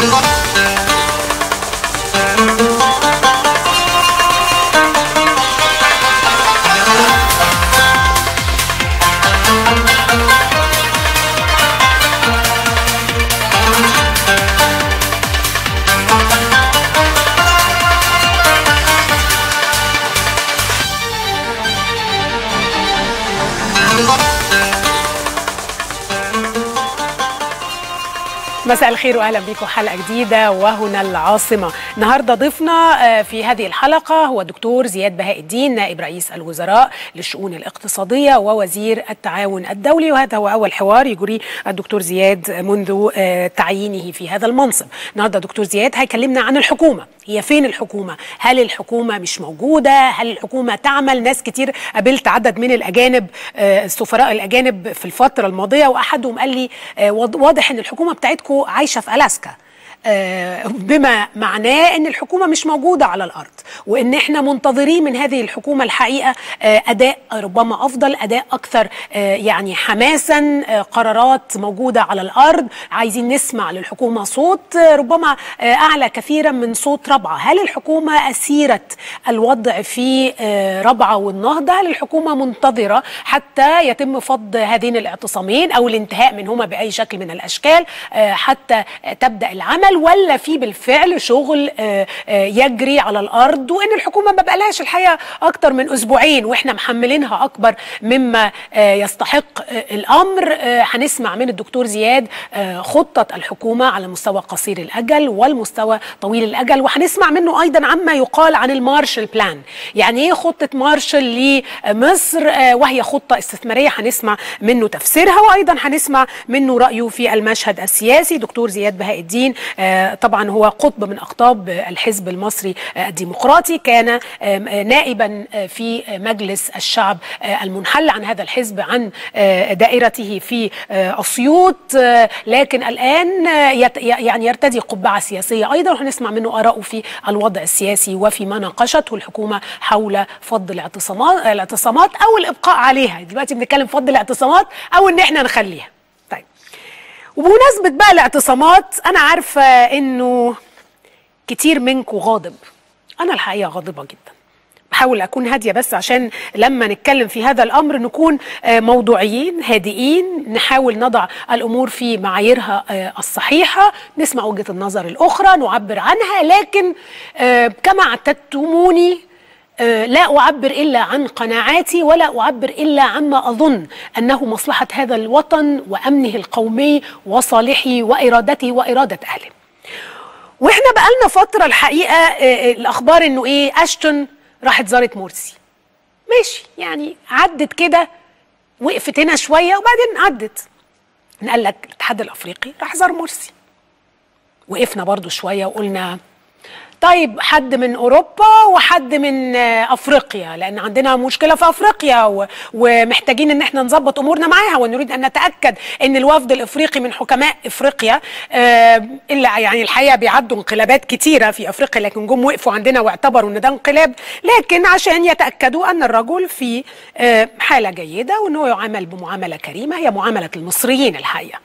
مساء الخير واهلا بكم حلقه جديده وهنا العاصمه النهارده ضيفنا في هذه الحلقه هو الدكتور زياد بهاء الدين نائب رئيس الوزراء للشؤون الاقتصاديه ووزير التعاون الدولي وهذا هو اول حوار يجري الدكتور زياد منذ تعيينه في هذا المنصب النهارده دكتور زياد هيكلمنا عن الحكومه هي فين الحكومه هل الحكومه مش موجوده هل الحكومه تعمل ناس كتير قابلت عدد من الاجانب السفراء الاجانب في الفتره الماضيه واحدهم قال لي واضح ان الحكومه بتاعتكم عايشه في الاسكا بما معناه ان الحكومه مش موجوده على الارض وان احنا منتظرين من هذه الحكومه الحقيقه اداء ربما افضل اداء اكثر يعني حماسا قرارات موجوده على الارض عايزين نسمع للحكومه صوت ربما اعلى كثيرا من صوت ربعه هل الحكومه اسيره الوضع في ربعه والنهضه هل الحكومه منتظره حتى يتم فض هذين الاعتصامين او الانتهاء منهما باي شكل من الاشكال حتى تبدا العمل ولا في بالفعل شغل يجري على الارض وان الحكومه ما بقالهاش الحقيقه اكتر من اسبوعين واحنا محملينها اكبر مما يستحق الامر هنسمع من الدكتور زياد خطه الحكومه على مستوى قصير الاجل والمستوى طويل الاجل وهنسمع منه ايضا عما يقال عن المارشال بلان يعني ايه خطه مارشال لمصر وهي خطه استثماريه هنسمع منه تفسيرها وايضا هنسمع منه رايه في المشهد السياسي دكتور زياد بهاء الدين طبعا هو قطب من اقطاب الحزب المصري الديمقراطي كان نائبا في مجلس الشعب المنحل عن هذا الحزب عن دائرته في اسيوط لكن الان يعني يرتدي قبعه سياسيه ايضا وهنسمع منه اراءه في الوضع السياسي وفي ما ناقشته الحكومه حول فض الاعتصامات الاعتصامات او الابقاء عليها دلوقتي بنتكلم فض الاعتصامات او ان احنا نخليها وبمناسبة بقى الاعتصامات أنا عارفة إنه كتير منكم غاضب أنا الحقيقة غاضبة جدا بحاول أكون هادية بس عشان لما نتكلم في هذا الأمر نكون موضوعيين هادئين نحاول نضع الأمور في معاييرها الصحيحة نسمع وجهة النظر الأخرى نعبر عنها لكن كما اعتدتموني لا أعبر إلا عن قناعاتي ولا أعبر إلا عما أظن أنه مصلحة هذا الوطن وأمنه القومي وصالحه وإرادته وإرادة أهله وإحنا بقالنا فترة الحقيقة الأخبار إنه إيه أشتون راحت زارت مرسي ماشي يعني عدت كده وقفت هنا شوية وبعدين عدت قال لك الاتحاد الأفريقي راح زار مرسي وقفنا برضو شوية وقلنا طيب حد من اوروبا وحد من افريقيا لان عندنا مشكله في افريقيا ومحتاجين ان احنا نظبط امورنا معاها ونريد ان نتاكد ان الوفد الافريقي من حكماء افريقيا الا يعني الحقيقه بيعدوا انقلابات كتيره في افريقيا لكن جم وقفوا عندنا واعتبروا ان ده انقلاب لكن عشان يتاكدوا ان الرجل في حاله جيده وان هو يعامل بمعامله كريمه هي معامله المصريين الحقيقه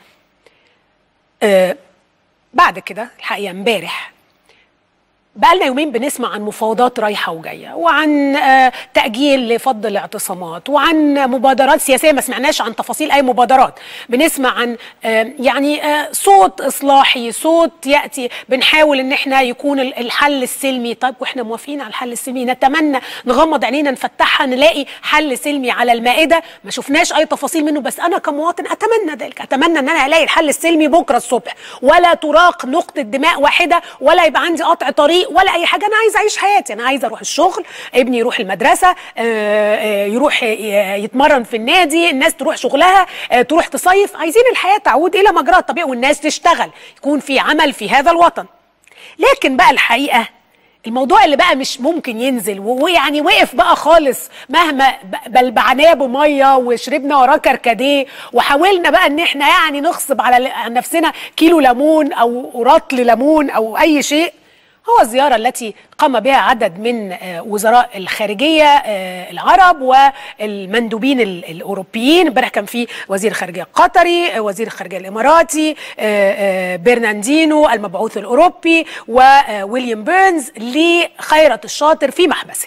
بعد كده الحقيقه امبارح بقى لنا يومين بنسمع عن مفاوضات رايحه وجايه وعن تاجيل لفض الاعتصامات وعن مبادرات سياسيه ما سمعناش عن تفاصيل اي مبادرات بنسمع عن يعني صوت اصلاحي صوت ياتي بنحاول ان احنا يكون الحل السلمي طيب واحنا موافقين على الحل السلمي نتمنى نغمض عينينا نفتحها نلاقي حل سلمي على المائده ما شفناش اي تفاصيل منه بس انا كمواطن اتمنى ذلك اتمنى ان انا الاقي الحل السلمي بكره الصبح ولا تراق نقطه دماء واحده ولا يبقى عندي قطع طريق ولا اي حاجه انا عايزه اعيش حياتي انا عايزه اروح الشغل ابني يروح المدرسه يروح يتمرن في النادي الناس تروح شغلها تروح تصيف عايزين الحياه تعود الى مجراها الطبيعي والناس تشتغل يكون في عمل في هذا الوطن لكن بقى الحقيقه الموضوع اللي بقى مش ممكن ينزل ويعني وقف بقى خالص مهما بلبعناه بميه وشربنا وراه كركديه وحاولنا بقى ان احنا يعني نغصب على نفسنا كيلو ليمون او رطل ليمون او اي شيء هو الزيارة التي قام بها عدد من آه، وزراء الخارجية آه، العرب والمندوبين ال- الأوروبيين امبارح كان في وزير الخارجية القطري آه، وزير الخارجية الإماراتي آه، آه، برناندينو المبعوث الأوروبي وويليام بيرنز لخيرة الشاطر في محبسه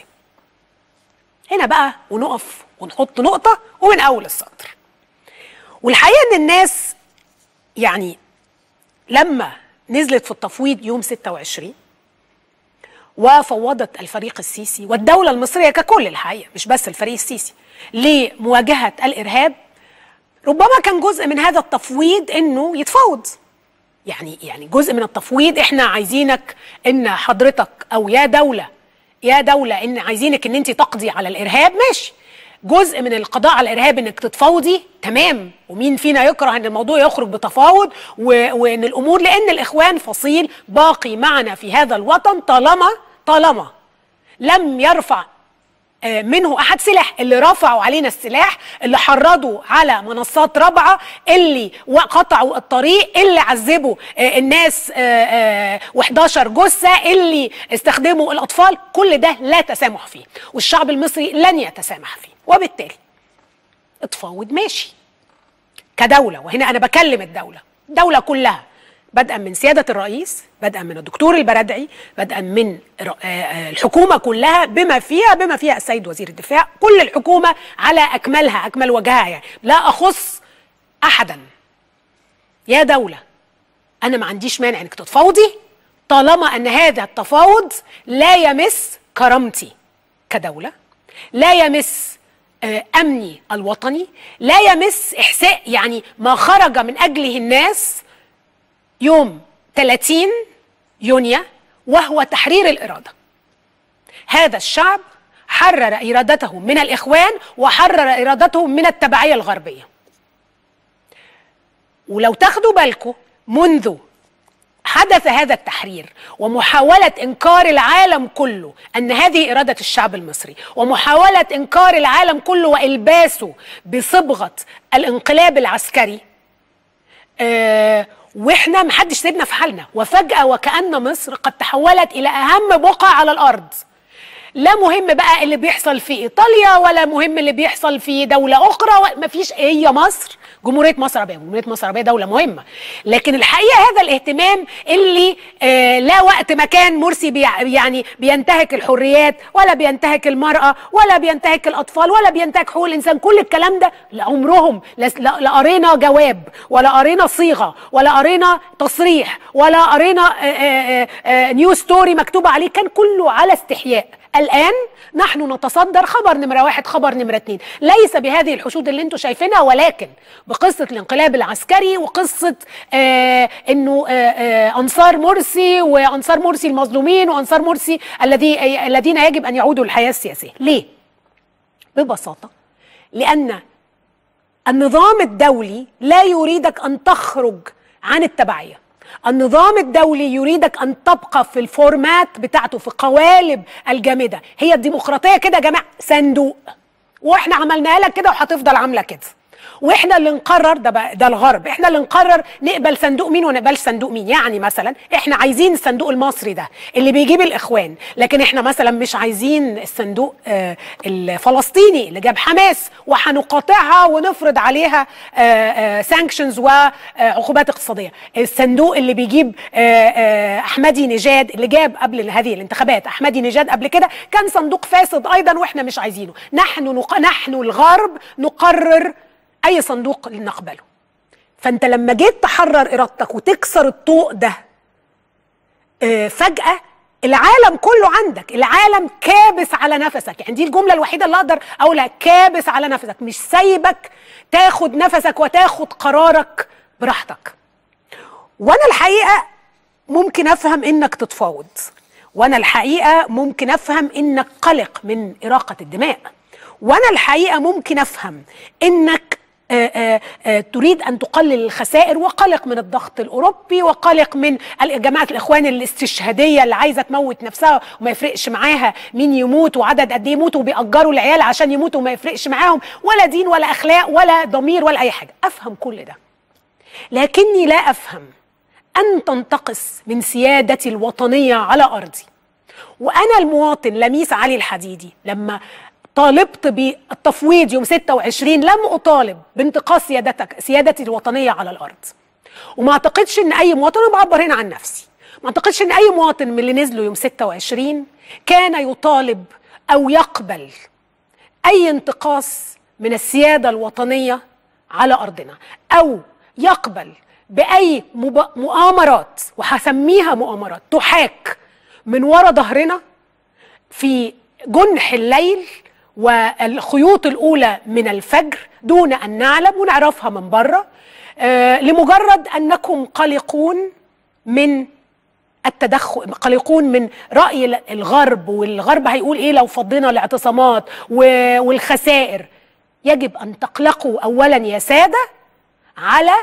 هنا بقى ونقف ونحط نقطة ومن أول السطر والحقيقة إن الناس يعني لما نزلت في التفويض يوم 26 وفوضت الفريق السيسي والدولة المصرية ككل الحقيقة مش بس الفريق السيسي لمواجهة الإرهاب ربما كان جزء من هذا التفويض إنه يتفاوض يعني يعني جزء من التفويض احنا عايزينك ان حضرتك او يا دوله يا دوله ان عايزينك ان انت تقضي على الارهاب ماشي جزء من القضاء على الارهاب انك تتفاوضي تمام ومين فينا يكره ان الموضوع يخرج بتفاوض و... وان الامور لان الاخوان فصيل باقي معنا في هذا الوطن طالما طالما لم يرفع آه، منه احد سلاح اللي رفعوا علينا السلاح اللي حرضوا على منصات رابعه اللي قطعوا الطريق اللي عذبوا آه، الناس و11 جثه اللي استخدموا الاطفال كل ده لا تسامح فيه والشعب المصري لن يتسامح فيه وبالتالي اتفاوض ماشي كدوله وهنا انا بكلم الدوله الدوله كلها بدءا من سياده الرئيس بدءا من الدكتور البرادعي بدءا من ر- آه، آه، الحكومه كلها بما فيها بما فيها السيد وزير الدفاع كل الحكومه على اكملها اكمل وجهها يعني لا اخص احدا يا دوله انا ما عنديش مانع انك تتفاوضي طالما ان هذا التفاوض لا يمس كرامتي كدوله لا يمس آه، امني الوطني لا يمس احساء يعني ما خرج من اجله الناس يوم 30 يونيو وهو تحرير الاراده هذا الشعب حرر ارادته من الاخوان وحرر ارادته من التبعيه الغربيه ولو تاخدوا بالكم منذ حدث هذا التحرير ومحاولة إنكار العالم كله أن هذه إرادة الشعب المصري ومحاولة إنكار العالم كله وإلباسه بصبغة الانقلاب العسكري آه واحنا محدش سيبنا في حالنا وفجأة وكأن مصر قد تحولت إلى أهم بقعة على الأرض لا مهم بقى اللي بيحصل في ايطاليا ولا مهم اللي بيحصل في دوله اخرى مفيش هي مصر جمهوريه مصر العربيه جمهوريه مصر العربيه دوله مهمه لكن الحقيقه هذا الاهتمام اللي آه لا وقت ما كان مرسي بيع يعني بينتهك الحريات ولا بينتهك المراه ولا بينتهك الاطفال ولا بينتهك حقوق الانسان كل الكلام ده لعمرهم لا لا- لا قرينا جواب ولا قرينا صيغه ولا قرينا تصريح ولا قرينا آه، آه، آه، نيو ستوري مكتوبه عليه كان كله على استحياء الآن نحن نتصدر خبر نمرة واحد خبر نمرة اتنين ليس بهذه الحشود اللي انتم شايفينها ولكن بقصة الانقلاب العسكري وقصة آه انه آه آه انصار مرسي وانصار مرسي المظلومين وانصار مرسي الذي الذين يجب ان يعودوا للحياة السياسية ليه؟ ببساطة لأن النظام الدولي لا يريدك ان تخرج عن التبعيه النظام الدولي يريدك ان تبقى في الفورمات بتاعته في قوالب الجامده هي الديمقراطيه كده يا جماعه صندوق واحنا عملناها لك كده وهتفضل عامله كده واحنا اللي نقرر ده بقى ده الغرب احنا اللي نقرر نقبل صندوق مين وما نقبلش صندوق مين يعني مثلا احنا عايزين الصندوق المصري ده اللي بيجيب الاخوان لكن احنا مثلا مش عايزين الصندوق آه الفلسطيني اللي جاب حماس وهنقاطعها ونفرض عليها سانكشنز وعقوبات اقتصاديه الصندوق اللي بيجيب آه آه احمدي نجاد اللي جاب قبل هذه الانتخابات احمدي نجاد قبل كده كان صندوق فاسد ايضا واحنا مش عايزينه نحن نق... نحن الغرب نقرر اي صندوق نقبله فانت لما جيت تحرر ارادتك وتكسر الطوق ده آه، فجاه العالم كله عندك العالم كابس على نفسك يعني دي الجمله الوحيده اللي اقدر اقولها كابس على نفسك مش سايبك تاخد نفسك وتاخد قرارك براحتك وانا الحقيقه ممكن افهم انك تتفاوض وانا الحقيقه ممكن افهم انك قلق من اراقه الدماء وانا الحقيقه ممكن افهم انك آآ آآ آآ تريد ان تقلل الخسائر وقلق من الضغط الاوروبي وقلق من جماعه الاخوان الاستشهاديه اللي عايزه تموت نفسها وما يفرقش معاها مين يموت وعدد قد ايه يموتوا وبيأجروا العيال عشان يموتوا وما يفرقش معاهم ولا دين ولا اخلاق ولا ضمير ولا اي حاجه افهم كل ده لكني لا افهم ان تنتقص من سيادتي الوطنيه على ارضي وانا المواطن لميس علي الحديدي لما طالبت بالتفويض يوم 26 لم اطالب بانتقاص سيادتك سيادتي الوطنيه على الارض وما اعتقدش ان اي مواطن انا بعبر هنا عن نفسي ما اعتقدش ان اي مواطن من اللي نزلوا يوم 26 كان يطالب او يقبل اي انتقاص من السياده الوطنيه على ارضنا او يقبل باي مؤامرات وهسميها مؤامرات تحاك من وراء ظهرنا في جنح الليل والخيوط الاولى من الفجر دون ان نعلم ونعرفها من بره آه لمجرد انكم قلقون من التدخل قلقون من راي الغرب والغرب هيقول ايه لو فضينا الاعتصامات والخسائر يجب ان تقلقوا اولا يا ساده على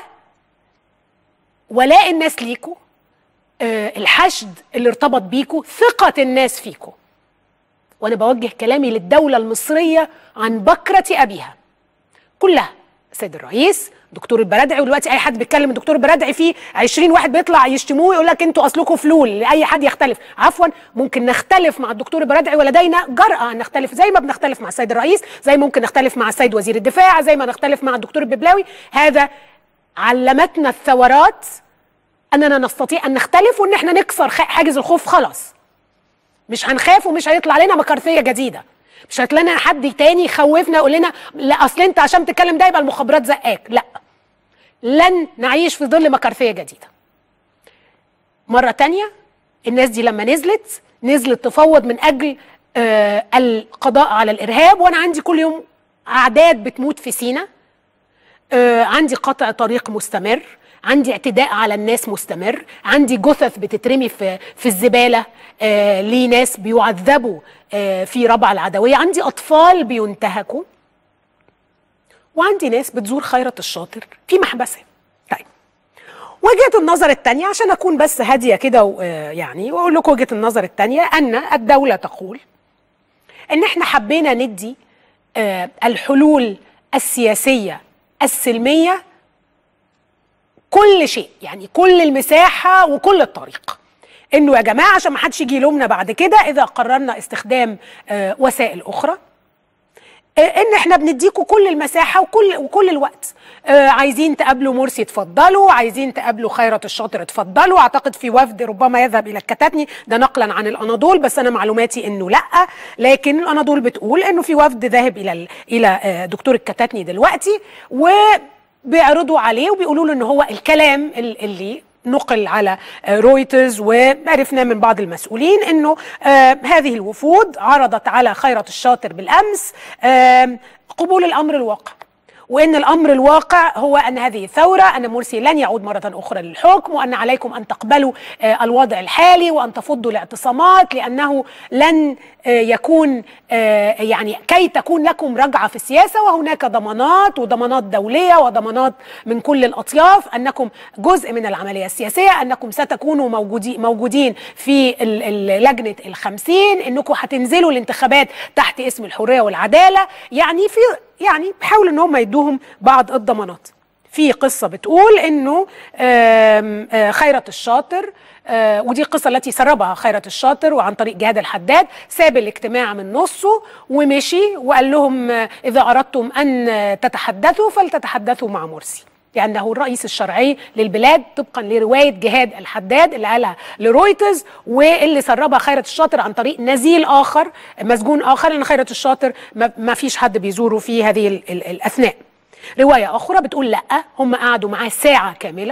ولاء الناس ليكوا آه الحشد اللي ارتبط بيكوا ثقه الناس فيكوا وانا بوجه كلامي للدوله المصريه عن بكره ابيها كلها السيد الرئيس دكتور البرادعي ودلوقتي اي حد بيتكلم الدكتور البرادعي فيه 20 واحد بيطلع يشتموه يقول لك انتوا اصلكم فلول لاي حد يختلف عفوا ممكن نختلف مع الدكتور البرادعي ولدينا جرأة ان نختلف زي ما بنختلف مع السيد الرئيس زي ممكن نختلف مع السيد وزير الدفاع زي ما نختلف مع الدكتور الببلاوي هذا علمتنا الثورات اننا نستطيع ان نختلف وان احنا نكسر حاجز الخوف خلاص مش هنخاف ومش هيطلع لنا مكارثيه جديده مش هيطلع لنا حد تاني يخوفنا يقول لنا لا اصل انت عشان تتكلم ده يبقى المخابرات زقاك لا لن نعيش في ظل مكارثيه جديده مره تانية الناس دي لما نزلت نزلت تفوض من اجل آه القضاء على الارهاب وانا عندي كل يوم اعداد بتموت في سينا آه عندي قطع طريق مستمر عندي اعتداء على الناس مستمر عندي جثث بتترمي في في الزباله آه لناس بيعذبوا آه في ربع العدويه عندي اطفال بينتهكوا وعندي ناس بتزور خيرت الشاطر في محبسها طيب وجهه النظر الثانيه عشان اكون بس هاديه كده يعني واقول لكم وجهه النظر الثانيه ان الدوله تقول ان احنا حبينا ندي آه الحلول السياسيه السلميه كل شيء يعني كل المساحه وكل الطريق انه يا جماعه عشان ما حدش يجي يلومنا بعد كده اذا قررنا استخدام آه وسائل اخرى ان احنا بنديكوا كل المساحه وكل وكل الوقت آه عايزين تقابلوا مرسي اتفضلوا عايزين تقابلوا خيرت الشاطر اتفضلوا اعتقد في وفد ربما يذهب الى الكتاتني ده نقلا عن الاناضول بس انا معلوماتي انه لا لكن الاناضول بتقول انه في وفد ذاهب الى الى آه دكتور الكتاتني دلوقتي وبيعرضوا عليه وبيقولوا له ان هو الكلام اللي نقل على رويترز وعرفنا من بعض المسؤولين انه آه هذه الوفود عرضت على خيرت الشاطر بالامس آه قبول الامر الواقع وان الامر الواقع هو ان هذه الثوره ان مرسي لن يعود مره اخرى للحكم وان عليكم ان تقبلوا آه الوضع الحالي وان تفضوا الاعتصامات لانه لن يكون يعني كي تكون لكم رجعه في السياسه وهناك ضمانات وضمانات دوليه وضمانات من كل الاطياف انكم جزء من العمليه السياسيه انكم ستكونوا موجودين موجودين في لجنه الخمسين انكم هتنزلوا الانتخابات تحت اسم الحريه والعداله يعني في يعني بيحاولوا ان هم يدوهم بعض الضمانات في قصه بتقول انه خيرت الشاطر ودي القصة التي سربها خيرت الشاطر وعن طريق جهاد الحداد ساب الاجتماع من نصه ومشي وقال لهم إذا أردتم أن تتحدثوا فلتتحدثوا مع مرسي لأنه الرئيس الشرعي للبلاد طبقا لرواية جهاد الحداد اللي قالها لرويترز واللي سربها خيرت الشاطر عن طريق نزيل آخر مسجون آخر لأن خيرت الشاطر ما فيش حد بيزوره في هذه الأثناء رواية أخرى بتقول لأ هم قعدوا معاه ساعة كاملة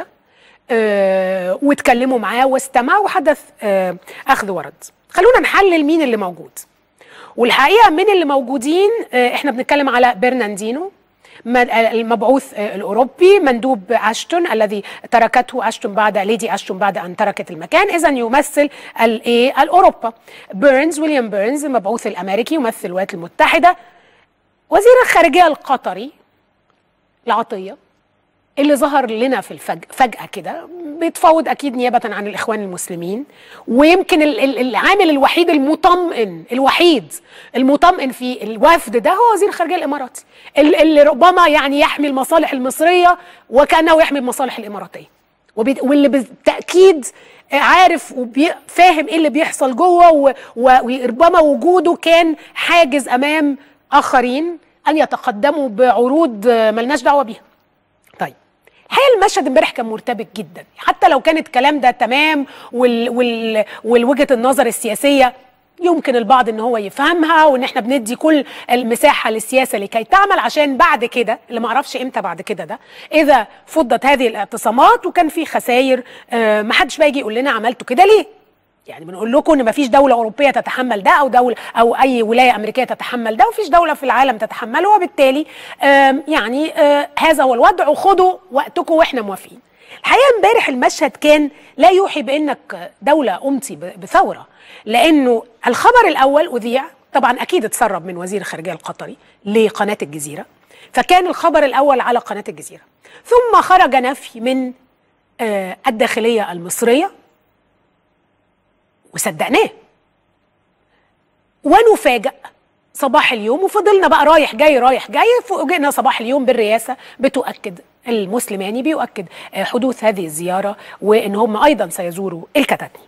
آه واتكلموا معاه واستمعوا وحدث آه أخذ ورد خلونا نحلل مين اللي موجود والحقيقة من اللي موجودين آه احنا بنتكلم على برناندينو المبعوث الاوروبي مندوب اشتون الذي تركته اشتون بعد ليدي اشتون بعد ان تركت المكان اذا يمثل الايه الاوروبا بيرنز ويليام بيرنز المبعوث الامريكي يمثل الولايات المتحده وزير الخارجيه القطري العطيه اللي ظهر لنا في الفج... فجأة كده بيتفاوض أكيد نيابة عن الإخوان المسلمين ويمكن العامل الوحيد المطمئن الوحيد المطمئن في الوفد ده هو وزير الخارجية الإماراتي اللي ربما يعني يحمي المصالح المصرية وكأنه يحمي المصالح الإماراتية واللي بالتاكيد عارف وفاهم ايه اللي بيحصل جوه وربما وجوده كان حاجز امام اخرين ان يتقدموا بعروض ملناش دعوه بيها طيب الحقيقه المشهد امبارح كان مرتبك جدا حتى لو كان الكلام ده تمام وال وال والوجهه النظر السياسيه يمكن البعض ان هو يفهمها وان احنا بندي كل المساحه للسياسه لكي تعمل عشان بعد كده اللي ما اعرفش امتى بعد كده ده اذا فضت هذه الاعتصامات وكان في خسائر آه ما حدش بقى يجي يقول لنا عملتوا كده ليه يعني بنقول لكم ان ما فيش دوله اوروبيه تتحمل ده او دوله او اي ولايه امريكيه تتحمل ده وفيش دوله في العالم تتحمله وبالتالي يعني آه هذا هو الوضع وخدوا وقتكم واحنا موافقين الحقيقه امبارح المشهد كان لا يوحي بانك دوله قمتي بثوره لانه الخبر الاول اذيع طبعا اكيد اتسرب من وزير الخارجيه القطري لقناه الجزيره فكان الخبر الاول على قناه الجزيره ثم خرج نفي من آه الداخليه المصريه وصدقناه ونفاجأ صباح اليوم وفضلنا بقى رايح جاي رايح جاي فوجئنا صباح اليوم بالرئاسه بتؤكد المسلماني بيؤكد حدوث هذه الزياره وان هم ايضا سيزوروا الكتاتني.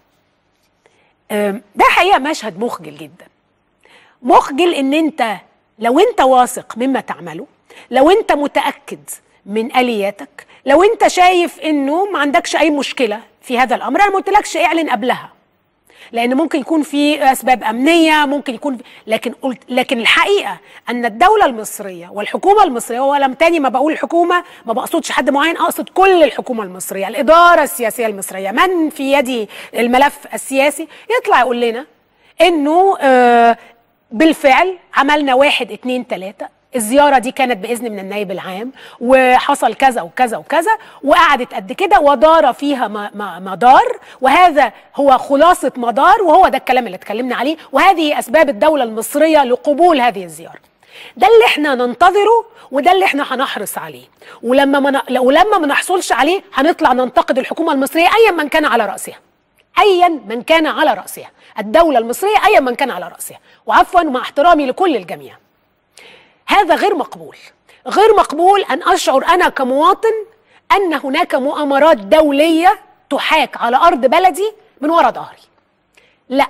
ده حقيقه مشهد مخجل جدا. مخجل ان انت لو انت واثق مما تعمله، لو انت متاكد من الياتك، لو انت شايف انه ما عندكش اي مشكله في هذا الامر، انا ما قلتلكش اعلن قبلها. لان ممكن يكون في اسباب امنيه ممكن يكون في لكن قلت لكن الحقيقه ان الدوله المصريه والحكومه المصريه ولم تاني ما بقول الحكومه ما بقصدش حد معين اقصد كل الحكومه المصريه الاداره السياسيه المصريه من في يده الملف السياسي يطلع يقول لنا انه آه بالفعل عملنا واحد اتنين تلاته الزيارة دي كانت بإذن من النائب العام وحصل كذا وكذا وكذا وقعدت قد كده ودار فيها مدار وهذا هو خلاصة مدار وهو ده الكلام اللي اتكلمنا عليه وهذه أسباب الدولة المصرية لقبول هذه الزيارة ده اللي احنا ننتظره وده اللي احنا هنحرص عليه ولما من... ولما ما نحصلش عليه هنطلع ننتقد الحكومه المصريه ايا من كان على راسها ايا من كان على راسها الدوله المصريه ايا من كان على راسها وعفوا مع احترامي لكل الجميع هذا غير مقبول غير مقبول ان اشعر انا كمواطن ان هناك مؤامرات دوليه تحاك على ارض بلدي من وراء ظهري لا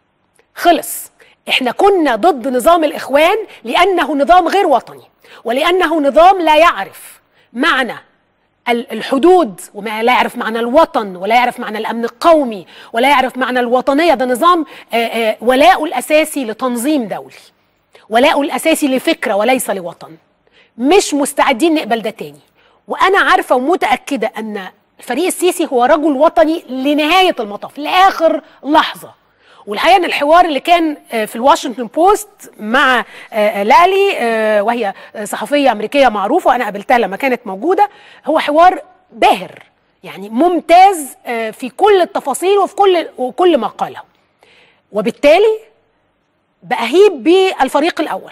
خلص احنا كنا ضد نظام الاخوان لانه نظام غير وطني ولانه نظام لا يعرف معنى الحدود وما لا يعرف معنى الوطن ولا يعرف معنى الامن القومي ولا يعرف معنى الوطنيه ده نظام ولاءه الاساسي لتنظيم دولي ولاءه الاساسي لفكره وليس لوطن مش مستعدين نقبل ده تاني وانا عارفه ومتاكده ان الفريق السيسي هو رجل وطني لنهايه المطاف لاخر لحظه والحقيقه ان الحوار اللي كان في الواشنطن بوست مع لالي وهي صحفيه امريكيه معروفه وانا قابلتها لما كانت موجوده هو حوار باهر يعني ممتاز في كل التفاصيل وفي كل وكل ما قاله وبالتالي بأهيب بالفريق الأول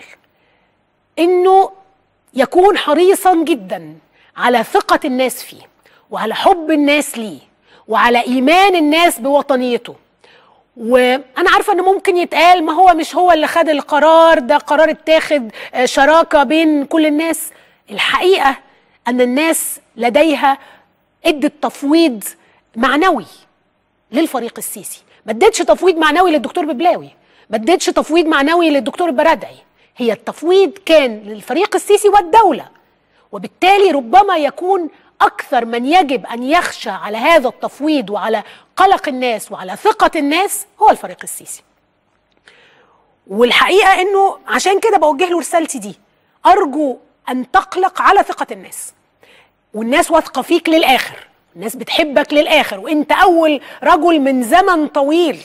إنه يكون حريصا جدا على ثقة الناس فيه وعلى حب الناس ليه وعلى إيمان الناس بوطنيته وانا عارفه ان ممكن يتقال ما هو مش هو اللي خد القرار ده قرار اتاخد شراكه بين كل الناس الحقيقه ان الناس لديها ادت تفويض معنوي للفريق السيسي ما ادتش تفويض معنوي للدكتور ببلاوي ما ادتش تفويض معنوي للدكتور البرادعي هي التفويض كان للفريق السيسي والدوله وبالتالي ربما يكون اكثر من يجب ان يخشى على هذا التفويض وعلى قلق الناس وعلى ثقه الناس هو الفريق السيسي والحقيقه انه عشان كده بوجه له رسالتي دي ارجو ان تقلق على ثقه الناس والناس واثقه فيك للاخر الناس بتحبك للاخر وانت اول رجل من زمن طويل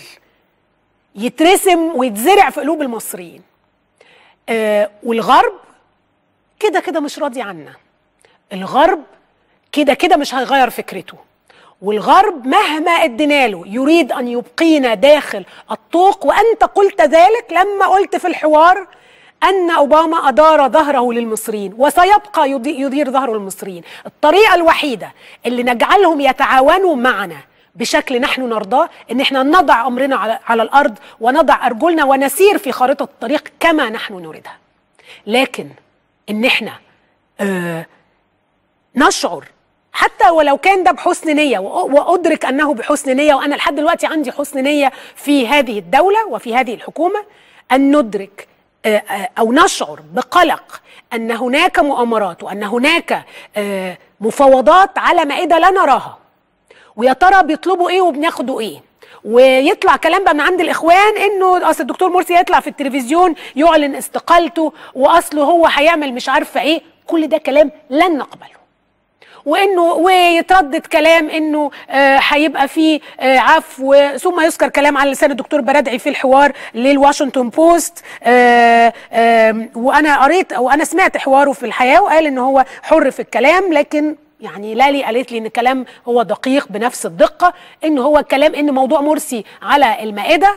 يترسم ويتزرع في قلوب المصريين آه والغرب كده كده مش راضي عنا الغرب كده كده مش هيغير فكرته والغرب مهما ادينا له يريد ان يبقينا داخل الطوق وانت قلت ذلك لما قلت في الحوار ان اوباما ادار ظهره للمصريين وسيبقى يدير ظهره للمصريين الطريقه الوحيده اللي نجعلهم يتعاونوا معنا بشكل نحن نرضاه ان احنا نضع امرنا على, على الارض ونضع ارجلنا ونسير في خارطه الطريق كما نحن نريدها لكن ان احنا آه نشعر حتى ولو كان ده بحسن نيه وادرك انه بحسن نيه وانا لحد دلوقتي عندي حسن نيه في هذه الدوله وفي هذه الحكومه ان ندرك او نشعر بقلق ان هناك مؤامرات وان هناك مفاوضات على مائده لا نراها ويا ترى بيطلبوا ايه وبناخدوا ايه ويطلع كلام بقى من عند الاخوان انه اصل الدكتور مرسي يطلع في التلفزيون يعلن استقالته واصله هو هيعمل مش عارفه ايه كل ده كلام لن نقبله وانه ويتردد كلام انه هيبقى آه في آه عفو ثم يذكر كلام على لسان الدكتور برادعي في الحوار للواشنطن بوست آه وانا قريت او انا سمعت حواره في الحياه وقال ان هو حر في الكلام لكن يعني لالي قالت لي ان الكلام هو دقيق بنفس الدقه ان هو كلام ان موضوع مرسي على المائده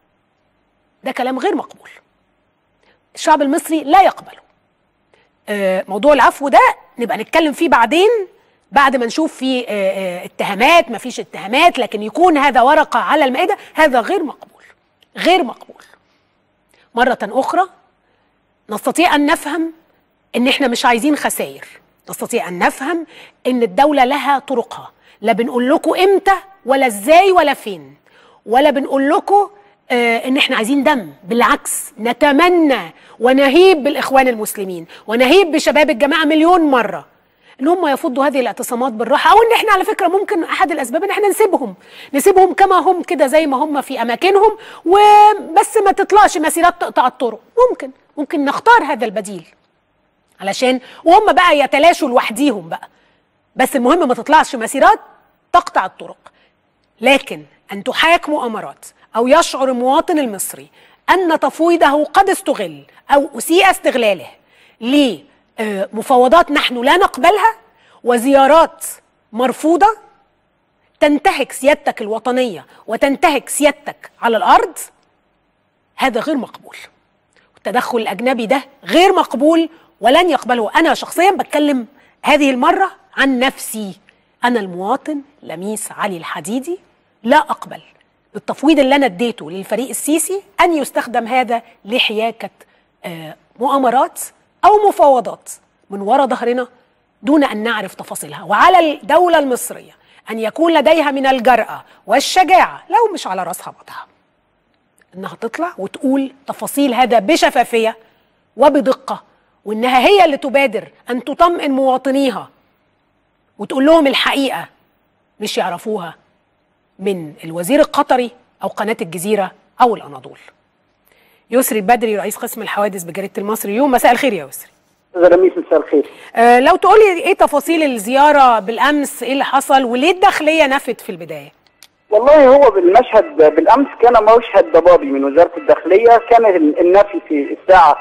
ده كلام غير مقبول الشعب المصري لا يقبله موضوع العفو ده نبقى نتكلم فيه بعدين بعد ما نشوف في اتهامات ما فيش اتهامات لكن يكون هذا ورقة على المائدة هذا غير مقبول غير مقبول مرة أخرى نستطيع أن نفهم أن احنا مش عايزين خسائر نستطيع أن نفهم أن الدولة لها طرقها لا بنقول لكم إمتى ولا إزاي ولا فين ولا بنقول لكم آه ان احنا عايزين دم بالعكس نتمنى ونهيب بالاخوان المسلمين ونهيب بشباب الجماعه مليون مره ان هم يفضوا هذه الاعتصامات بالراحه او ان احنا على فكره ممكن احد الاسباب ان احنا نسيبهم نسيبهم كما هم كده زي ما هم في اماكنهم وبس ما تطلعش مسيرات تقطع الطرق ممكن ممكن نختار هذا البديل علشان وهم بقى يتلاشوا لوحديهم بقى بس المهم ما تطلعش مسيرات تقطع الطرق لكن ان تحاك مؤامرات أو يشعر المواطن المصري أن تفويضه قد استغل أو أسيء استغلاله لمفاوضات نحن لا نقبلها وزيارات مرفوضة تنتهك سيادتك الوطنية وتنتهك سيادتك على الأرض هذا غير مقبول التدخل الأجنبي ده غير مقبول ولن يقبله أنا شخصيا بتكلم هذه المرة عن نفسي أنا المواطن لميس علي الحديدي لا أقبل بالتفويض اللي انا اديته للفريق السيسي ان يستخدم هذا لحياكه مؤامرات او مفاوضات من وراء ظهرنا دون ان نعرف تفاصيلها وعلى الدوله المصريه ان يكون لديها من الجراه والشجاعه لو مش على راسها بطها انها تطلع وتقول تفاصيل هذا بشفافيه وبدقه وانها هي اللي تبادر ان تطمئن مواطنيها وتقول لهم الحقيقه مش يعرفوها من الوزير القطري او قناه الجزيره او الاناضول. يسري البدري رئيس قسم الحوادث بجريده المصري يوم مساء الخير يا يسري. استاذ رميس مساء الخير. آه لو تقولي ايه تفاصيل الزياره بالامس ايه اللي حصل وليه الداخليه نفت في البدايه؟ والله هو بالمشهد بالامس كان مشهد ضبابي من وزاره الداخليه كان النفي في الساعه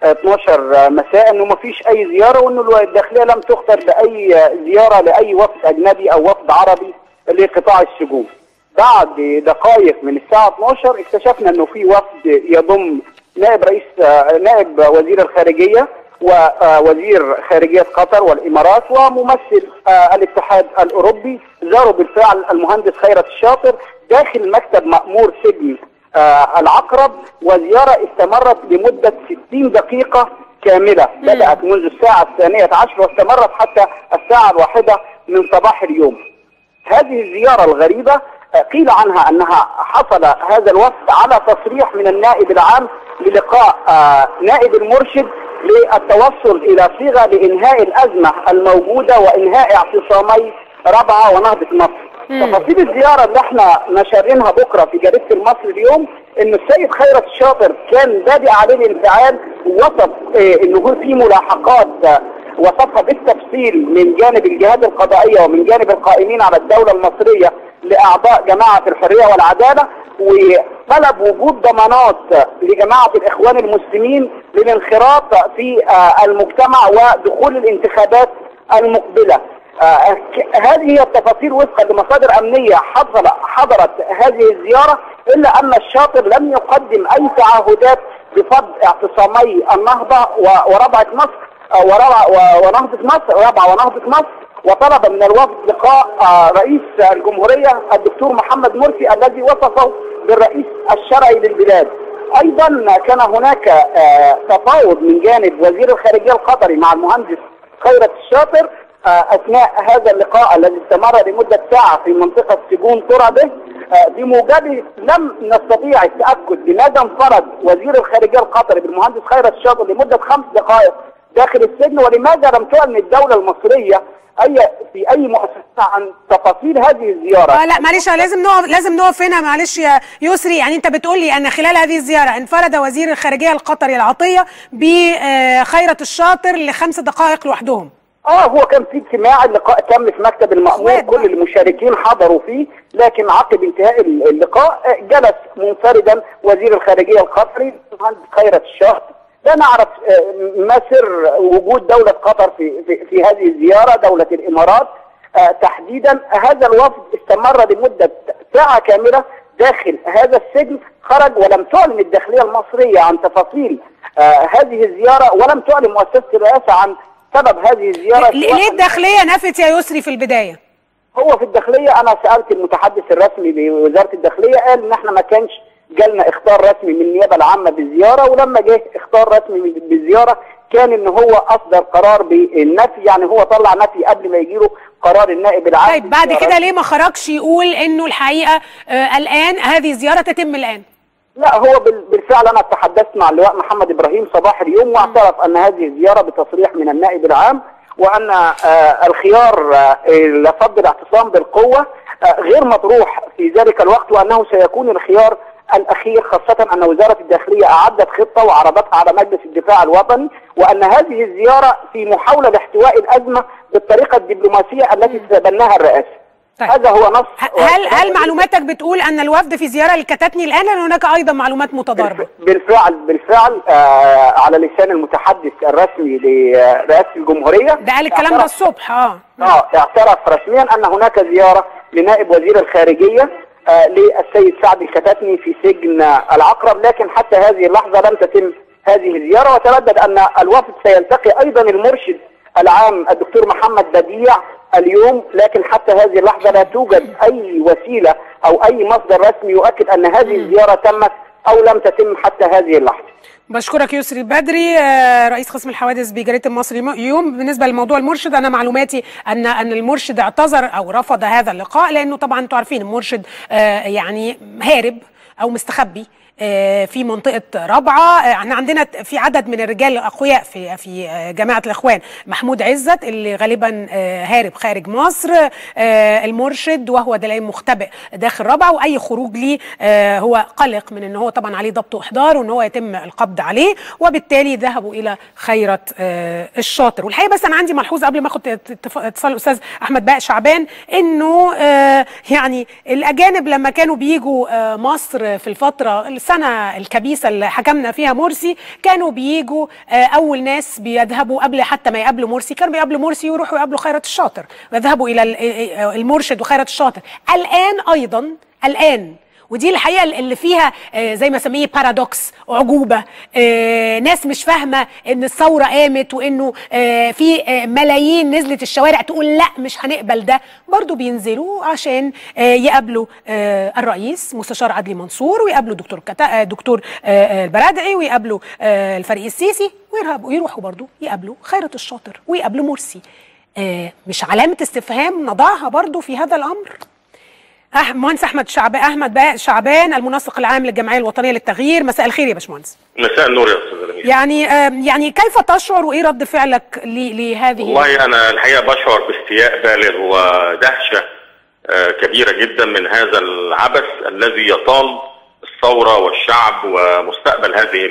12 مساء انه ما فيش اي زياره وانه الداخليه لم تختر باي زياره لاي وفد اجنبي او وفد عربي لقطاع السجون. بعد دقائق من الساعة 12 اكتشفنا انه في وفد يضم نائب رئيس نائب وزير الخارجية ووزير خارجية قطر والامارات وممثل الاتحاد الاوروبي زاروا بالفعل المهندس خيرت الشاطر داخل مكتب مأمور سجن العقرب وزيارة استمرت لمدة 60 دقيقة كاملة بدأت منذ الساعة الثانية عشر واستمرت حتى الساعة الواحدة من صباح اليوم هذه الزيارة الغريبة قيل عنها انها حصل هذا الوفد على تصريح من النائب العام للقاء نائب المرشد للتوصل الى صيغه لانهاء الازمه الموجوده وانهاء اعتصامي رابعه ونهضه مصر. تفاصيل الزياره اللي احنا نشرينها بكره في جريده المصري اليوم ان السيد خيرت الشاطر كان بادئ عليه الانفعال ووصف انه في ملاحقات وصفها بالتفصيل من جانب الجهات القضائيه ومن جانب القائمين على الدوله المصريه لاعضاء جماعه الحريه والعداله وطلب وجود ضمانات لجماعه الاخوان المسلمين للانخراط في المجتمع ودخول الانتخابات المقبله. هذه هي التفاصيل وفقا لمصادر امنيه حصل حضرت هذه الزياره الا ان الشاطر لم يقدم اي تعهدات بفض اعتصامي النهضه ورابعه مصر ونهضه مصر رابعه ونهضه مصر وطلب من الوفد لقاء رئيس الجمهورية الدكتور محمد مرسي الذي وصفه بالرئيس الشرعي للبلاد ايضا كان هناك تفاوض من جانب وزير الخارجية القطري مع المهندس خيرت الشاطر اثناء هذا اللقاء الذي استمر لمده ساعه في منطقه سجون ترعبه بموجبه لم نستطيع التاكد لماذا انفرد وزير الخارجيه القطري بالمهندس خيرت الشاطر لمده خمس دقائق داخل السجن ولماذا لم تعلن الدوله المصريه اي في اي مؤسسه عن تفاصيل هذه الزياره آه لا معلش لازم نقف لازم نقف هنا معلش يا يسري يعني انت بتقول لي ان خلال هذه الزياره انفرد وزير الخارجيه القطري العطيه بخيرة الشاطر لخمس دقائق لوحدهم اه هو كان في اجتماع اللقاء تم في مكتب المأمور كل المشاركين حضروا فيه لكن عقب انتهاء اللقاء جلس منفردا وزير الخارجيه القطري المهندس خيرت الشاطر لا نعرف ما سر وجود دولة قطر في, في, في هذه الزيارة دولة الإمارات تحديدا هذا الوفد استمر لمدة ساعة كاملة داخل هذا السجن خرج ولم تعلن الداخلية المصرية عن تفاصيل هذه الزيارة ولم تعلن مؤسسة الرئاسة عن سبب هذه الزيارة ليه الداخلية نفت يا يسري في البداية؟ هو في الداخلية أنا سألت المتحدث الرسمي بوزارة الداخلية قال إن إحنا ما كانش جالنا اختار رسمي من النيابه العامه بالزياره ولما جه اختار رسمي بالزياره كان ان هو اصدر قرار بالنفي يعني هو طلع نفي قبل ما يجيله قرار النائب العام طيب بعد كده ليه ما خرجش يقول انه الحقيقه آه الان هذه الزياره تتم الان؟ لا هو بالفعل انا تحدثت مع اللواء محمد ابراهيم صباح اليوم واعترف ان هذه الزياره بتصريح من النائب العام وان آه الخيار آه لفض الاعتصام بالقوه غير مطروح في ذلك الوقت وانه سيكون الخيار الاخير خاصه ان وزاره الداخليه اعدت خطه وعرضتها على مجلس الدفاع الوطني وان هذه الزياره في محاوله لاحتواء الازمه بالطريقه الدبلوماسيه التي تتبناها الرئاسه. طيب. هذا هو نص هل هل معلوماتك بتقول ان الوفد في زياره للكتاتني الان لان هناك ايضا معلومات متضاربه؟ بالفعل بالفعل آه على لسان المتحدث الرسمي لرئاسه الجمهوريه ده قال الكلام ده الصبح اه اه اعترف رسميا ان هناك زياره لنائب وزير الخارجيه آه للسيد سعد الكتاتني في سجن العقرب لكن حتى هذه اللحظه لم تتم هذه الزياره وتردد ان الوفد سيلتقي ايضا المرشد العام الدكتور محمد بديع اليوم لكن حتى هذه اللحظه لا توجد اي وسيله او اي مصدر رسمي يؤكد ان هذه الزياره تمت او لم تتم حتى هذه اللحظه. بشكرك يسري بدري رئيس قسم الحوادث بجريده المصري يوم بالنسبه لموضوع المرشد انا معلوماتي ان ان المرشد اعتذر او رفض هذا اللقاء لانه طبعا انتم عارفين المرشد يعني هارب او مستخبي في منطقه رابعه احنا عندنا في عدد من الرجال الاقوياء في في جماعه الاخوان محمود عزت اللي غالبا هارب خارج مصر المرشد وهو دليل مختبئ داخل رابعه واي خروج ليه هو قلق من ان هو طبعا عليه ضبط واحضار وان هو يتم القبض عليه وبالتالي ذهبوا الى خيره الشاطر والحقيقه بس انا عندي ملحوظه قبل ما اخد اتصال الاستاذ احمد باء شعبان انه يعني الاجانب لما كانوا بيجوا مصر في الفتره السنه الكبيسه اللي حكمنا فيها مرسي كانوا بيجوا اول ناس بيذهبوا قبل حتى ما يقابلوا مرسي كانوا بيقابلوا مرسي ويروحوا يقابلوا خيرت الشاطر ويذهبوا الى المرشد وخيرت الشاطر الان ايضا الان ودي الحقيقه اللي فيها زي ما سميه بارادوكس اعجوبه ناس مش فاهمه ان الثوره قامت وانه في ملايين نزلت الشوارع تقول لا مش هنقبل ده برضو بينزلوا عشان يقابلوا الرئيس مستشار عدلي منصور ويقابلوا دكتور كتا دكتور البرادعي ويقابلوا الفريق السيسي ويروحوا برضو يقابلوا خيرت الشاطر ويقابلوا مرسي مش علامه استفهام نضعها برضو في هذا الامر مهندس احمد شعبان احمد باء شعبان المنسق العام للجمعيه الوطنيه للتغيير مساء الخير يا باشمهندس مساء النور يا استاذ رميل يعني يعني كيف تشعر وايه رد فعلك لهذه والله انا الحقيقه بشعر باستياء بالغ ودهشه كبيره جدا من هذا العبث الذي يطال الثوره والشعب ومستقبل هذه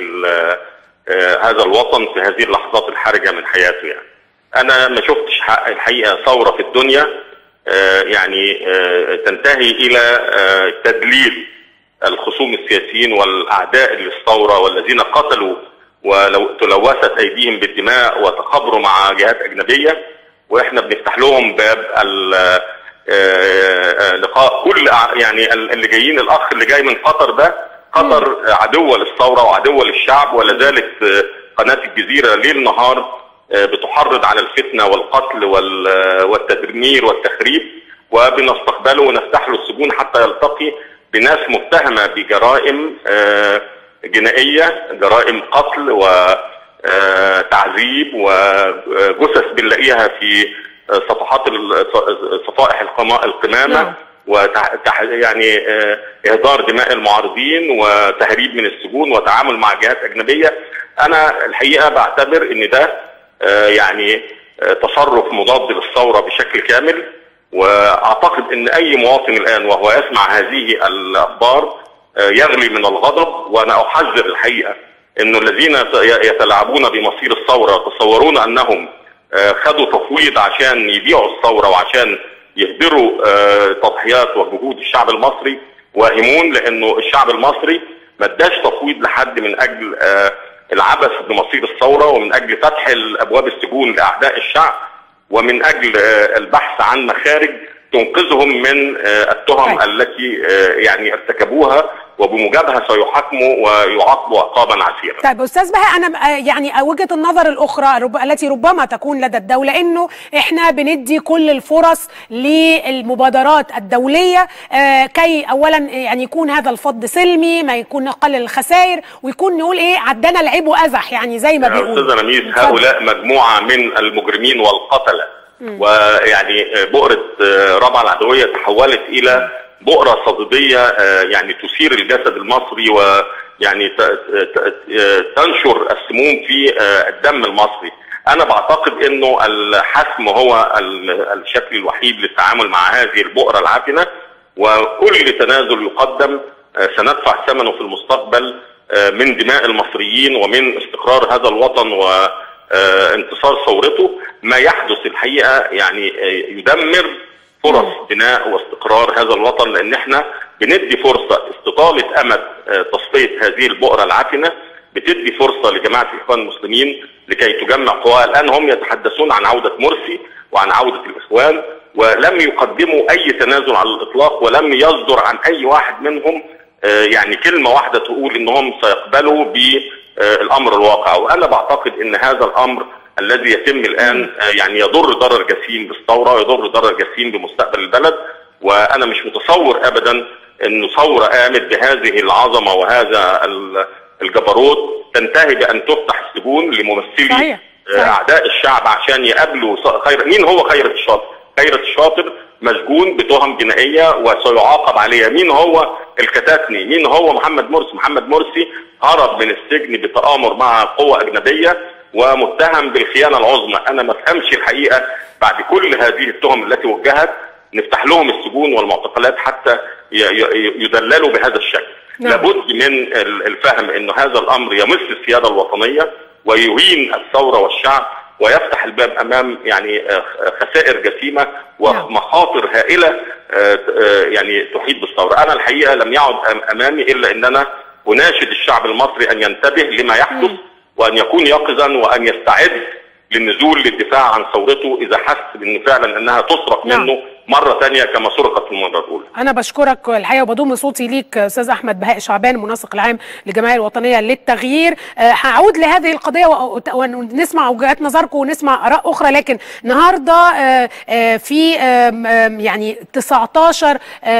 هذا الوطن في هذه اللحظات الحرجه من حياته يعني انا ما شفتش الحقيقه ثوره في الدنيا يعني تنتهي الى تدليل الخصوم السياسيين والاعداء للثوره والذين قتلوا ولو تلوثت ايديهم بالدماء وتخابروا مع جهات اجنبيه واحنا بنفتح لهم باب لقاء كل يعني اللي جايين الاخ اللي جاي من قطر ده قطر عدوه للثوره وعدوه للشعب ولا زالت قناه الجزيره ليل نهار بتحرض على الفتنة والقتل والتدمير والتخريب وبنستقبله ونفتح له السجون حتى يلتقي بناس متهمة بجرائم جنائية جرائم قتل وتعذيب وجثث بنلاقيها في صفحات صفائح القمامه نعم. وتح يعني اهدار دماء المعارضين وتهريب من السجون وتعامل مع جهات اجنبيه انا الحقيقه بعتبر ان ده يعني تصرف مضاد للثوره بشكل كامل واعتقد ان اي مواطن الان وهو يسمع هذه الاخبار يغلي من الغضب وانا احذر الحقيقه انه الذين يتلاعبون بمصير الثوره يتصورون انهم خدوا تفويض عشان يبيعوا الثوره وعشان يهدروا تضحيات وجهود الشعب المصري واهمون لانه الشعب المصري ما اداش تفويض لحد من اجل العبث بمصير الثوره ومن اجل فتح ابواب السجون لاعداء الشعب ومن اجل البحث عن مخارج تنقذهم من التهم طيب. التي يعني ارتكبوها وبموجبها سيحاكموا ويعاقبوا عقابا عسيرا. طيب استاذ بهاء انا يعني وجهه النظر الاخرى رب... التي ربما تكون لدى الدوله انه احنا بندي كل الفرص للمبادرات الدوليه آه كي اولا يعني يكون هذا الفض سلمي ما يكون نقلل الخسائر ويكون نقول ايه عدنا العيب وازح يعني زي ما بيقولوا. استاذ نميس هؤلاء مجموعه من المجرمين والقتله ويعني بؤره رابعه العدويه تحولت الى بؤرة صديدية يعني تثير الجسد المصري ويعني تنشر السموم في الدم المصري أنا بعتقد أنه الحسم هو الشكل الوحيد للتعامل مع هذه البؤرة العفنة وكل تنازل يقدم سندفع ثمنه في المستقبل من دماء المصريين ومن استقرار هذا الوطن وانتصار ثورته ما يحدث الحقيقة يعني يدمر فرص بناء واستقرار هذا الوطن لان احنا بندي فرصه استطاله امد تصفيه هذه البؤره العفنه بتدي فرصه لجماعه الاخوان المسلمين لكي تجمع قواها الان هم يتحدثون عن عوده مرسي وعن عوده الاخوان ولم يقدموا اي تنازل على الاطلاق ولم يصدر عن اي واحد منهم يعني كلمه واحده تقول انهم سيقبلوا بالامر الواقع وانا بعتقد ان هذا الامر الذي يتم الان يعني يضر ضرر جسيم بالثوره ويضر ضرر جسيم بمستقبل البلد وانا مش متصور ابدا انه ثوره قامت بهذه العظمه وهذا الجبروت تنتهي بان تفتح السجون لممثلي صحيح. صحيح. اعداء الشعب عشان يقابلوا خير مين هو خيرة الشاطر؟ خيرة الشاطر مسجون بتهم جنائيه وسيعاقب عليها، مين هو الكتاتني؟ مين هو محمد مرسي؟ محمد مرسي هرب من السجن بتآمر مع قوة أجنبية ومتهم بالخيانه العظمى انا ما افهمش الحقيقه بعد كل هذه التهم التي وجهت نفتح لهم السجون والمعتقلات حتى يدللوا بهذا الشكل نعم. لابد من الفهم انه هذا الامر يمس السياده الوطنيه ويهين الثوره والشعب ويفتح الباب امام يعني خسائر جسيمه ومخاطر هائله يعني تحيط بالثوره انا الحقيقه لم يعد امامي الا ان انا اناشد الشعب المصري ان ينتبه لما يحدث م. وان يكون يقظا وان يستعد للنزول للدفاع عن ثورته اذا حس بان فعلا انها تسرق نعم. منه مره ثانيه كما سرقت في المره الاولى. انا بشكرك الحقيقه وبضم صوتي ليك استاذ احمد بهاء شعبان المنسق العام للجمعيه الوطنيه للتغيير أه هعود لهذه القضيه ونسمع وجهات نظركم ونسمع اراء اخرى لكن النهارده أه أه في يعني 19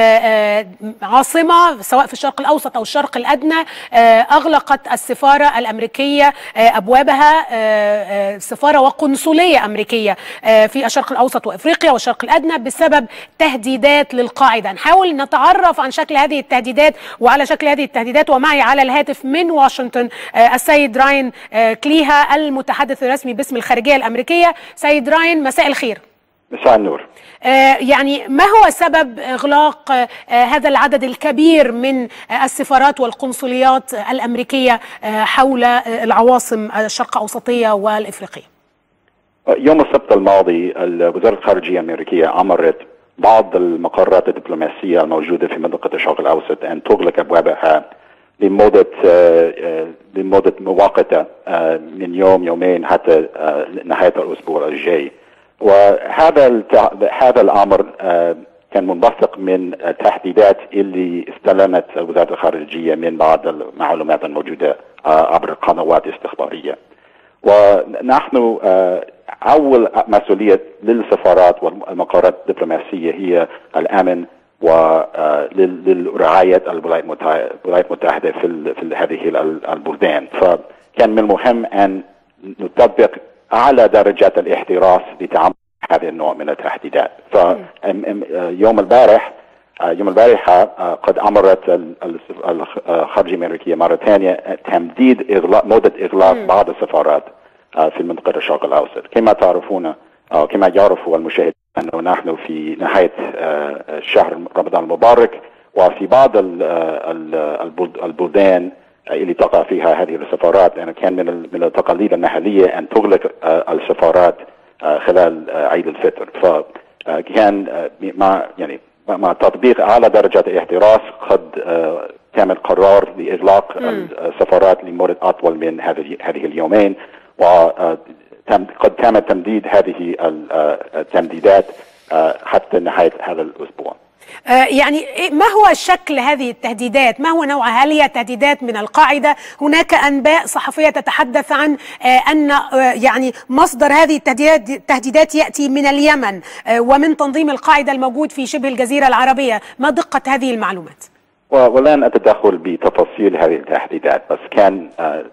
عاصمه سواء في الشرق الاوسط او الشرق الادنى اغلقت السفاره الامريكيه ابوابها سفاره وقنصليه امريكيه في الشرق الاوسط وافريقيا والشرق الادنى بسبب بسبب تهديدات للقاعده نحاول نتعرف عن شكل هذه التهديدات وعلى شكل هذه التهديدات ومعي على الهاتف من واشنطن السيد راين كليها المتحدث الرسمي باسم الخارجيه الامريكيه سيد راين مساء الخير مساء النور يعني ما هو سبب اغلاق هذا العدد الكبير من السفارات والقنصليات الامريكيه حول العواصم الشرق اوسطيه والافريقيه يوم السبت الماضي وزارة الخارجية الأمريكية أمرت بعض المقرات الدبلوماسية الموجودة في منطقة الشرق الأوسط أن تغلق أبوابها لمدة لمدة مؤقتة من يوم يومين حتى نهاية الأسبوع الجاي وهذا هذا الأمر كان منبثق من التحديدات اللي استلمت وزارة الخارجية من بعض المعلومات الموجودة عبر القنوات الاستخبارية ونحن أول مسؤولية للسفارات والمقرات الدبلوماسية هي الأمن وللرعاية الولايات المتحدة في, في هذه البلدان فكان من المهم أن نطبق أعلى درجات الاحتراس لتعامل هذا النوع من التهديدات فيوم البارح يوم البارحة قد أمرت الخارجية الأمريكية مرة ثانية تمديد إغلاق مدة إغلاق م. بعض السفارات في منطقة الشرق الأوسط كما تعرفون أو كما يعرف المشاهد أنه نحن في نهاية شهر رمضان المبارك وفي بعض البلدان اللي تقع فيها هذه السفارات لأنه كان من من التقاليد المحلية أن تغلق السفارات خلال عيد الفطر فكان مع يعني مع تطبيق اعلى درجات الاحتراس قد تم القرار لاغلاق السفارات لمده اطول من هذه هذه اليومين وقد تم تمديد هذه التمديدات حتى نهايه هذا الاسبوع. يعني ما هو شكل هذه التهديدات ما هو نوعها هل هي تهديدات من القاعدة هناك أنباء صحفية تتحدث عن أن يعني مصدر هذه التهديدات التهديدات يأتي من اليمن ومن تنظيم القاعدة الموجود في شبه الجزيرة العربية ما دقة هذه المعلومات ولن أتدخل بتفاصيل هذه التهديدات بس كان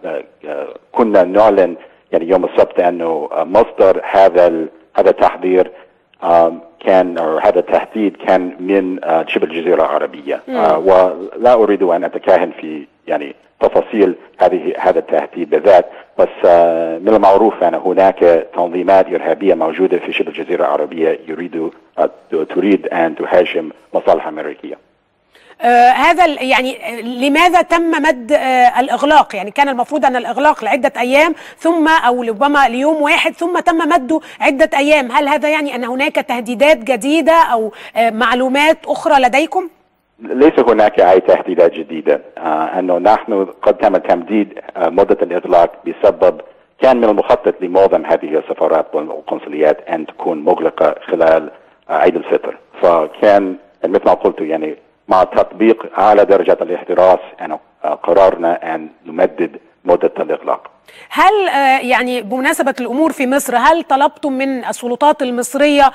كنا نعلن يعني يوم السبت أنه مصدر هذا هذا التحذير كان أو هذا التهديد كان من شبه الجزيره العربيه ولا اريد ان اتكهن في يعني تفاصيل هذه هذا التهديد بالذات بس من المعروف ان هناك تنظيمات ارهابيه موجوده في شبه الجزيره العربيه يريد تريد ان تهاجم مصالح امريكيه آه هذا يعني لماذا تم مد آه الاغلاق يعني كان المفروض ان الاغلاق لعده ايام ثم او ربما ليوم واحد ثم تم مده عده ايام هل هذا يعني ان هناك تهديدات جديده او آه معلومات اخرى لديكم ليس هناك اي تهديدات جديده آه انه نحن قد تم تمديد آه مده الاغلاق بسبب كان من المخطط لمعظم هذه السفارات والقنصليات ان تكون مغلقه خلال آه عيد الفطر فكان مثل ما قلت يعني مع تطبيق اعلى درجات الاحتراس يعني قررنا ان نمدد مده الاغلاق. هل يعني بمناسبه الامور في مصر هل طلبتم من السلطات المصريه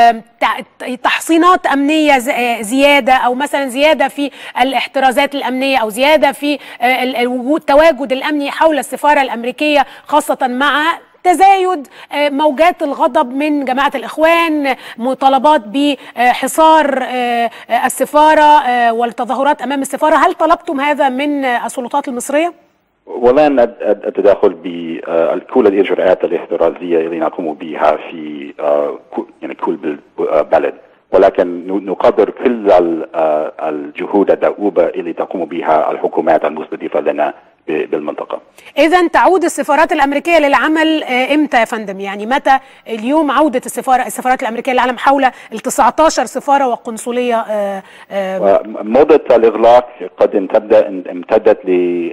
تحصينات امنيه زياده او مثلا زياده في الاحترازات الامنيه او زياده في الوجود تواجد الامني حول السفاره الامريكيه خاصه مع تزايد موجات الغضب من جماعة الإخوان مطالبات بحصار السفارة والتظاهرات أمام السفارة هل طلبتم هذا من السلطات المصرية؟ ولن اتدخل بكل الاجراءات الاحترازيه اللي نقوم بها في يعني كل بلد ولكن نقدر كل الجهود الدؤوبه اللي تقوم بها الحكومات المستضيفه لنا بالمنطقة إذا تعود السفارات الأمريكية للعمل إمتى يا فندم؟ يعني متى اليوم عودة السفارة السفارات الأمريكية للعالم حول ال 19 سفارة وقنصلية آآ آآ مدة الإغلاق قد امتدت امتدت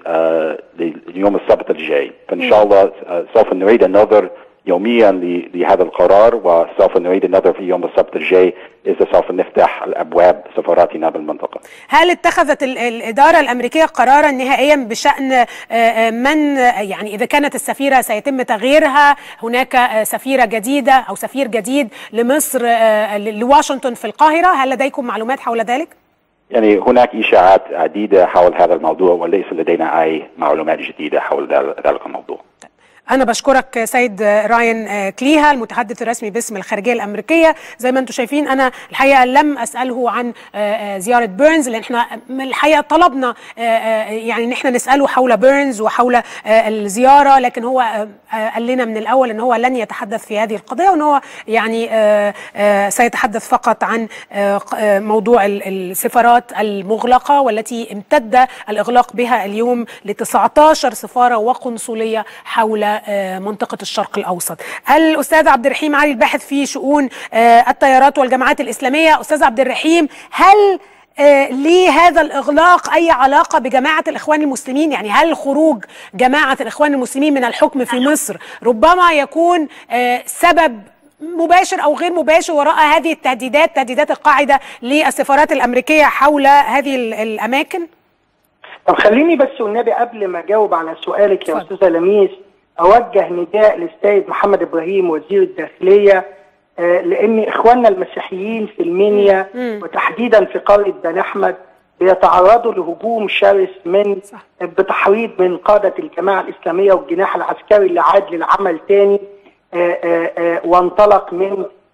ليوم السبت الجاي فإن شاء الله سوف نعيد النظر يوميا لهذا القرار وسوف نعيد النظر في يوم السبت الجاي اذا سوف نفتح الابواب سفاراتنا بالمنطقه. هل اتخذت الاداره الامريكيه قرارا نهائيا بشان من يعني اذا كانت السفيره سيتم تغييرها هناك سفيره جديده او سفير جديد لمصر لواشنطن في القاهره هل لديكم معلومات حول ذلك؟ يعني هناك اشاعات عديده حول هذا الموضوع وليس لدينا اي معلومات جديده حول ذلك الموضوع. أنا بشكرك سيد راين كليها المتحدث الرسمي باسم الخارجية الأمريكية زي ما أنتم شايفين أنا الحقيقة لم أسأله عن زيارة بيرنز لأن احنا الحقيقة طلبنا يعني ان احنا نسأله حول بيرنز وحول الزيارة لكن هو قال لنا من الأول أن هو لن يتحدث في هذه القضية وأن هو يعني سيتحدث فقط عن موضوع السفارات المغلقة والتي امتد الإغلاق بها اليوم ل 19 سفارة وقنصلية حول منطقة الشرق الأوسط الأستاذ عبد الرحيم علي الباحث في شؤون التيارات والجماعات الإسلامية أستاذ عبد الرحيم هل لهذا الإغلاق أي علاقة بجماعة الإخوان المسلمين يعني هل خروج جماعة الإخوان المسلمين من الحكم في مصر ربما يكون سبب مباشر او غير مباشر وراء هذه التهديدات تهديدات القاعده للسفارات الامريكيه حول هذه الاماكن؟ طب خليني بس والنبي قبل ما اجاوب على سؤالك يا استاذه لميس اوجه نداء للسيد محمد ابراهيم وزير الداخليه آه لان اخواننا المسيحيين في المنيا وتحديدا في قريه بن احمد بيتعرضوا لهجوم شرس من صح. بتحريض من قاده الجماعه الاسلاميه والجناح العسكري اللي عاد للعمل تاني آآ آآ وانطلق من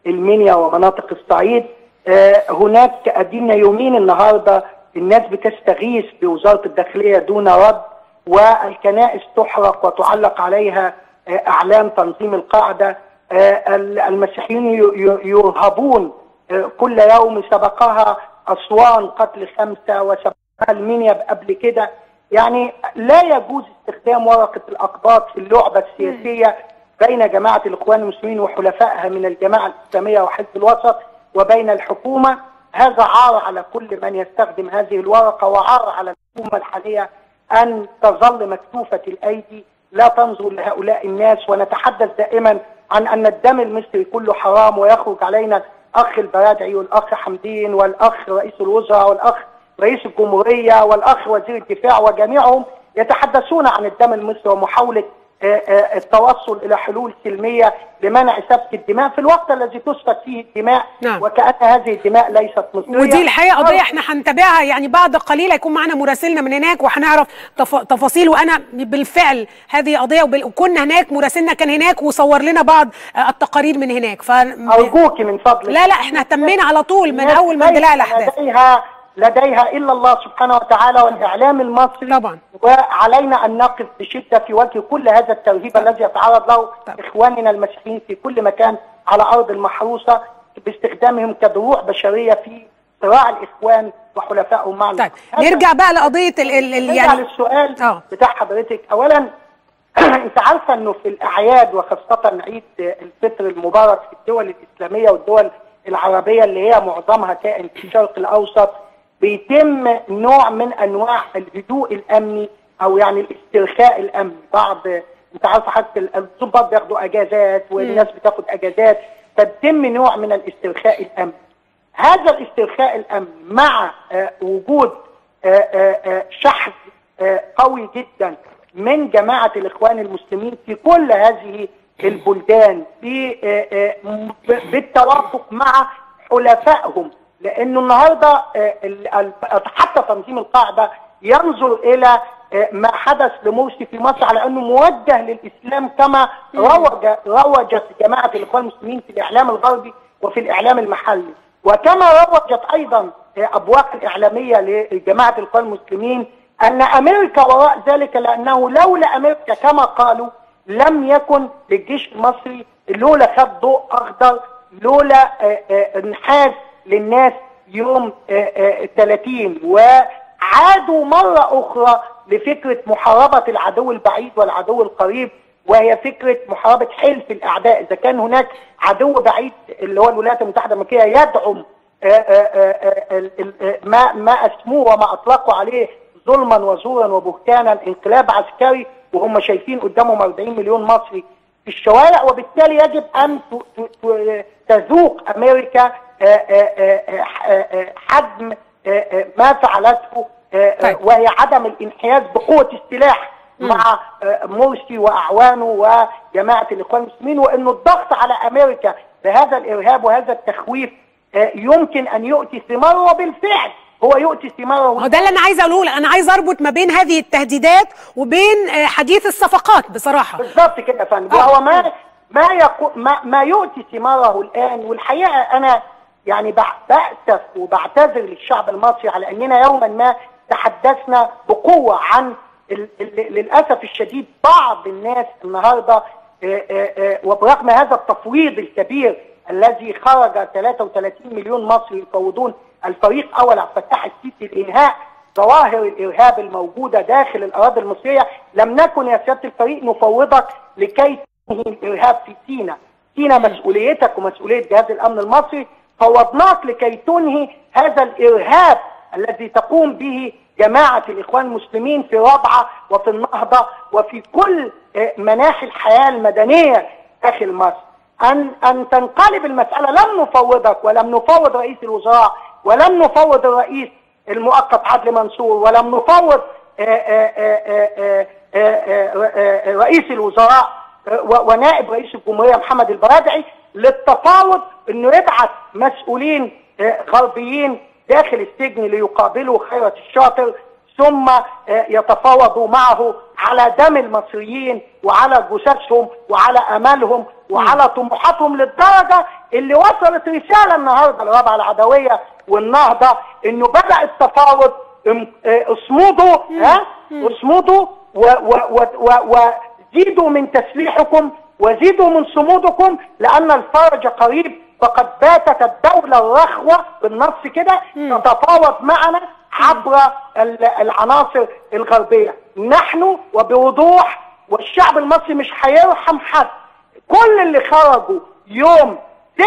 المنيا ومناطق الصعيد آه، هناك ادينا يومين النهارده الناس بتستغيث بوزاره الداخليه دون رد والكنائس تحرق وتعلق عليها آه، اعلام تنظيم القاعده آه، ال- المسيحيين ي- ي- يرهبون آه، كل يوم سبقها اسوان قتل خمسه وسبقها المنيا قبل كده يعني لا يجوز استخدام ورقه الاقباط في اللعبه السياسيه بين جماعه الاخوان المسلمين وحلفائها من الجماعه الاسلاميه وحزب الوسط وبين الحكومه هذا عار على كل من يستخدم هذه الورقه وعار على الحكومه الحاليه ان تظل مكتوفه الايدي لا تنظر لهؤلاء الناس ونتحدث دائما عن ان الدم المصري كله حرام ويخرج علينا الاخ البرادعي والاخ حمدين والاخ رئيس الوزراء والاخ رئيس الجمهوريه والاخ وزير الدفاع وجميعهم يتحدثون عن الدم المصري ومحاوله آه، آه، التوصل الى حلول سلميه لمنع سفك الدماء في الوقت الذي تسفك فيه الدماء نعم. وكأن هذه الدماء ليست مصريه ودي الحقيقه قضيه احنا هنتابعها يعني بعد قليل هيكون معنا مراسلنا من هناك وهنعرف تف... تفاصيل وانا بالفعل هذه قضيه وبال... وكنا هناك مراسلنا كان هناك وصور لنا بعض آه، التقارير من هناك ف ارجوك من فضلك لا لا احنا اهتمينا على طول من الناس اول ما ليس اندلاع الاحداث لديها لديها الا الله سبحانه وتعالى والاعلام المصري طبعا. وعلينا ان نقف بشده في وجه كل هذا الترهيب الذي يتعرض له طبعا. اخواننا المسيحيين في كل مكان على ارض المحروسه باستخدامهم كدروع بشريه في صراع الاخوان وحلفائهم مع طيب هذا- نرجع بقى لقضيه ال... ال... ال... نرجع يعني للسؤال آه. بتاع حضرتك اولا انت عارفه انه في الاعياد وخاصه عيد الفطر المبارك في الدول الاسلاميه والدول العربيه اللي هي معظمها كائن في الشرق الاوسط بيتم نوع من انواع الهدوء الامني او يعني الاسترخاء الامني بعض انت عارفه حتى الضباط بياخدوا اجازات والناس بتاخد اجازات فبيتم نوع من الاسترخاء الامني هذا الاسترخاء الامني مع آه، وجود آه، آه، آه، شحذ آه، قوي جدا من جماعه الاخوان المسلمين في كل هذه البلدان في آه، آه، م- ب- بالتوافق مع حلفائهم لانه النهارده آه، ال- ال- حتى تنظيم القاعده ينظر الى آه، ما حدث لمرسي في مصر على انه موجه للاسلام كما روج روجت جماعه الاخوان المسلمين في الاعلام الغربي وفي الاعلام المحلي وكما روجت ايضا آه، ابواق الاعلاميه لجماعه الاخوان المسلمين ان امريكا وراء ذلك لانه لولا امريكا كما قالوا لم يكن للجيش المصري لولا خد ضوء اخضر لولا آه، آه، انحاز للناس يوم آه، آه، 30 وعادوا مرة أخرى لفكرة محاربة العدو البعيد والعدو القريب وهي فكرة محاربة حلف الأعداء إذا كان هناك عدو بعيد اللي هو الولايات المتحدة الأمريكية يدعم آه، آه، آه، ال- ال- آه، ما ما أسموه وما أطلقوا عليه ظلما وزورا وبهتانا انقلاب عسكري وهم شايفين قدامهم 40 مليون مصري في الشوارع وبالتالي يجب ان ت- ت- ت- تذوق امريكا آه، آه، آه، آه، آه، حجم آه، آه، ما فعلته آه، آه، طيب. وهي عدم الانحياز بقوه السلاح مع آه، مرسي واعوانه وجماعه الاخوان المسلمين وانه الضغط على امريكا بهذا الارهاب وهذا التخويف آه، يمكن ان يؤتي ثماره وبالفعل هو يؤتي ثماره هو ده اللي انا عايزه اقوله انا عايزه اربط ما بين هذه التهديدات وبين آه، حديث الصفقات بصراحه بالضبط كده يا فندم آه. وهو ما ما يقو ما, ما يؤتي ثماره الان والحقيقه انا يعني بع- بأسف وبعتذر للشعب المصري على اننا يوما ما تحدثنا بقوه عن ال- ال- للاسف الشديد بعض الناس النهارده آه، آه، آه، وبرغم هذا التفويض الكبير الذي خرج 33 مليون مصري يفوضون الفريق اول عبد الفتاح السيسي لانهاء ظواهر الارهاب الموجوده داخل الاراضي المصريه لم نكن يا سياده الفريق نفوضك لكي تنهي الارهاب في سينا سينا مسؤوليتك ومسؤوليه جهاز الامن المصري فوضناك لكي تنهي هذا الارهاب الذي تقوم به جماعه الاخوان المسلمين في رابعه وفي النهضه وفي كل آه، مناحي الحياه المدنيه داخل مصر ان ان تنقلب المساله لم نفوضك ولم نفوض رئيس الوزراء ولم نفوض الرئيس المؤقت عدلي منصور ولم نفوض آه، آه، آه، آه، آه، آه، آه، رئيس الوزراء آه، و- ونائب رئيس الجمهوريه محمد البرادعي للتفاوض انه يبعث مسؤولين آه، غربيين داخل السجن ليقابلوا خيرة الشاطر ثم آه، يتفاوضوا معه على دم المصريين وعلى جثثهم وعلى امالهم وعلى طموحاتهم للدرجه اللي وصلت رساله النهارده الرابعه العدويه والنهضه انه بدا التفاوض ام- اه، اصمدوا ها اصمدوا و- و- و- و- وزيدوا من تسليحكم وزيدوا من صمودكم لان الفرج قريب فقد باتت الدوله الرخوه بالنص كده تتفاوض معنا عبر ال- العناصر الغربيه نحن وبوضوح والشعب المصري مش هيرحم حد كل اللي خرجوا يوم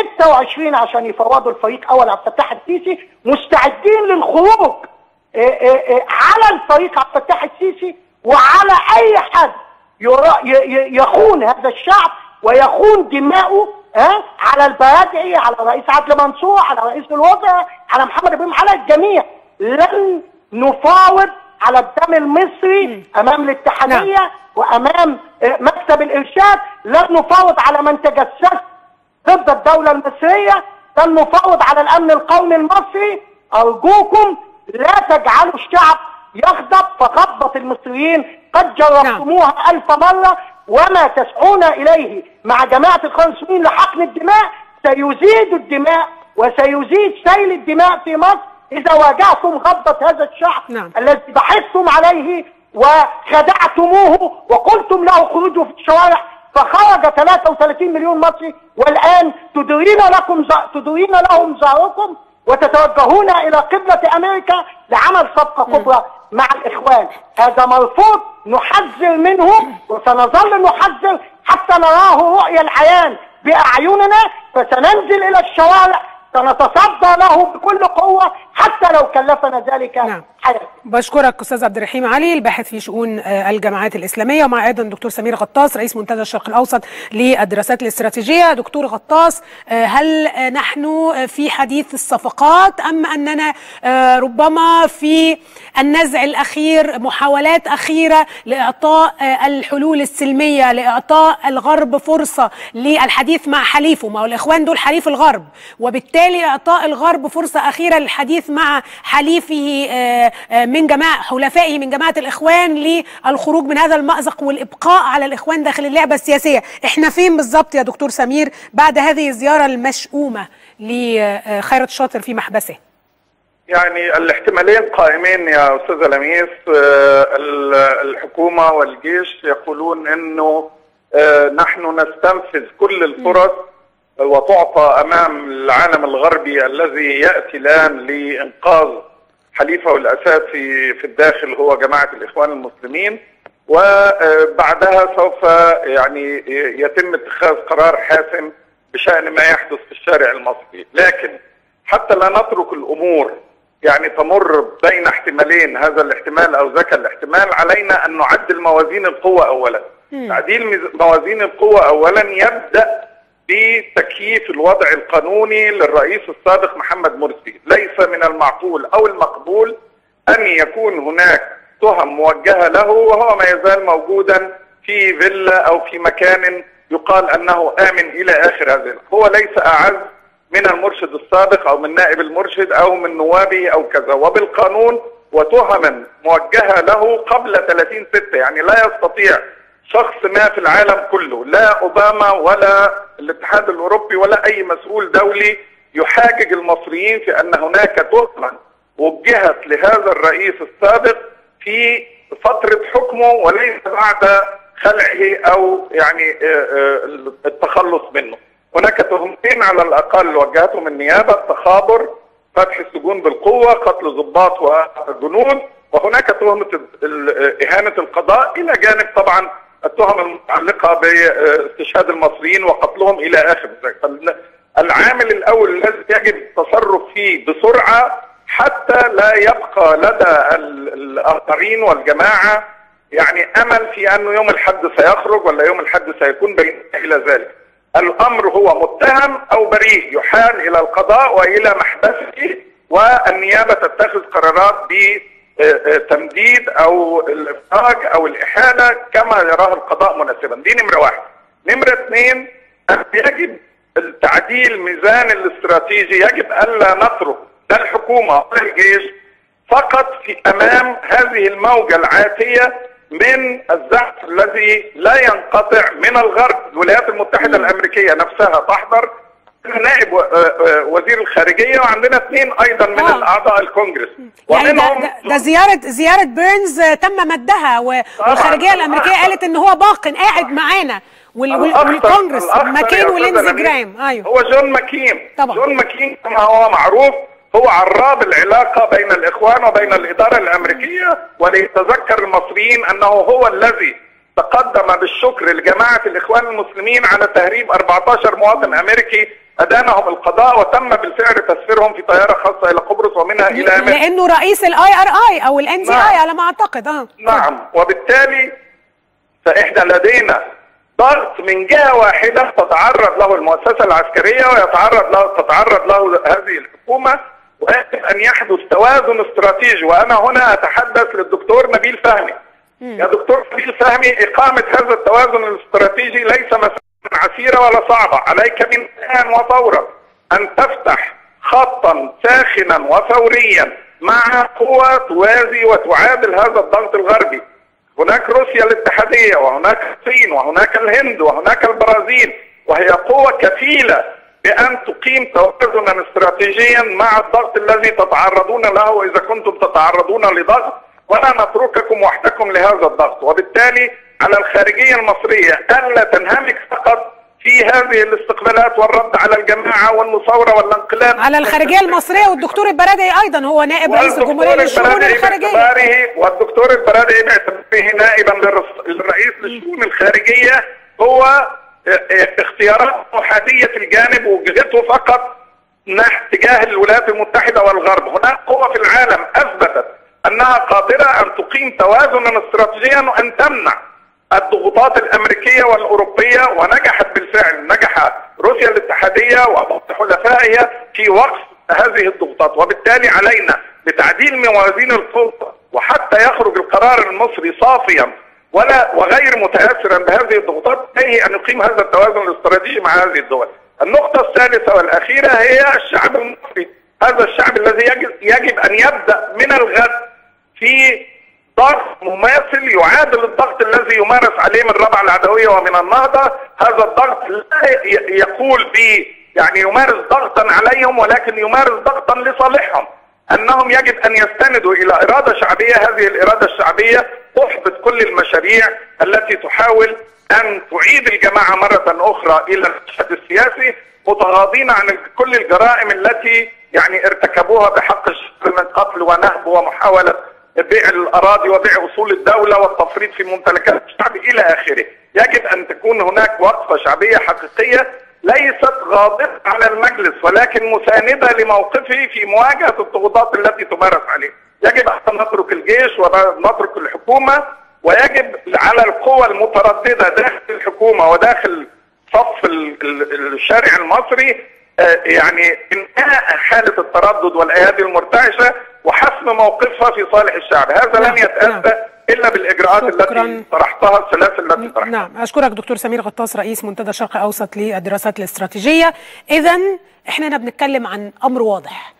26 عشان يفوضوا الفريق اول عبد الفتاح السيسي مستعدين للخروج إيه إيه إيه على الفريق عبد الفتاح السيسي وعلى اي حد يرا- ي- ي- يخون هذا الشعب ويخون دماؤه ها على البرادعي على الرئيس عدلي منصور على رئيس الوزراء على محمد ابراهيم على الجميع لن نفاوض على الدم المصري امام الاتحاديه وامام آه، مكتب الارشاد لن نفاوض على من تجسس ضد الدولة المصرية لن نفاوض على الأمن القومي المصري أرجوكم لا تجعلوا الشعب يغضب فغضبة المصريين قد جربتموها ألف مرة وما تسعون إليه مع جماعة الإخوان المسلمين لحقن الدماء سيزيد الدماء وسيزيد سيل الدماء في مصر إذا واجهتم غضبة هذا الشعب نعم. الذي بحثتم عليه وخدعتموه وقلتم له خروجوا في الشوارع فخرج 33 مليون مصري والان تديرين لكم ز- تديرين لهم ظهركم وتتوجهون الى قبلة امريكا لعمل صفقة كبرى مع الاخوان هذا مرفوض نحذر منه وسنظل نحذر حتى نراه رؤية العيان باعيننا فسننزل الى الشوارع سنتصدى له بكل قوة حتى لو كلفنا ذلك نعم. حياتنا بشكرك استاذ عبد الرحيم علي الباحث في شؤون آه، الجامعات الاسلاميه ومع ايضا دكتور سمير غطاس رئيس منتدى الشرق الاوسط للدراسات الاستراتيجيه دكتور غطاس آه، هل آه، نحن آه، في حديث الصفقات ام اننا آه، ربما في النزع الاخير محاولات اخيره لاعطاء آه، الحلول السلميه لاعطاء الغرب فرصه للحديث مع حليفه ما هو الاخوان دول حليف الغرب وبالتالي اعطاء الغرب فرصه اخيره للحديث مع حليفه آه، آه، من جماعه حلفائه من جماعه الاخوان للخروج من هذا المازق والابقاء على الاخوان داخل اللعبه السياسيه احنا فين بالظبط يا دكتور سمير بعد هذه الزياره المشؤومه لخيرت الشاطر في محبسه يعني الاحتمالين قائمين يا استاذه لميس آه، ال- الحكومه والجيش يقولون انه آه، نحن نستنفذ كل الفرص وتعطى امام العالم الغربي الذي ياتي الان لانقاذ حليفه الاساسي في الداخل هو جماعه الاخوان المسلمين وبعدها سوف يعني يتم اتخاذ قرار حاسم بشان ما يحدث في الشارع المصري لكن حتى لا نترك الامور يعني تمر بين احتمالين هذا الاحتمال او ذاك الاحتمال علينا ان نعدل موازين القوة اولا تعديل ميز- موازين القوة اولا يبدأ بتكييف الوضع القانوني للرئيس السابق محمد مرسي ليس من المعقول او المقبول ان يكون هناك تهم موجهة له وهو ما يزال موجودا في فيلا او في مكان يقال انه امن الى اخر هذا هو ليس اعز من المرشد السابق او من نائب المرشد او من نوابه او كذا وبالقانون وتهما موجهه له قبل 30 6 يعني لا يستطيع شخص ما في العالم كله لا اوباما ولا الاتحاد الاوروبي ولا اي مسؤول دولي يحاجج المصريين في ان هناك تهمه وجهت لهذا الرئيس السابق في فتره حكمه وليس بعد خلعه او يعني آه، آه، التخلص منه. هناك تهمتين على الاقل وجهتهم النيابه التخابر فتح السجون بالقوه قتل ضباط وجنود وهناك تهمه ال- ال- اهانه القضاء الى جانب طبعا التهم المتعلقه باستشهاد المصريين وقتلهم الى اخر ذلك فال- العامل الاول الذي يجب التصرف فيه بسرعه حتى لا يبقى لدى ال- الاخرين والجماعه يعني امل في انه يوم الحد سيخرج ولا يوم الحد سيكون بين الى ذلك. الامر هو متهم او بريء يحال الى القضاء والى محبسه والنيابه تتخذ قرارات بتمديد او الافراج او الاحاله كما يراه القضاء مناسبا دي نمره واحد. نمره اثنين أن يجب التعديل ميزان الاستراتيجي يجب الا نترك لا الحكومه ولا الجيش فقط في امام هذه الموجه العاتيه من الزحف الذي لا ينقطع من الغرب الولايات المتحده الامريكيه نفسها تحضر نائب و- آه، آه، وزير الخارجيه وعندنا اثنين ايضا من آه. الاعضاء الكونجرس يعني ده, ده, ده زياره زياره بيرنز آه، تم مدها و- والخارجيه الامريكيه الأخطر. قالت ان هو باق قاعد معانا وال- وال- الأخطر- والكونجرس الأخطر ماكين يا أستاذ ولينزي لميس جرام ايوه هو جون ماكين طبعا. جون ماكين كما هو معروف هو عراب العلاقة بين الإخوان وبين الإدارة الأمريكية وليتذكر المصريين أنه هو الذي تقدم بالشكر لجماعة الإخوان المسلمين على تهريب 14 مواطن أمريكي أدانهم القضاء وتم بالفعل تسفيرهم في طيارة خاصة إلى قبرص ومنها إلى أمريكا لانه رئيس الاي ار اي او الان سي نعم. اي على ما اعتقد اه نعم وبالتالي فإحنا لدينا ضغط من جهة واحدة تتعرض له المؤسسة العسكرية ويتعرض له تتعرض له هذه الحكومة ويجب أن يحدث توازن استراتيجي وأنا هنا أتحدث للدكتور نبيل فهمي يا دكتور نبيل فهمي إقامة هذا التوازن الاستراتيجي ليس مسألة عسيرة ولا صعبة عليك من الآن وفورا أن تفتح خطا ساخنا وفوريا مع قوى توازي وتعادل هذا الضغط الغربي هناك روسيا الاتحادية وهناك الصين وهناك الهند وهناك البرازيل وهي قوة كفيلة بأن تقيم توازنا استراتيجيا مع الضغط الذي تتعرضون له وإذا كنتم تتعرضون لضغط ولا نترككم وحدكم لهذا الضغط وبالتالي على الخارجية المصرية ألا تنهمك فقط في هذه الاستقبالات والرد على الجماعة والمصاورة والانقلاب على الخارجيه المصريه والدكتور البرادعي ايضا هو نائب رئيس الجمهوريه للشؤون البرادعي الخارجيه باعتباره والدكتور البرادعي باعتباره نائبا للرس- للرئيس للشؤون الخارجيه هو اه، اه، اختيارات احاديه الجانب وجهته فقط نحو تجاه الولايات المتحده والغرب، هناك قوى في العالم اثبتت انها قادره ان تقيم توازنا استراتيجيا وان تمنع الضغوطات الامريكيه والاوروبيه ونجحت بالفعل نجح روسيا الاتحاديه وبعض حلفائها في وقف هذه الضغوطات وبالتالي علينا بتعديل موازين القوة وحتى يخرج القرار المصري صافيا ولا وغير متاثرا بهذه الضغوطات عليه ان يقيم هذا التوازن الاستراتيجي مع هذه الدول. النقطة الثالثة والأخيرة هي الشعب المصري، هذا الشعب الذي يجب, يجب أن يبدأ من الغد في ضغط مماثل يعادل الضغط الذي يمارس عليه من ربع العدوية ومن النهضة هذا الضغط لا ي- يقول ب يعني يمارس ضغطا عليهم ولكن يمارس ضغطا لصالحهم انهم يجب ان يستندوا الى اراده شعبيه هذه الاراده الشعبيه تحبط كل المشاريع التي تحاول ان تعيد الجماعه مره اخرى الى المشهد السياسي متغاضين عن كل الجرائم التي يعني ارتكبوها بحق الشعب من قتل ونهب ومحاوله بيع الاراضي وبيع اصول الدوله والتفريط في ممتلكات الشعب الى اخره، يجب ان تكون هناك وقفه شعبيه حقيقيه ليست غاضبه على المجلس ولكن مسانده لموقفه في مواجهه الضغوطات التي تمارس عليه، يجب ان نترك الجيش ونترك الحكومه ويجب على القوى المتردده داخل الحكومه وداخل صف ال- ال- الشارع المصري آه، يعني انهاء حاله التردد والايادي المرتعشه وحسم موقفها في صالح الشعب، هذا نعم، لن يتاتى الا بالاجراءات شكراً. التي طرحتها الثلاث التي طرحتها. نعم اشكرك دكتور سمير غطاس رئيس منتدى الشرق الاوسط للدراسات الاستراتيجيه اذا احنا هنا بنتكلم عن امر واضح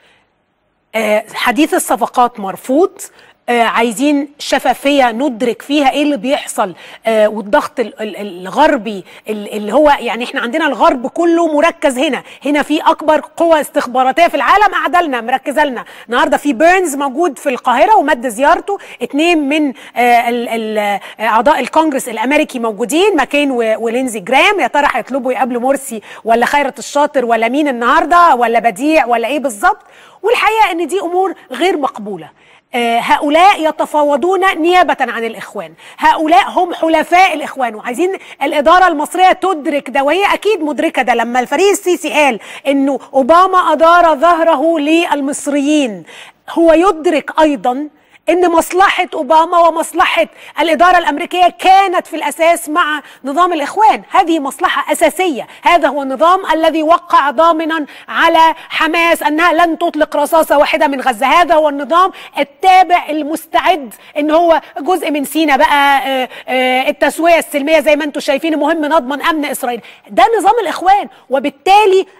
آه، حديث الصفقات مرفوض آه، عايزين شفافيه ندرك فيها ايه اللي بيحصل آه، والضغط ال- ال- الغربي ال- اللي هو يعني احنا عندنا الغرب كله مركز هنا هنا في اكبر قوى استخباراتيه في العالم قاعده لنا مركزه لنا النهارده في بيرنز موجود في القاهره ومد زيارته اتنين من آه، ال- ال- آه، اعضاء الكونجرس الامريكي موجودين ماكين و- ولينزي جرام يا ترى هيطلبوا يقابلوا مرسي ولا خيرت الشاطر ولا مين النهارده ولا بديع ولا ايه بالظبط والحقيقه ان دي امور غير مقبوله آه، هؤلاء يتفاوضون نيابة عن الإخوان هؤلاء هم حلفاء الإخوان وعايزين الإدارة المصرية تدرك ده وهي أكيد مدركة ده لما الفريق السيسي قال أنه أوباما أدار ظهره للمصريين هو يدرك أيضا ان مصلحه اوباما ومصلحه الاداره الامريكيه كانت في الاساس مع نظام الاخوان هذه مصلحه اساسيه هذا هو النظام الذي وقع ضامنا على حماس انها لن تطلق رصاصه واحده من غزه هذا هو النظام التابع المستعد ان هو جزء من سينا بقى آه، آه، التسويه السلميه زي ما انتم شايفين المهم نضمن امن اسرائيل ده نظام الاخوان وبالتالي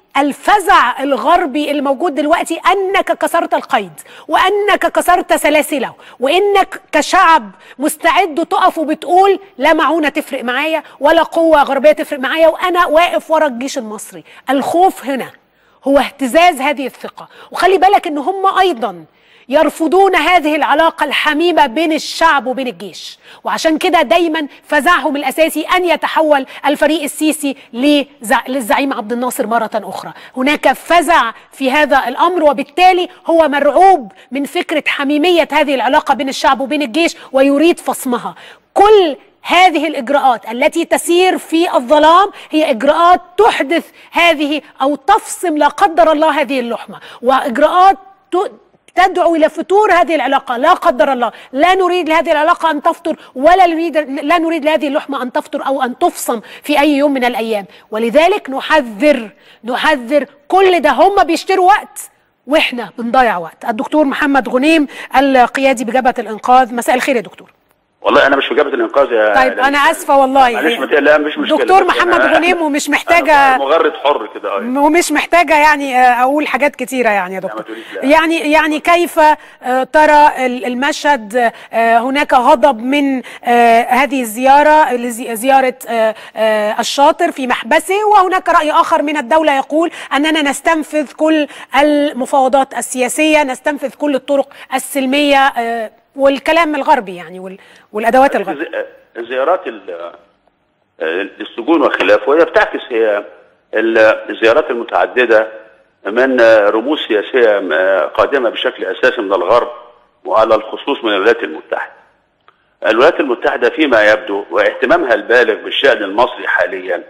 الفزع الغربي الموجود دلوقتي انك كسرت القيد وانك كسرت سلاسله وانك كشعب مستعد تقف وبتقول لا معونه تفرق معايا ولا قوه غربيه تفرق معايا وانا واقف ورا الجيش المصري الخوف هنا هو اهتزاز هذه الثقه وخلي بالك ان هم ايضا يرفضون هذه العلاقة الحميمة بين الشعب وبين الجيش وعشان كده دايما فزعهم الأساسي أن يتحول الفريق السيسي لزع- للزعيم عبد الناصر مرة أخرى هناك فزع في هذا الأمر وبالتالي هو مرعوب من فكرة حميمية هذه العلاقة بين الشعب وبين الجيش ويريد فصمها كل هذه الإجراءات التي تسير في الظلام هي إجراءات تحدث هذه أو تفصم لا قدر الله هذه اللحمة وإجراءات ت- تدعو الى فتور هذه العلاقه لا قدر الله لا نريد لهذه العلاقه ان تفطر ولا نريد لا نريد لهذه اللحمه ان تفطر او ان تفصم في اي يوم من الايام ولذلك نحذر نحذر كل ده هم بيشتروا وقت واحنا بنضيع وقت الدكتور محمد غنيم القيادي بجبهه الانقاذ مساء الخير يا دكتور والله انا مش في جبهه الانقاذ يا طيب انا اسفه والله معلش ما تقلق، لا مش مشكله دكتور بس محمد أنا- غنيم ومش أنا محتاجه مغرد حر كده اه ومش محتاجه يعني آه، اقول حاجات كتيره يعني يا دكتور تقوليش لا. يعني يعني كيف آه، ترى ال- المشهد آه، هناك غضب من آه، هذه الزياره لزي- زياره آه، آه، الشاطر في محبسه وهناك راي اخر من الدوله يقول اننا نستنفذ كل المفاوضات السياسيه نستنفذ كل الطرق السلميه آه، والكلام الغربي يعني وال- والادوات الغربيه الزي- الزيارات ال- للسجون وخلافه هي بتعكس هي ال- الزيارات المتعدده من رموز سياسيه قادمه بشكل اساسي من الغرب وعلى الخصوص من الولايات المتحده. الولايات المتحده فيما يبدو واهتمامها البالغ بالشان المصري حاليا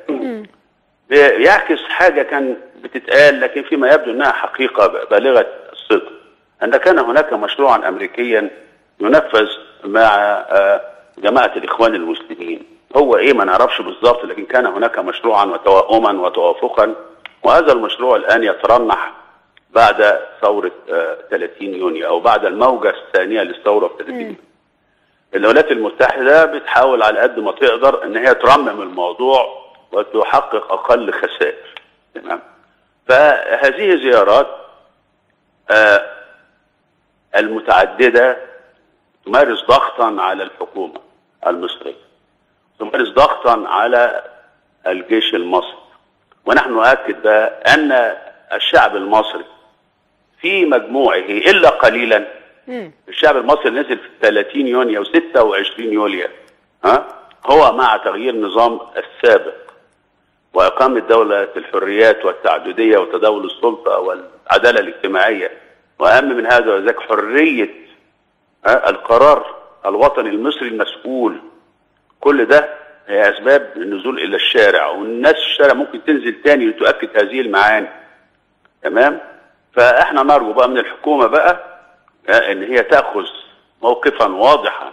بيعكس حاجه كان بتتقال لكن فيما يبدو انها حقيقه بالغه الصدق ان كان هناك مشروعا امريكيا ينفذ مع آه، جماعه الاخوان المسلمين هو ايه ما نعرفش بالظبط لكن كان هناك مشروعا وتوائما وتوافقا وهذا المشروع الان يترنح بعد ثوره آه، 30 يونيو او بعد الموجه الثانيه للثوره في 30 يونيو الولايات المتحده بتحاول على قد ما تقدر ان هي ترمم الموضوع وتحقق اقل خسائر تمام فهذه زيارات آه المتعدده تمارس ضغطا على الحكومه المصريه تمارس ضغطا على الجيش المصري ونحن نؤكد بقى ان الشعب المصري في مجموعه الا قليلا الشعب المصري اللي نزل في 30 يونيو و26 يوليو ها هو مع تغيير نظام السابق واقامه دوله الحريات والتعدديه وتداول السلطه والعداله الاجتماعيه واهم من هذا وذاك حريه ها القرار الوطني المصري المسؤول كل ده هي اسباب النزول الى الشارع والناس الشارع ممكن تنزل تاني لتؤكد هذه المعاني تمام فاحنا نرجو بقى من الحكومه بقى آه، ان هي تاخذ موقفا واضحا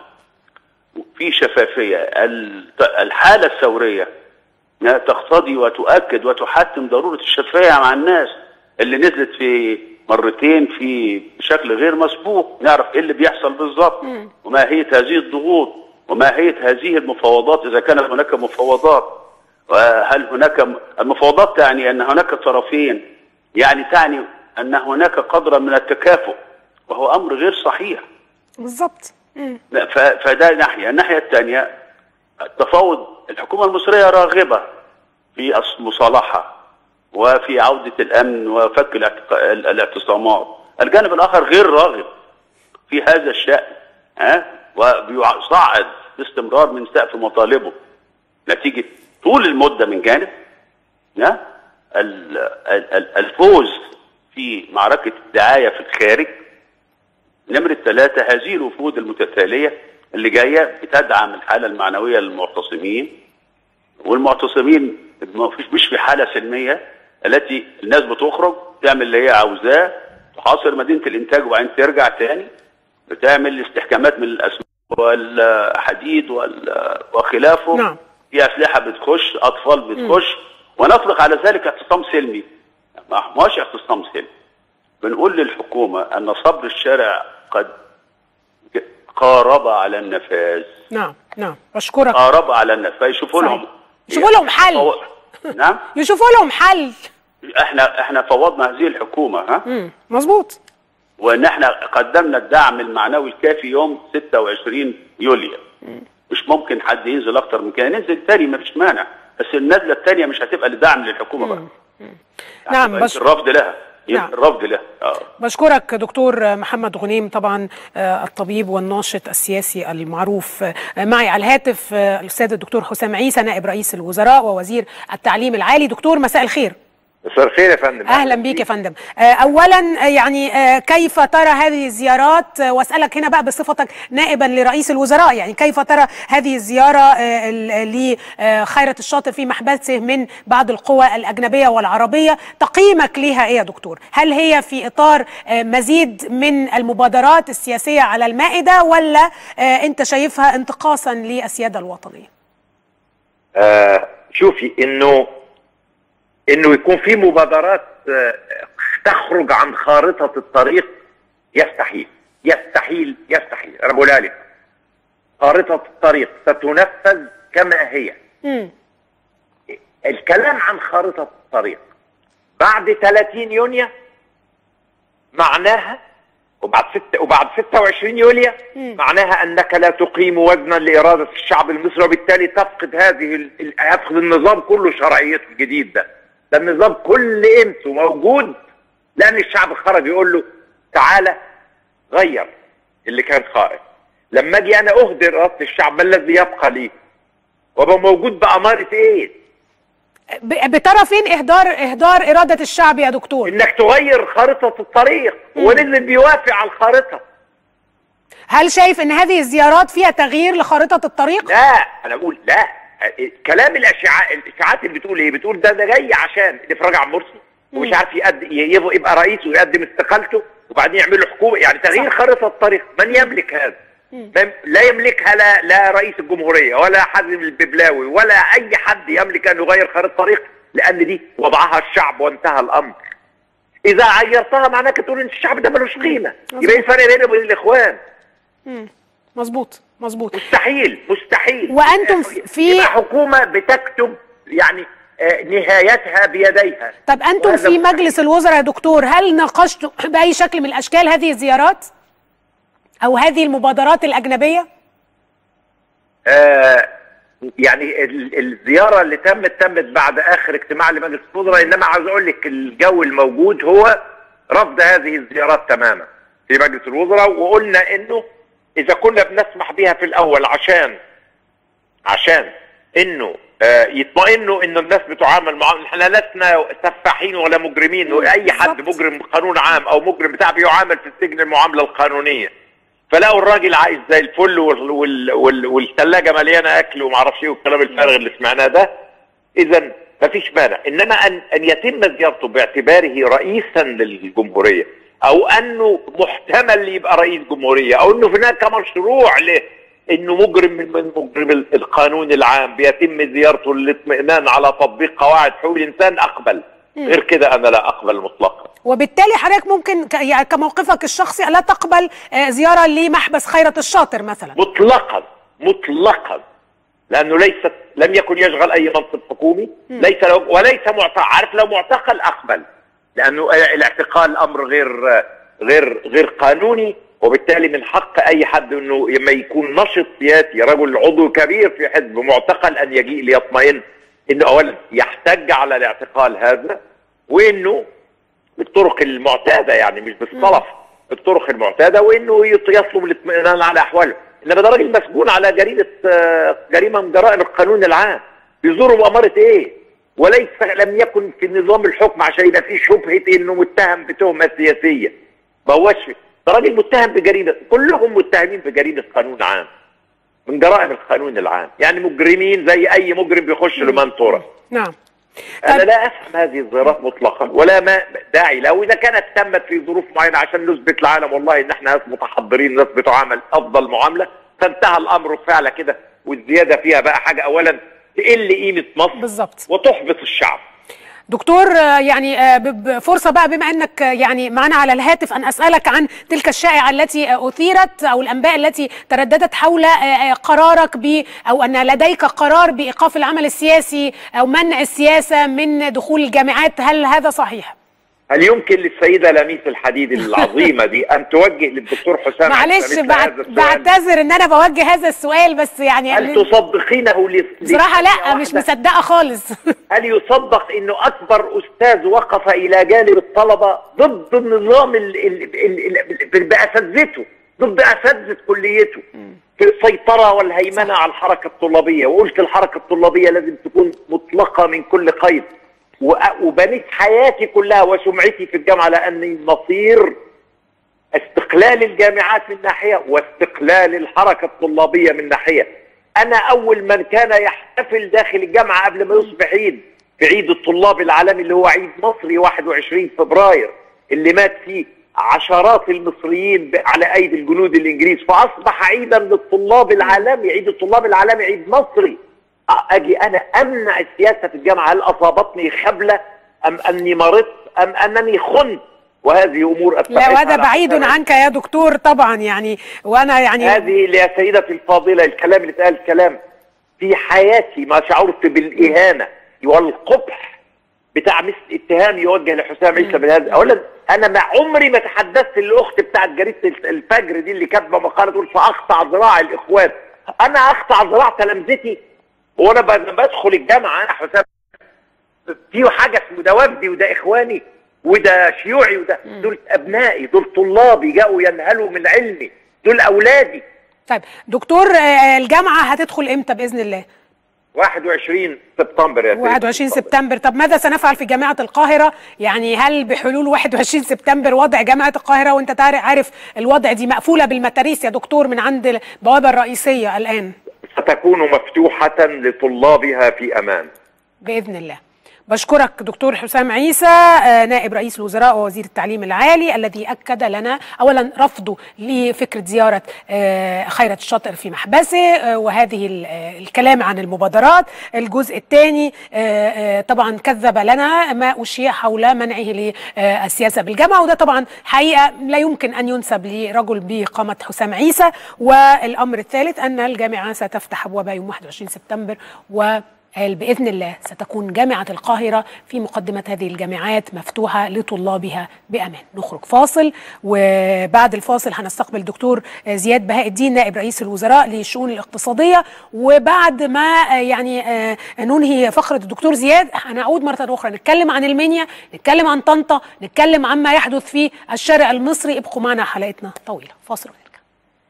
في شفافيه الت- الحاله الثوريه آه، تقتضي وتؤكد وتحتم ضروره الشفافيه مع الناس اللي نزلت في مرتين في بشكل غير مسبوق نعرف ايه اللي بيحصل بالظبط وماهيه هذه الضغوط وماهيه هذه المفاوضات اذا كانت هناك مفاوضات وهل هناك م- المفاوضات تعني ان هناك طرفين يعني تعني ان هناك قدرا من التكافؤ وهو امر غير صحيح بالظبط مم. لا، ف- فده ناحيه، الناحيه الثانيه التفاوض الحكومه المصريه راغبه في المصالحه وفي عوده الامن وفك الاعتق- ال- الاعتصامات، الجانب الاخر غير راغب في هذا الشان ها وبيصعد باستمرار من سقف مطالبه نتيجه طول المده من جانب ها ال- ال- ال- الفوز في معركه الدعايه في الخارج نمرة ثلاثة هذه الوفود المتتالية اللي جاية بتدعم الحالة المعنوية للمعتصمين والمعتصمين ما فيش مش في حالة سلمية التي الناس بتخرج تعمل اللي هي عاوزاه تحاصر مدينة الإنتاج وبعدين ترجع تاني بتعمل استحكامات من الأسماء والحديد وال- وخلافه نعم. في أسلحة بتخش أطفال بتخش ونطلق على ذلك اعتصام سلمي ما هوش اعتصام سلمي بنقول للحكومة أن صبر الشارع قد قارب على النفاذ نعم نعم بشكرك قارب على النفاذ يشوفوا صحيح. لهم يشوفوا لهم حل. هو- نعم يشوفوا لهم حل احنا احنا فوضنا هذه الحكومه ها مم. مظبوط وان احنا قدمنا الدعم المعنوي الكافي يوم 26 يوليو مش ممكن حد ينزل اكتر من كده ننزل تاني ما فيش مانع بس النزله الثانيه مش هتبقى لدعم للحكومه بقى نعم، بس بس- الرفض لها نعم. الرفض لها اه بشكرك دكتور محمد غنيم طبعا آه، الطبيب والناشط السياسي المعروف آه، معي على الهاتف آه، الاستاذ الدكتور حسام عيسى نائب رئيس الوزراء ووزير التعليم العالي دكتور مساء الخير مساء الخير يا فندم اهلا بيك يا فندم آه، اولا آه، يعني آه، كيف ترى هذه الزيارات آه، واسالك هنا بقى بصفتك نائبا لرئيس الوزراء يعني كيف ترى هذه الزياره آه، ال- لخيرة الشاطر في محبسه من بعض القوى الاجنبيه والعربيه تقييمك لها ايه يا دكتور هل هي في اطار آه، مزيد من المبادرات السياسيه على المائده ولا آه، انت شايفها انتقاصا للسياده الوطنيه آه شوفي انه انه يكون في مبادرات آه تخرج عن خارطه الطريق يستحيل يستحيل يستحيل انا بقولها لك خارطه الطريق ستنفذ كما هي مم. الكلام عن خارطه الطريق بعد 30 يونيو معناها وبعد ست وبعد 26 يوليو معناها انك لا تقيم وزنا لاراده الشعب المصري وبالتالي تفقد هذه ال- ال- يفقد النظام كله شرعيته الجديد ده ده النظام كل قيمته موجود لان الشعب خرج يقول له تعالى غير اللي كان خارج لما اجي انا اهدر اراده الشعب ما الذي يبقى لي وابقى موجود باماره ايه ب- بترى فين اهدار اهدار اراده الشعب يا دكتور انك تغير خارطه الطريق ونزل بيوافق على الخارطه هل شايف ان هذه الزيارات فيها تغيير لخارطه الطريق؟ لا انا بقول لا كلام الاشاعات الاشاعات اللي بتقول ايه بتقول ده ده جاي عشان الافراج عن مرسي ومش عارف يقد ي- يبقى, يبقى رئيس ويقدم استقالته وبعدين يعملوا حكومه يعني تغيير صح. خارطه الطريق من يملك هذا من- لا يملكها لا لا رئيس الجمهوريه ولا حازم الببلاوي ولا اي حد يملك ان يغير خارطه الطريق لان دي وضعها الشعب وانتهى الامر اذا غيرتها معناك تقول ان الشعب ده ملوش قيمه يبقى ايه الفرق بينه وبين الاخوان مظبوط مظبوط مستحيل مستحيل وأنتم في- يبقى حكومه بتكتب يعني آه، نهايتها بيديها طب انتم وهذا في مستحيل. مجلس الوزراء يا دكتور هل ناقشتوا باي شكل من الاشكال هذه الزيارات؟ او هذه المبادرات الاجنبيه؟ آه يعني ال- الزياره اللي تمت تمت بعد اخر اجتماع لمجلس الوزراء انما عاوز اقول لك الجو الموجود هو رفض هذه الزيارات تماما في مجلس الوزراء وقلنا انه اذا كنا بنسمح بها في الاول عشان عشان انه آه يطمئنوا انه الناس بتعامل معاهم احنا لسنا سفاحين ولا مجرمين واي حد بالظبط. مجرم قانون عام او مجرم بتاع بيعامل في السجن المعامله القانونيه فلقوا الراجل عايش زي الفل وال وال وال والثلاجه مليانه اكل وما اعرفش ايه والكلام الفارغ اللي سمعناه ده اذا مفيش مانع انما ان ان يتم زيارته باعتباره رئيسا للجمهوريه او انه محتمل يبقى رئيس جمهوريه او انه هناك مشروع ل انه مجرم من من مجرم ال- القانون العام بيتم زيارته للاطمئنان على تطبيق قواعد حقوق الانسان اقبل غير كده انا لا اقبل مطلقا وبالتالي حضرتك ممكن ك- يعني كموقفك الشخصي لا تقبل آه، زياره لمحبس خيرة الشاطر مثلا مطلقا مطلقا لانه ليست لم يكن يشغل اي منصب حكومي ليس لو وليس معتقل عارف لو معتقل اقبل لانه الاعتقال امر غير غير غير قانوني وبالتالي من حق اي حد انه لما يكون نشط سياسي رجل عضو كبير في حزب معتقل ان يجيء ليطمئن انه اولا يحتج على الاعتقال هذا وانه بالطرق المعتاده يعني مش بالصلف بالطرق المعتاده وانه يط- يطلب الاطمئنان على احواله انما ده راجل مسجون على جريمه آه، جريمه من جرائم القانون العام بيزوره باماره ايه؟ وليس لم يكن في نظام الحكم عشان يبقى فيه شبهه انه متهم بتهمه سياسيه ما هوش ده راجل متهم بجريمه كلهم متهمين بجريمه قانون عام من جرائم القانون العام يعني مجرمين زي اي مجرم بيخش لمنطوره نعم انا طب- لا افهم هذه الزيارات مطلقا ولا ما داعي لها واذا كانت تمت في ظروف معينه عشان نثبت العالم والله ان احنا ناس متحضرين ناس بتعامل افضل معامله فانتهى الامر فعلا كده والزياده فيها بقى حاجه اولا تقل قيمه مصر بالظبط وتحبط الشعب دكتور آه، يعني آه، ب- ب- فرصة بقى بما أنك آه، يعني معنا على الهاتف أن أسألك عن تلك الشائعة التي آه، أثيرت أو الأنباء التي ترددت حول آه، آه، قرارك ب أو أن لديك قرار بإيقاف العمل السياسي أو منع السياسة من دخول الجامعات هل هذا صحيح؟ هل يمكن للسيدة لميس الحديد العظيمة دي أن توجه للدكتور حسام عيسى معلش مثل بعت- هذا السؤال؟ بعتذر ان انا بوجه هذا السؤال بس يعني هل تصدقينه ل- بصراحه لا لثانية مش واحدة؟ مصدقه خالص هل يصدق انه اكبر استاذ وقف الى جانب الطلبه ضد النظام ال- ال- ال- ال- باساتذته ضد اساتذه كليته في السيطره والهيمنه على الحركه الطلابيه وقلت الحركه الطلابيه لازم تكون مطلقه من كل قيد وأ- وبنيت حياتي كلها وسمعتي في الجامعه على اني مصير استقلال الجامعات من ناحيه واستقلال الحركه الطلابيه من ناحيه انا اول من كان يحتفل داخل الجامعه قبل ما يصبح عيد في عيد الطلاب العالمي اللي هو عيد مصري 21 فبراير اللي مات فيه عشرات المصريين ب- على ايدي الجنود الانجليز فاصبح عيدا للطلاب العالمي عيد الطلاب العالمي عيد مصري أ- اجي انا امنع السياسه في الجامعه هل اصابتني خبله ام اني مرضت ام انني خنت وهذه امور لا أتبعتها وهذا على بعيد حساب عنك يا دكتور طبعا يعني وانا يعني هذه اللي يا سيدتي الفاضلة الكلام اللي اتقال كلام في حياتي ما شعرت بالإهانة والقبح بتاع مثل اتهام يوجه لحسام عيسى بهذا أولا أنا ما عمري ما تحدثت للأخت بتاعت جريدة الفجر دي اللي كاتبة مقالة تقول فأقطع ذراع الإخوان أنا أقطع ذراع تلامذتي وأنا ب- لما بدخل الجامعة أنا حسام في حاجة اسمه ده وفدي وده إخواني وده شيوعي وده دول أبنائي دول طلابي جاءوا ينهلوا من علمي دول أولادي طيب دكتور آه، الجامعه هتدخل امتى باذن الله 21 سبتمبر يا سيدي. 21 سبتمبر طب ماذا سنفعل في جامعه القاهره يعني هل بحلول 21 سبتمبر وضع جامعه القاهره وانت تعرف عارف الوضع دي مقفوله بالمتاريس يا دكتور من عند البوابه الرئيسيه الان ستكون مفتوحة لطلابها في أمان باذن الله بشكرك دكتور حسام عيسى آه، نائب رئيس الوزراء ووزير التعليم العالي الذي اكد لنا اولا رفضه لفكره زياره آه، خيرت الشاطر في محبسه آه، وهذه ال- آه، الكلام عن المبادرات الجزء الثاني طبعا كذب لنا ما اشيع حول منعه للسياسه بالجامعه وده طبعا حقيقه لا يمكن ان ينسب لرجل بقامه حسام عيسى والامر الثالث ان الجامعه ستفتح ابوابها يوم 21 سبتمبر و قال بإذن الله ستكون جامعة القاهرة في مقدمة هذه الجامعات مفتوحة لطلابها بأمان نخرج فاصل وبعد الفاصل هنستقبل دكتور زياد بهاء الدين نائب رئيس الوزراء للشؤون الاقتصادية وبعد ما يعني آه، ننهي فقرة الدكتور زياد هنعود مرة أخرى نتكلم عن المنيا نتكلم عن طنطا نتكلم عما يحدث في الشارع المصري ابقوا معنا حلقتنا طويلة فاصل ونرجع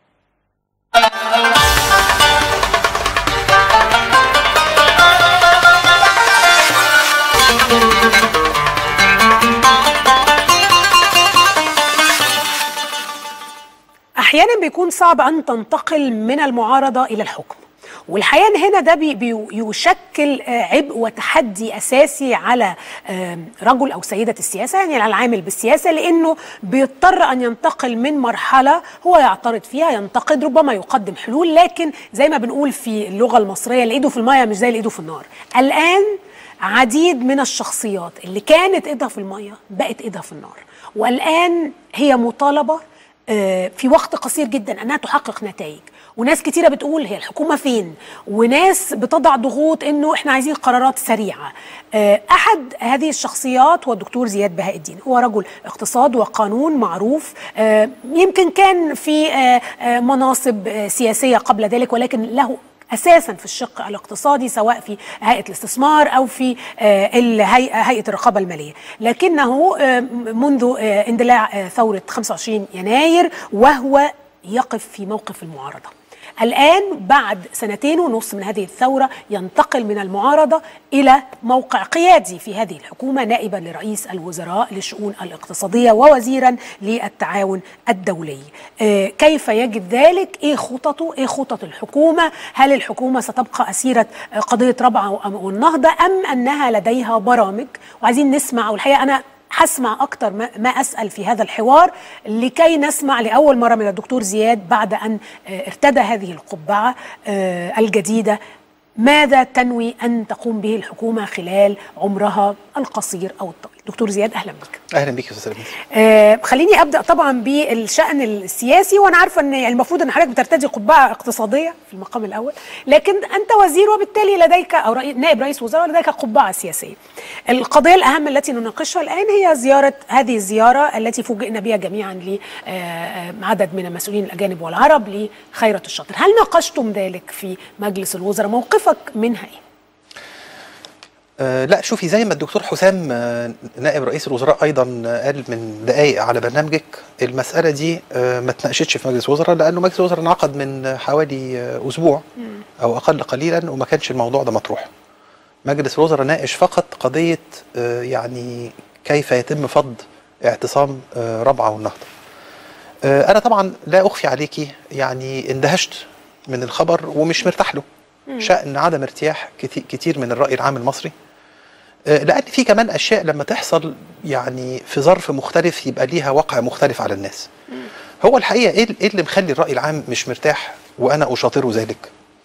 احيانا بيكون صعب ان تنتقل من المعارضه الى الحكم والحقيقه إن هنا ده بي بي يشكل آه، عبء وتحدي اساسي على آم، رجل او سيده السياسه يعني على العامل بالسياسه لانه بيضطر ان ينتقل من مرحله هو يعترض فيها ينتقد ربما يقدم حلول لكن زي ما بنقول في اللغه المصريه اللي ايده في الميه مش زي اللي ايده في النار الان عديد من الشخصيات اللي كانت ايدها في الميه بقت ايدها في النار والان هي مطالبه آه، في وقت قصير جدا انها تحقق نتائج وناس كتيره بتقول هي الحكومه فين وناس بتضع ضغوط انه احنا عايزين قرارات سريعه آه، احد هذه الشخصيات هو الدكتور زياد بهاء الدين هو رجل اقتصاد وقانون معروف آه، يمكن كان في آه، آه، مناصب آه، سياسيه قبل ذلك ولكن له اساسا في الشق الاقتصادي سواء في هيئه الاستثمار او في آه، الهيئه هيئه الرقابه الماليه لكنه آه، منذ آه، اندلاع آه، ثوره 25 يناير وهو يقف في موقف المعارضه الآن بعد سنتين ونص من هذه الثورة ينتقل من المعارضة إلى موقع قيادي في هذه الحكومة نائبا لرئيس الوزراء للشؤون الاقتصادية ووزيرا للتعاون الدولي آه، كيف يجد ذلك؟ إيه خططه؟ إيه خطط الحكومة؟ هل الحكومة ستبقى أسيرة آه، قضية ربعة والنهضة أم أنها لديها برامج وعايزين نسمع والحقيقة أنا هسمع اكتر ما, ما اسال في هذا الحوار لكي نسمع لاول مره من الدكتور زياد بعد ان آه، ارتدى هذه القبعه آه، الجديده ماذا تنوي أن تقوم به الحكومة خلال عمرها القصير أو الطويل دكتور زياد أهلا بك اهلا بيك يا استاذ لميس آه خليني ابدا طبعا بالشان السياسي وانا عارفه ان يعني المفروض ان حضرتك بترتدي قبعه اقتصاديه في المقام الاول لكن انت وزير وبالتالي لديك او رئي نائب رئيس وزراء لديك قبعه سياسيه. القضيه الاهم التي نناقشها الان هي زياره هذه الزياره التي فوجئنا بها جميعا لعدد من المسؤولين الاجانب والعرب لخيره الشاطر. هل ناقشتم ذلك في مجلس الوزراء؟ موقفك منها ايه؟ آه لا شوفي زي ما الدكتور حسام آه نائب رئيس الوزراء ايضا آه قال من دقائق على برنامجك المساله دي آه ما اتناقشتش في مجلس الوزراء لانه مجلس الوزراء انعقد من حوالي آه اسبوع او اقل قليلا وما كانش الموضوع ده مطروح. مجلس الوزراء ناقش فقط قضيه آه يعني كيف يتم فض اعتصام آه رابعه والنهضه. آه انا طبعا لا اخفي عليكي يعني اندهشت من الخبر ومش مرتاح له. شأن عدم ارتياح كتير من الرأي العام المصري لأن في كمان أشياء لما تحصل يعني في ظرف مختلف يبقى ليها وقع مختلف على الناس هو الحقيقة إيه اللي مخلي الرأي العام مش مرتاح وأنا أشاطره ذلك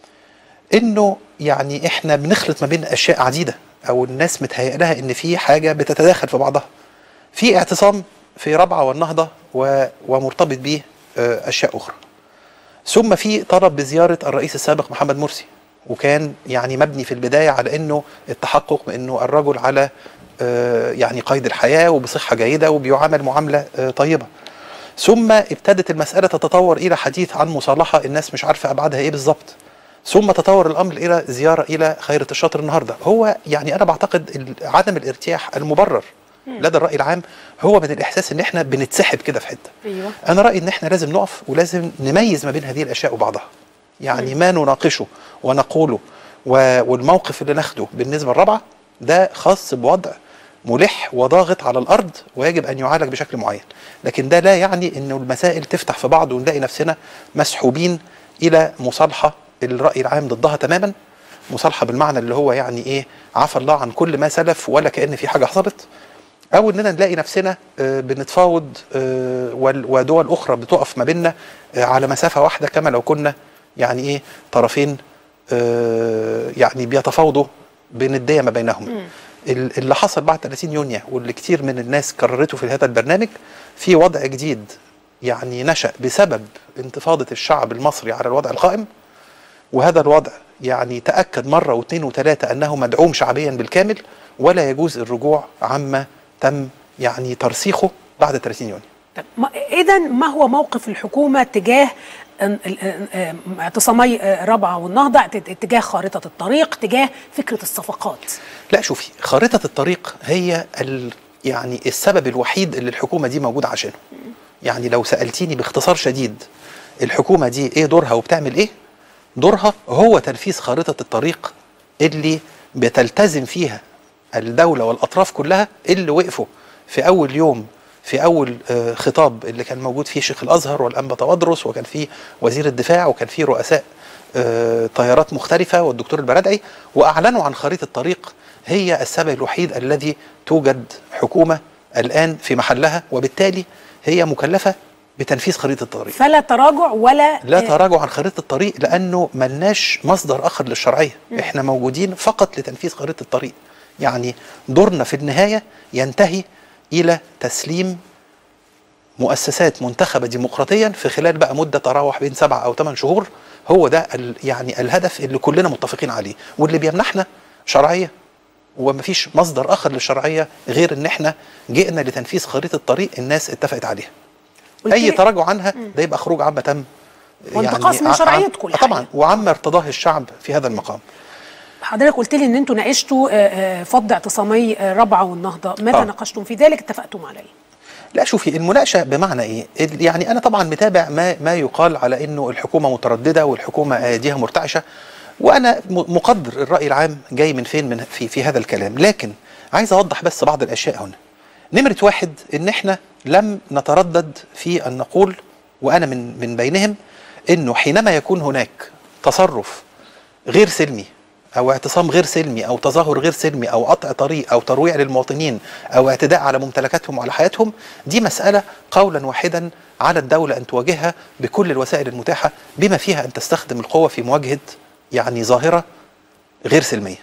إنه يعني إحنا بنخلط ما بين أشياء عديدة أو الناس متهيأ لها إن في حاجة بتتداخل في بعضها في اعتصام في رابعة والنهضة ومرتبط به أشياء أخرى ثم في طلب بزيارة الرئيس السابق محمد مرسي وكان يعني مبني في البداية على أنه التحقق بأنه الرجل على يعني قيد الحياة وبصحة جيدة وبيعامل معاملة طيبة ثم ابتدت المسألة تتطور إلى حديث عن مصالحة الناس مش عارفة أبعادها إيه بالظبط ثم تطور الأمر إلى زيارة إلى خيرة الشاطر النهاردة هو يعني أنا بعتقد عدم الارتياح المبرر لدى الرأي العام هو من الإحساس إن إحنا بنتسحب كده في حتة أيوة. أنا رأيي إن إحنا لازم نقف ولازم نميز ما بين هذه الأشياء وبعضها يعني ما نناقشه ونقوله والموقف اللي ناخده بالنسبة للرابعة ده خاص بوضع ملح وضاغط على الأرض ويجب أن يعالج بشكل معين لكن ده لا يعني أنه المسائل تفتح في بعض ونلاقي نفسنا مسحوبين إلى مصالحة الرأي العام ضدها تماما مصالحة بالمعنى اللي هو يعني إيه عفى الله عن كل ما سلف ولا كأن في حاجة حصلت او اننا نلاقي نفسنا بنتفاوض ودول اخرى بتقف ما بيننا على مسافه واحده كما لو كنا يعني ايه طرفين يعني بيتفاوضوا بنديه ما بينهم اللي حصل بعد 30 يونيو واللي كتير من الناس كررته في هذا البرنامج في وضع جديد يعني نشا بسبب انتفاضه الشعب المصري على الوضع القائم وهذا الوضع يعني تاكد مره واثنين وثلاثه انه مدعوم شعبيا بالكامل ولا يجوز الرجوع عما تم يعني ترسيخه بعد 30 يونيو اذا ما هو موقف الحكومه تجاه اعتصامي رابعه والنهضه اتجاه خارطه الطريق تجاه فكره الصفقات لا شوفي خارطه الطريق هي ال يعني السبب الوحيد اللي الحكومه دي موجوده عشانه يعني لو سالتيني باختصار شديد الحكومه دي ايه دورها وبتعمل ايه دورها هو تنفيذ خارطه الطريق اللي بتلتزم فيها الدولة والأطراف كلها اللي وقفوا في أول يوم في أول خطاب اللي كان موجود فيه شيخ الأزهر والأنبا تودرس وكان فيه وزير الدفاع وكان فيه رؤساء طيارات مختلفة والدكتور البرادعي وأعلنوا عن خريطة الطريق هي السبب الوحيد الذي توجد حكومة الآن في محلها وبالتالي هي مكلفة بتنفيذ خريطة الطريق فلا تراجع ولا لا تراجع عن خريطة الطريق لأنه ملناش مصدر آخر للشرعية م. إحنا موجودين فقط لتنفيذ خريطة الطريق يعني دورنا في النهايه ينتهي الى تسليم مؤسسات منتخبه ديمقراطيا في خلال بقى مده تراوح بين سبعة او ثمان شهور هو ده يعني الهدف اللي كلنا متفقين عليه واللي بيمنحنا شرعيه ومفيش مصدر اخر للشرعيه غير ان احنا جئنا لتنفيذ خريطه الطريق الناس اتفقت عليها اي تراجع عنها ده يبقى خروج عما تم وانتقاص يعني من شرعيتكم طبعا وعما ارتضاه الشعب في هذا المقام حضرتك قلت لي ان انتوا ناقشتوا فض اعتصامي رابعه والنهضه متى آه. ناقشتم في ذلك اتفقتم عليه لا شوفي المناقشه بمعنى ايه يعني انا طبعا متابع ما ما يقال على انه الحكومه متردده والحكومه ايديها مرتعشه وانا مقدر الراي العام جاي من فين من في في هذا الكلام لكن عايز اوضح بس بعض الاشياء هنا نمره واحد ان احنا لم نتردد في ان نقول وانا من من بينهم انه حينما يكون هناك تصرف غير سلمي او اعتصام غير سلمي او تظاهر غير سلمي او قطع طريق او ترويع للمواطنين او اعتداء على ممتلكاتهم وعلى حياتهم دي مساله قولا واحدا على الدوله ان تواجهها بكل الوسائل المتاحه بما فيها ان تستخدم القوه في مواجهه يعني ظاهره غير سلميه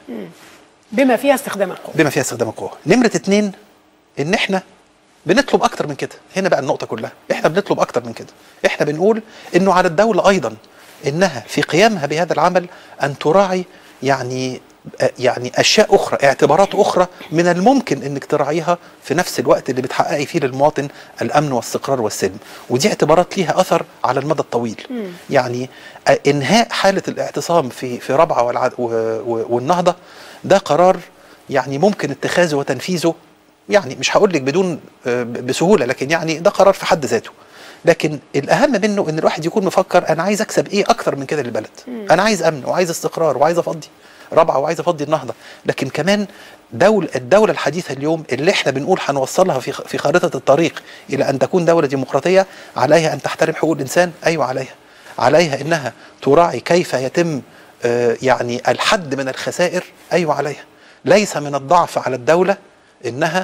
بما فيها استخدام القوه بما فيها استخدام القوه نمره اتنين ان احنا بنطلب اكتر من كده هنا بقى النقطه كلها احنا بنطلب اكتر من كده احنا بنقول انه على الدوله ايضا انها في قيامها بهذا العمل ان تراعي يعني يعني اشياء اخرى اعتبارات اخرى من الممكن انك تراعيها في نفس الوقت اللي بتحققي فيه للمواطن الامن والاستقرار والسلم ودي اعتبارات ليها اثر على المدى الطويل مم. يعني انهاء حاله الاعتصام في في رابعه والع- و- و- والنهضه ده قرار يعني ممكن اتخاذه وتنفيذه يعني مش هقول لك بدون آه، ب- بسهوله لكن يعني ده قرار في حد ذاته لكن الاهم منه ان الواحد يكون مفكر انا عايز اكسب ايه اكتر من كده للبلد انا عايز امن وعايز استقرار وعايز افضي رابعه وعايز افضي النهضه لكن كمان دول الدوله الحديثه اليوم اللي احنا بنقول هنوصلها في خ- في خارطه الطريق الى ان تكون دوله ديمقراطيه عليها ان تحترم حقوق الانسان ايوه عليها عليها انها تراعي كيف يتم آه، يعني الحد من الخسائر ايوه عليها ليس من الضعف على الدوله انها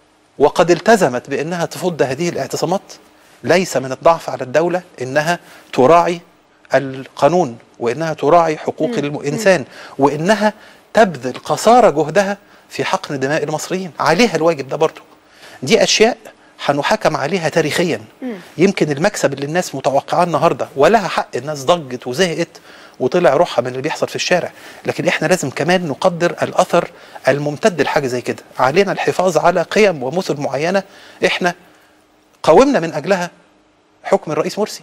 وقد التزمت بانها تفض هذه الاعتصامات ليس من الضعف على الدوله انها تراعي القانون وانها تراعي حقوق الانسان وانها تبذل قصارى جهدها في حقن دماء المصريين عليها الواجب ده برضه دي اشياء هنحكم عليها تاريخيا يمكن المكسب اللي الناس متوقعاه النهارده ولها حق الناس ضجت وزهقت وطلع روحها من اللي بيحصل في الشارع لكن احنا لازم كمان نقدر الاثر الممتد لحاجه زي كده علينا الحفاظ على قيم ومثل معينه احنا قاومنا من اجلها حكم الرئيس مرسي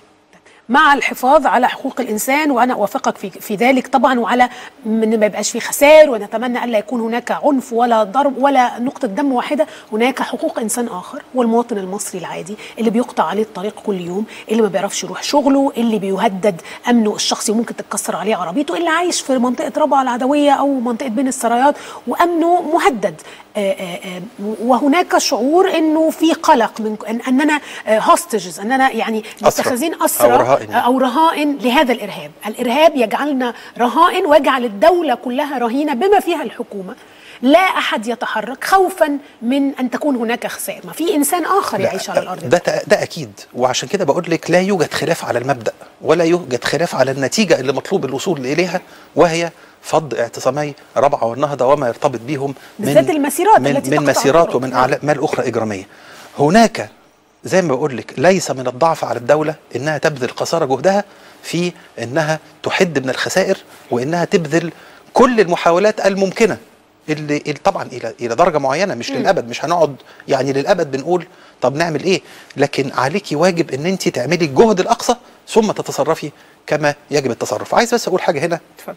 مع الحفاظ على حقوق الانسان وانا اوافقك في في ذلك طبعا وعلى ان ما يبقاش في خسائر ونتمنى الا يكون هناك عنف ولا ضرب ولا نقطه دم واحده هناك حقوق انسان اخر والمواطن المصري العادي اللي بيقطع عليه الطريق كل يوم اللي ما بيعرفش يروح شغله اللي بيهدد امنه الشخصي وممكن تتكسر عليه عربيته اللي عايش في منطقه رابعه العدويه او منطقه بين السرايات وامنه مهدد آه، آه، آه، وهناك شعور انه في قلق من أن- اننا هوستجز اننا يعني متخذين اسرى أو رهائن. او رهائن لهذا الارهاب، الارهاب يجعلنا رهائن ويجعل الدوله كلها رهينه بما فيها الحكومه. لا احد يتحرك خوفا من ان تكون هناك خسائر، ما في انسان اخر لا، يعيش على الارض. ده ده اكيد وعشان كده بقول لك لا يوجد خلاف على المبدا ولا يوجد خلاف على النتيجه اللي مطلوب الوصول اليها وهي فض اعتصامي رابعه والنهضه وما يرتبط بهم بالذات المسيرات من, التي من تقطع مسيرات الطرق. ومن نعم. اعمال اخرى اجراميه هناك زي ما بقول لك ليس من الضعف على الدوله انها تبذل قصارى جهدها في انها تحد من الخسائر وانها تبذل كل المحاولات الممكنه اللي اللي طبعا الى الى درجه معينه مش للابد مش هنقعد يعني للابد بنقول طب نعمل ايه لكن عليكي واجب ان انت تعملي الجهد الاقصى ثم تتصرفي كما يجب التصرف عايز بس اقول حاجه هنا اتفضل.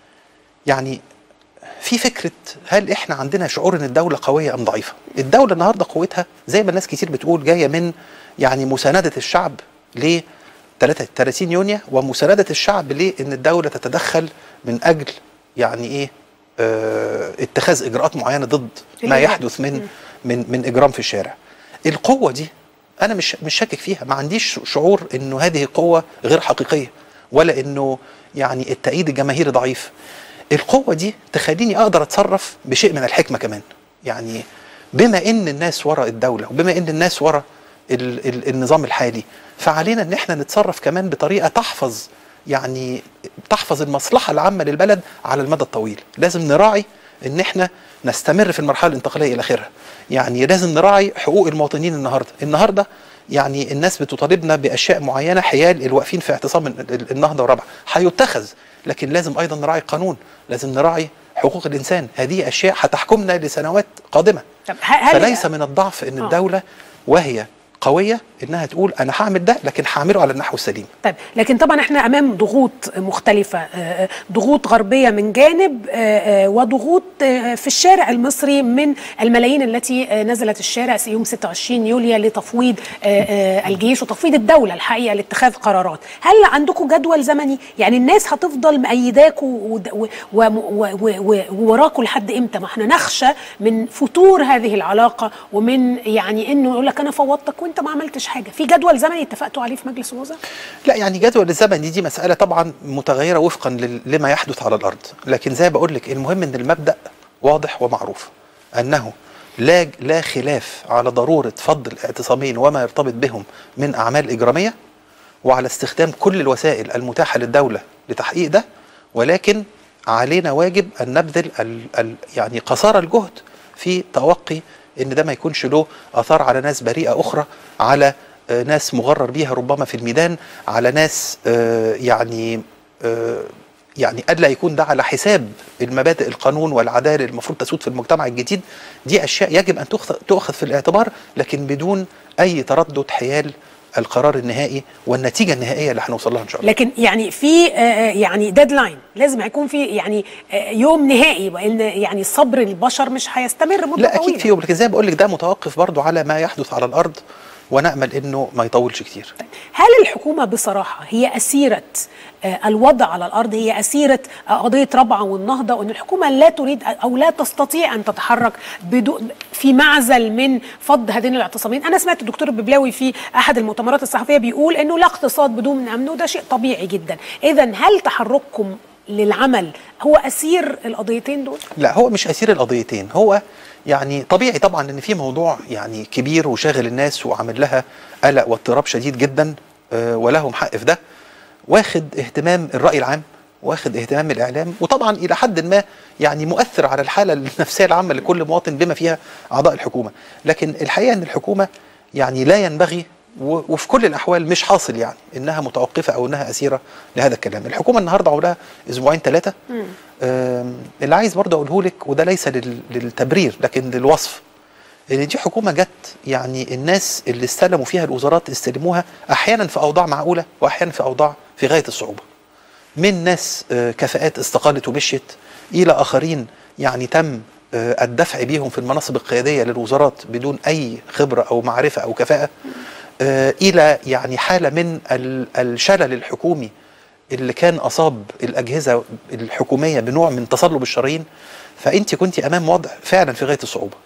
يعني في فكره هل احنا عندنا شعور ان الدوله قويه ام ضعيفه؟ الدوله النهارده قوتها زي ما الناس كتير بتقول جايه من يعني مسانده الشعب ل 30 يونيو ومسانده الشعب لان الدوله تتدخل من اجل يعني ايه آه اتخاذ اجراءات معينه ضد ما الإرهاب. يحدث من من من اجرام في الشارع. القوه دي انا مش مش شاكك فيها ما عنديش شعور انه هذه قوه غير حقيقيه ولا انه يعني التأييد الجماهيري ضعيف القوه دي تخليني اقدر اتصرف بشيء من الحكمه كمان يعني بما ان الناس وراء الدوله وبما ان الناس وراء ال ال النظام الحالي فعلينا ان احنا نتصرف كمان بطريقه تحفظ يعني تحفظ المصلحه العامه للبلد على المدى الطويل لازم نراعي ان احنا نستمر في المرحله الانتقاليه الى اخرها يعني لازم نراعي حقوق المواطنين النهارده النهارده يعني الناس بتطالبنا باشياء معينه حيال الواقفين في اعتصام ال- ال- النهضه ورابعه هيتخذ لكن لازم ايضا نراعي القانون لازم نراعي حقوق الانسان هذه اشياء هتحكمنا لسنوات قادمه طب ه- هل فليس من الضعف ان آه. الدوله وهي قويه انها تقول انا هعمل ده لكن هعمله على النحو السليم طيب لكن طبعا احنا امام ضغوط مختلفه آه، آه، ضغوط غربيه من جانب آه، آه، وضغوط آه، في الشارع المصري من الملايين التي آه، نزلت الشارع يوم 26 يوليو لتفويض آه، آه، الجيش وتفويض الدوله الحقيقه لاتخاذ قرارات هل عندكم جدول زمني يعني الناس هتفضل مأيداكوا ود- و- و- و- و- ووراكوا لحد امتى ما احنا نخشى من فتور هذه العلاقه ومن يعني انه يقول لك انا فوضتك وانت ما عملتش حاجه في جدول زمني اتفقتوا عليه في مجلس الوزراء لا يعني جدول الزمن دي, دي مسألة طبعا متغيرة وفقا لل- لما يحدث على الأرض لكن زي بقول لك المهم أن المبدأ واضح ومعروف أنه لا لا خلاف على ضرورة فض الاعتصامين وما يرتبط بهم من أعمال إجرامية وعلى استخدام كل الوسائل المتاحة للدولة لتحقيق ده ولكن علينا واجب ان نبذل ال ال يعني قصارى الجهد في توقي ان ده ما يكونش له اثار على ناس بريئه اخرى على آه، ناس مغرر بيها ربما في الميدان على ناس آه، يعني آه، يعني الا يكون ده على حساب المبادئ القانون والعداله اللي المفروض تسود في المجتمع الجديد دي اشياء يجب ان تؤخذ- تؤخذ في الاعتبار لكن بدون اي تردد حيال القرار النهائي والنتيجه النهائيه اللي هنوصل لها ان شاء الله لكن يعني في آه، يعني ديدلاين لازم هيكون في يعني آه، يوم نهائي وان يعني صبر البشر مش هيستمر مده لا طويله اكيد في يوم لكن زي ما بقول لك ده متوقف برضو على ما يحدث على الارض ونامل انه ما يطولش كتير هل الحكومة بصراحة هي أسيرة آه، الوضع على الأرض هي أسيرة آه، قضية ربعة والنهضة وأن الحكومة لا تريد أو لا تستطيع أن تتحرك بدون في معزل من فض هذين الاعتصامين أنا سمعت الدكتور الببلاوي في أحد المؤتمرات الصحفية بيقول أنه لا اقتصاد بدون أمن وده شيء طبيعي جدا إذا هل تحرككم للعمل هو أسير القضيتين دول؟ لا هو مش اسير القضيتين هو يعني طبيعي طبعا ان في موضوع يعني كبير وشاغل الناس وعامل لها قلق واضطراب شديد جدا آه، ولهم حق في ده واخد اهتمام الراي العام واخد اهتمام الاعلام وطبعا الى حد ما يعني مؤثر على الحاله النفسيه العامه لكل مواطن بما فيها اعضاء الحكومه لكن الحقيقه ان الحكومه يعني لا ينبغي و- وفي كل الاحوال مش حاصل يعني انها متوقفه او انها اسيره لهذا الكلام الحكومه النهارده عمرها اسبوعين ثلاثه آم، اللي عايز برضه اقوله لك وده ليس لل- للتبرير لكن للوصف ان دي حكومه جت يعني الناس اللي استلموا فيها الوزارات استلموها احيانا في اوضاع معقوله واحيانا في اوضاع في غايه الصعوبه من ناس آه، كفاءات استقالت ومشيت الى اخرين يعني تم آه، الدفع بيهم في المناصب القياديه للوزارات بدون اي خبره او معرفه او كفاءه آه، الى يعني حاله من ال- الشلل الحكومي اللي كان اصاب الاجهزه الحكوميه بنوع من تصلب الشرايين فانت كنت امام وضع فعلا في غايه الصعوبه.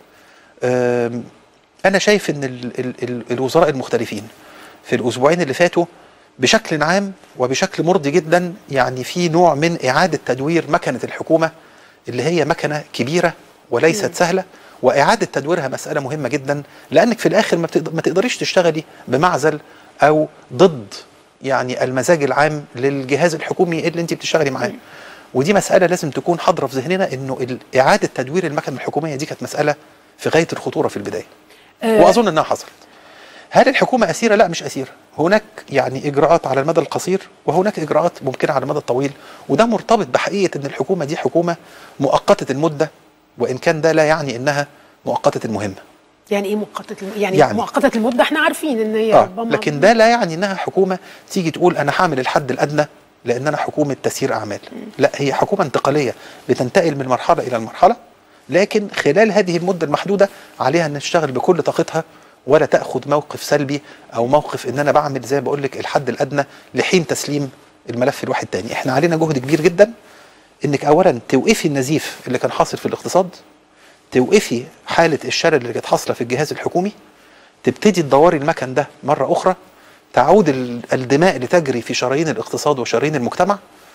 آم، انا شايف ان ال ال ال الوزراء المختلفين في الاسبوعين اللي فاتوا بشكل عام وبشكل مرضي جدا يعني في نوع من اعاده تدوير مكنه الحكومه اللي هي مكنه كبيره وليست سهله واعاده تدويرها مساله مهمه جدا لانك في الاخر ما, بتقدر ما تقدريش تشتغلي بمعزل او ضد يعني المزاج العام للجهاز الحكومي اللي انت بتشتغلي معاه ودي مساله لازم تكون حاضره في ذهننا انه ال- اعاده تدوير المكنه الحكوميه دي كانت مساله في غايه الخطوره في البدايه آه، واظن انها حصلت هل الحكومه اسيره لا مش اسيره هناك يعني اجراءات على المدى القصير وهناك اجراءات ممكنه على المدى الطويل وده مرتبط بحقيقه ان الحكومه دي حكومه مؤقته المده وان كان ده لا يعني انها مؤقته المهمه يعني إيه مؤقتة الم- يعني, يعني. يعني مؤقتة المدة احنا عارفين إن هي آه. ربما لكن ده لا يعني انها حكومه تيجي تقول انا هعمل الحد الادنى لان انا حكومه تسيير اعمال لا هي حكومه انتقاليه بتنتقل من مرحله الى المرحله لكن خلال هذه المده المحدوده عليها ان تشتغل بكل طاقتها ولا تاخذ موقف سلبي او موقف ان انا بعمل زي ما بقول لك الحد الادنى لحين تسليم الملف الواحد تاني احنا علينا جهد كبير جدا انك اولا توقفي النزيف اللي كان حاصل في الاقتصاد توقفي حاله الشلل اللي كانت حاصله في الجهاز الحكومي تبتدي تدوري المكن ده مرة أخرى تعود ال- الدماء لتجري في شرايين الاقتصاد وشرايين المجتمع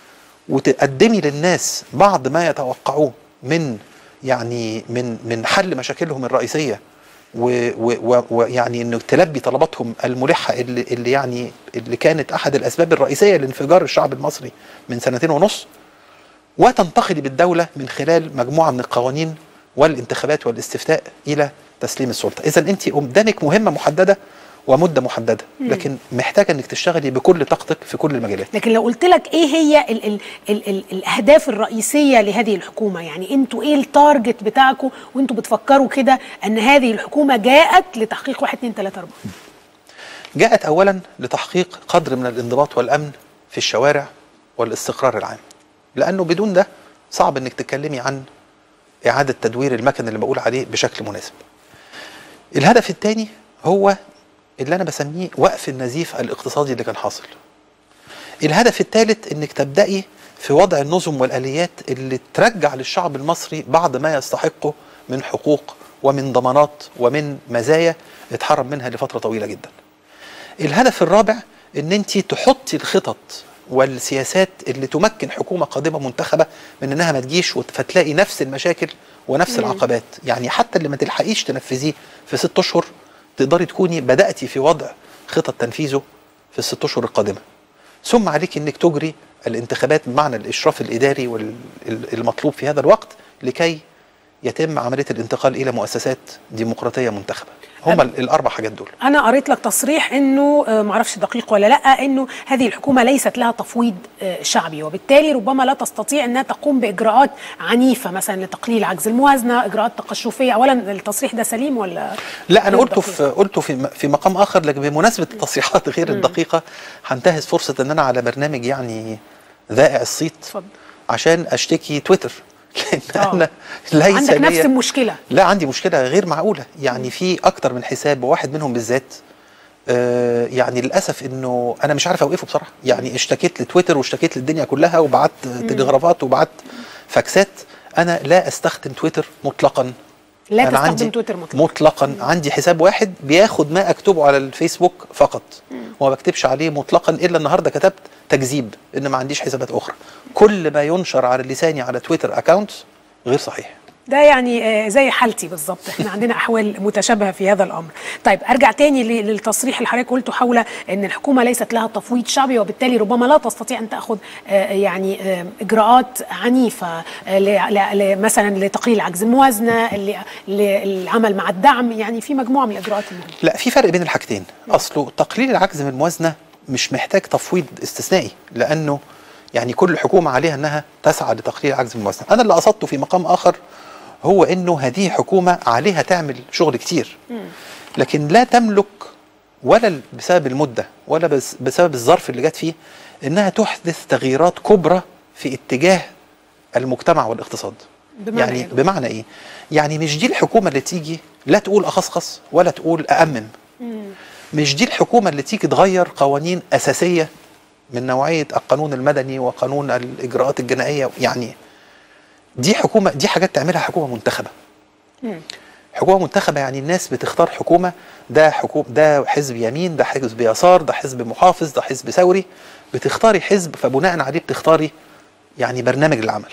وتقدمي للناس بعض ما يتوقعوه من يعني من من حل مشاكلهم الرئيسية و- و- و- ويعني انه تلبي طلباتهم الملحة اللي, اللي يعني اللي كانت احد الاسباب الرئيسية لانفجار الشعب المصري من سنتين ونص وتنتقلي بالدولة من خلال مجموعة من القوانين والانتخابات والاستفتاء إلى تسليم السلطة إذا أنت قدامك مهمة محددة ومدة محددة لكن محتاجة أنك تشتغلي بكل طاقتك في كل المجالات لكن لو قلت لك ايه هي ال ال ال ال الاهداف الرئيسيه لهذه الحكومه يعني انتوا ايه التارجت بتاعكم وانتوا بتفكروا كده ان هذه الحكومه جاءت لتحقيق 1 2 3 4 جاءت أولا لتحقيق قدر من الانضباط والأمن في الشوارع والاستقرار العام لأنه بدون ده صعب أنك تتكلمي عن إعادة تدوير المكن اللي بقول عليه بشكل مناسب الهدف الثاني هو اللي أنا بسميه وقف النزيف الاقتصادي اللي كان حاصل الهدف الثالث انك تبدأي في وضع النظم والآليات اللي ترجع للشعب المصري بعض ما يستحقه من حقوق ومن ضمانات ومن مزايا اتحرم منها لفترة طويلة جدا الهدف الرابع ان انت تحطي الخطط والسياسات اللي تمكن حكومة قادمة منتخبة من انها ما تجيش وت- فتلاقي نفس المشاكل ونفس العقبات يعني حتى اللي ما تلحقيش تنفذيه في ست اشهر تقدري تكوني بدأتي في وضع خطط تنفيذه في الست اشهر القادمة ثم عليك انك تجري الانتخابات بمعنى الاشراف الاداري والمطلوب في هذا الوقت لكي يتم عمليه الانتقال الى مؤسسات ديمقراطيه منتخبه هم أنا- الاربع حاجات دول انا قريت لك تصريح انه آه، معرفش دقيق ولا لا انه هذه الحكومه ليست لها تفويض آه، شعبي وبالتالي ربما لا تستطيع انها تقوم باجراءات عنيفه مثلا لتقليل عجز الموازنه اجراءات تقشفيه اولا التصريح ده سليم ولا لا انا غير قلته دقيق؟ في قلته في في مقام اخر لكن بمناسبه التصريحات غير الدقيقه هنتهز فرصه ان انا على برنامج يعني ذائع الصيت اتفضل عشان اشتكي تويتر لان آه. انا ليس عندك نفس ليا- المشكله لا عندي مشكله غير معقوله يعني في اكتر من حساب وواحد منهم بالذات آه يعني للاسف انه انا مش عارف اوقفه بصراحه يعني اشتكيت لتويتر واشتكيت للدنيا كلها وبعت تلغرافات وبعت فاكسات انا لا استخدم تويتر مطلقا لا أنا تستخدم عندي تويتر مطلقا مطلقا عندي حساب واحد بياخد ما اكتبه على الفيسبوك فقط وما بكتبش عليه مطلقا الا النهارده كتبت تكذيب ان ما عنديش حسابات اخرى كل ما ينشر على لساني على تويتر اكاونت غير صحيح ده يعني آه، زي حالتي بالظبط احنا عندنا احوال متشابهه في هذا الامر طيب ارجع تاني ل- للتصريح اللي حضرتك قلته حول ان الحكومه ليست لها تفويض شعبي وبالتالي ربما لا تستطيع ان تاخذ آه، يعني آه، اجراءات عنيفه آه، ل- ل- ل- مثلا لتقليل عجز الموازنه ل- للعمل مع الدعم يعني في مجموعه من الاجراءات المهمه لا في فرق بين الحاجتين اصله تقليل العجز من الموازنه مش محتاج تفويض استثنائي لانه يعني كل حكومه عليها انها تسعى لتقليل العجز من الموازنه انا اللي قصدته في مقام اخر هو انه هذه حكومه عليها تعمل شغل كتير لكن لا تملك ولا بسبب المده ولا بس بسبب الظرف اللي جت فيه انها تحدث تغييرات كبرى في اتجاه المجتمع والاقتصاد بمعنى يعني إيه؟ بمعنى ايه يعني مش دي الحكومه اللي تيجي لا تقول اخصخص ولا تقول أأمم مش دي الحكومه اللي تيجي تغير قوانين اساسيه من نوعيه القانون المدني وقانون الاجراءات الجنائيه يعني دي حكومه دي حاجات تعملها حكومه منتخبه حكومه منتخبه يعني الناس بتختار حكومه ده حكومه ده حزب يمين ده حزب يسار ده حزب محافظ ده حزب ثوري بتختاري حزب فبناء عليه بتختاري يعني برنامج للعمل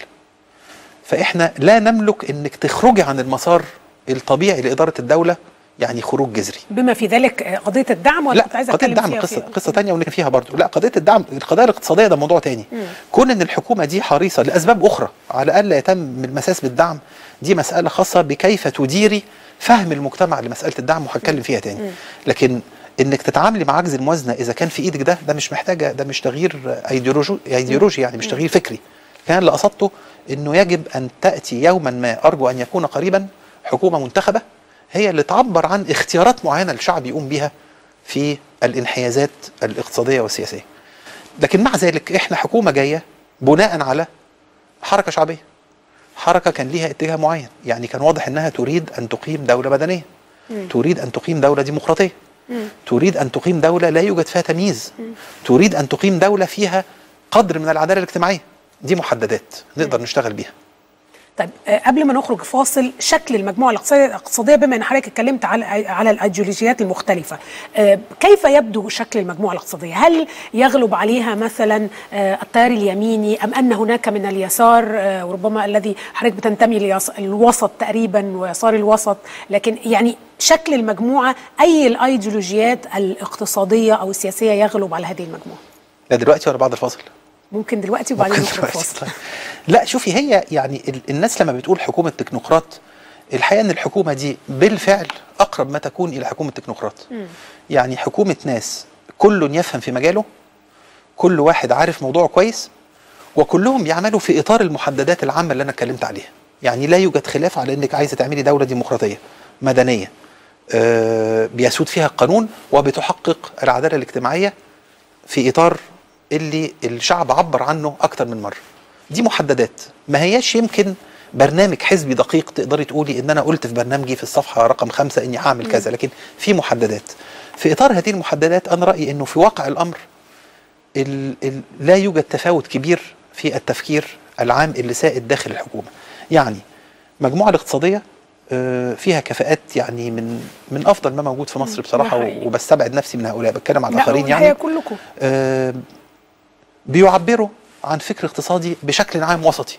فاحنا لا نملك انك تخرجي عن المسار الطبيعي لاداره الدوله يعني خروج جذري بما في ذلك آه، قضيه الدعم ولا لا كنت عايزه قضيه اتكلم الدعم فيها قصه فيها؟ قصه ثانيه ونحن فيها برضو لا قضيه الدعم القضايا الاقتصاديه ده موضوع تاني كون ان الحكومه دي حريصه لاسباب اخرى على الا يتم المساس بالدعم دي مساله خاصه بكيف تديري فهم المجتمع لمساله الدعم وهتكلم فيها تاني لكن انك تتعاملي مع عجز الموازنه اذا كان في ايدك ده ده مش محتاجه ده مش تغيير ايديولوجي ايديولوجي يعني مش تغيير فكري كان اللي قصدته انه يجب ان تاتي يوما ما ارجو ان يكون قريبا حكومه منتخبه هي اللي تعبر عن اختيارات معينه الشعب يقوم بها في الانحيازات الاقتصاديه والسياسيه. لكن مع ذلك احنا حكومه جايه بناء على حركه شعبيه. حركه كان ليها اتجاه معين، يعني كان واضح انها تريد ان تقيم دوله مدنيه. تريد ان تقيم دوله ديمقراطيه. تريد ان تقيم دوله لا يوجد فيها تمييز. تريد ان تقيم دوله فيها قدر من العداله الاجتماعيه. دي محددات نقدر نشتغل بيها. طيب آه، قبل ما نخرج فاصل شكل المجموعه الاقتصاديه الاقتصاديه بما ان حضرتك اتكلمت على على الايديولوجيات المختلفه آه، كيف يبدو شكل المجموعه الاقتصاديه هل يغلب عليها مثلا آه، التيار اليميني ام ان هناك من اليسار آه، وربما الذي حضرتك بتنتمي للوسط تقريبا ويسار الوسط لكن يعني شكل المجموعه اي الايديولوجيات الاقتصاديه او السياسيه يغلب على هذه المجموعه لا دلوقتي ولا بعد الفاصل؟ ممكن دلوقتي وبعدين ممكن نخرج دلوقتي. فاصل لا شوفي هي يعني ال- الناس لما بتقول حكومه تكنوقراط الحقيقه ان الحكومه دي بالفعل اقرب ما تكون الى حكومه تكنوقراط يعني حكومه ناس كل يفهم في مجاله كل واحد عارف موضوعه كويس وكلهم يعملوا في اطار المحددات العامه اللي انا اتكلمت عليها يعني لا يوجد خلاف على انك عايزه تعملي دوله ديمقراطيه مدنيه آه بيسود فيها القانون وبتحقق العداله الاجتماعيه في اطار اللي الشعب عبر عنه اكتر من مره دي محددات ما هياش يمكن برنامج حزبي دقيق تقدري تقولي ان انا قلت في برنامجي في الصفحه رقم خمسة اني هعمل كذا لكن في محددات في اطار هذه المحددات انا رايي انه في واقع الامر ال ال لا يوجد تفاوت كبير في التفكير العام اللي سائد داخل الحكومه يعني المجموعه الاقتصاديه آه، فيها كفاءات يعني من من افضل ما موجود في مصر بصراحه ده حقيقي. وبستبعد نفسي من هؤلاء بتكلم على لا الاخرين الحقيقة يعني كلكم آه، بيعبروا عن فكر اقتصادي بشكل عام وسطي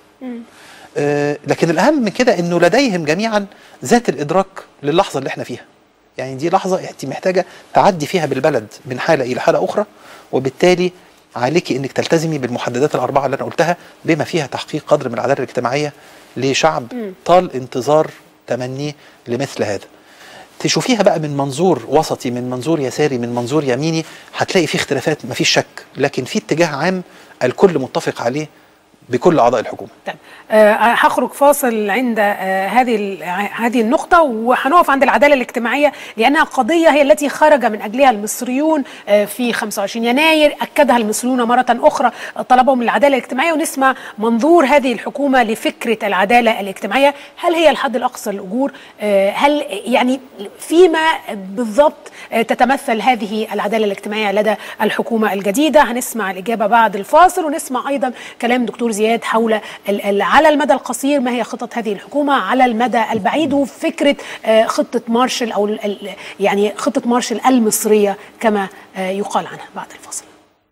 آه، لكن الاهم من كده انه لديهم جميعا ذات الادراك للحظه اللي احنا فيها يعني دي لحظه انت محتاجه تعدي فيها بالبلد من حاله الى حاله اخرى وبالتالي عليكي انك تلتزمي بالمحددات الاربعه اللي انا قلتها بما فيها تحقيق قدر من العداله الاجتماعيه لشعب طال انتظار تمنيه لمثل هذا تشوفيها بقى من منظور وسطي من منظور يساري من منظور يميني هتلاقي فيه اختلافات مفيش شك لكن في اتجاه عام الكل متفق عليه بكل اعضاء الحكومه طيب آه هخرج فاصل عند آه هذه ال- هذه النقطة وهنقف عند العدالة الاجتماعية لأنها قضية هي التي خرج من أجلها المصريون آه في 25 يناير أكدها المصريون مرة أخرى طلبهم العدالة الاجتماعية ونسمع منظور هذه الحكومة لفكرة العدالة الاجتماعية هل هي الحد الأقصى للأجور آه هل يعني فيما بالضبط آه تتمثل هذه العدالة الاجتماعية لدى الحكومة الجديدة هنسمع الإجابة بعد الفاصل ونسمع أيضا كلام دكتور زياد حول ال- ال- على المدى القصير ما هي خطط هذه الحكومة على المدى البعيد وفكرة آه، خطة مارشال أو ال- ال- يعني خطة مارشال المصرية كما آه، يقال عنها بعد الفاصل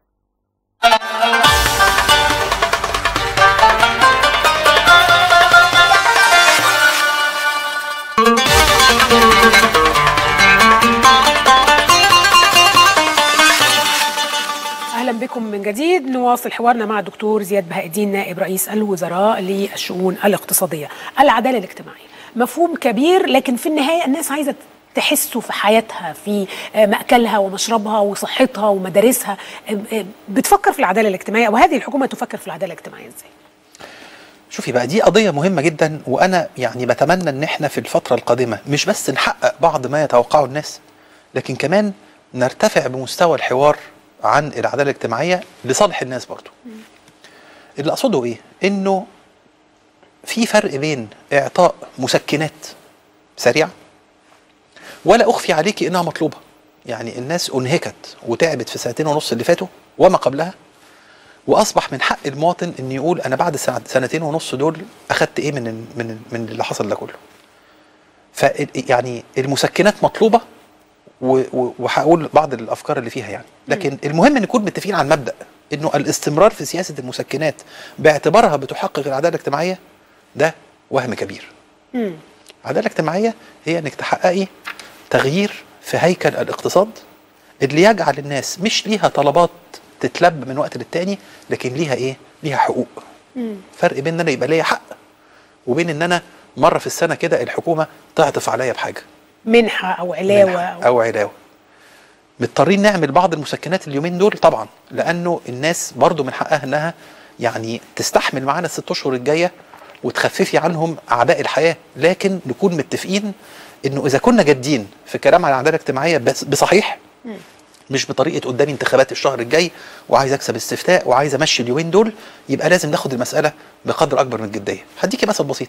اهلا بكم من جديد نواصل حوارنا مع الدكتور زياد بهاء الدين نائب رئيس الوزراء للشؤون الاقتصاديه العداله الاجتماعيه مفهوم كبير لكن في النهايه الناس عايزه تحسه في حياتها في آه، مأكلها ومشربها وصحتها ومدارسها آه، آه، بتفكر في العداله الاجتماعيه وهذه الحكومه تفكر في العداله الاجتماعيه ازاي شوفي بقى دي قضية مهمة جدا وأنا يعني بتمنى إن إحنا في الفترة القادمة مش بس نحقق بعض ما يتوقعه الناس لكن كمان نرتفع بمستوى الحوار عن العدالة الاجتماعية لصالح الناس برضو اللي أقصده إيه؟ إنه في فرق بين إعطاء مسكنات سريعة ولا أخفي عليكي إنها مطلوبة يعني الناس أنهكت وتعبت في سنتين ونص اللي فاتوا وما قبلها واصبح من حق المواطن ان يقول انا بعد سنة- سنتين ونص دول اخدت ايه من من من اللي حصل ده كله ف يعني المسكنات مطلوبه و- و- وهقول بعض الافكار اللي فيها يعني لكن المهم ان نكون متفقين على المبدا انه الاستمرار في سياسه المسكنات باعتبارها بتحقق العداله الاجتماعيه ده وهم كبير مم. العداله الاجتماعيه هي انك تحققي تغيير في هيكل الاقتصاد اللي يجعل الناس مش ليها طلبات تتلب من وقت للتاني لكن ليها ايه؟ ليها حقوق. فرق بين ان انا يبقى ليا حق وبين ان انا مره في السنه كده الحكومه تعطف عليا بحاجه منحه او علاوه منحة أو او علاوه. مضطرين نعمل بعض المسكنات اليومين دول طبعا لانه الناس برضو من حقها انها يعني تستحمل معانا الست اشهر الجايه وتخففي عنهم اعباء الحياه لكن نكون متفقين انه اذا كنا جادين في كلام على العداله الاجتماعيه بس بصحيح مش بطريقه قدامي انتخابات الشهر الجاي وعايز اكسب استفتاء وعايز امشي اليومين دول يبقى لازم ناخد المساله بقدر اكبر من الجديه هديكي مثل بسيط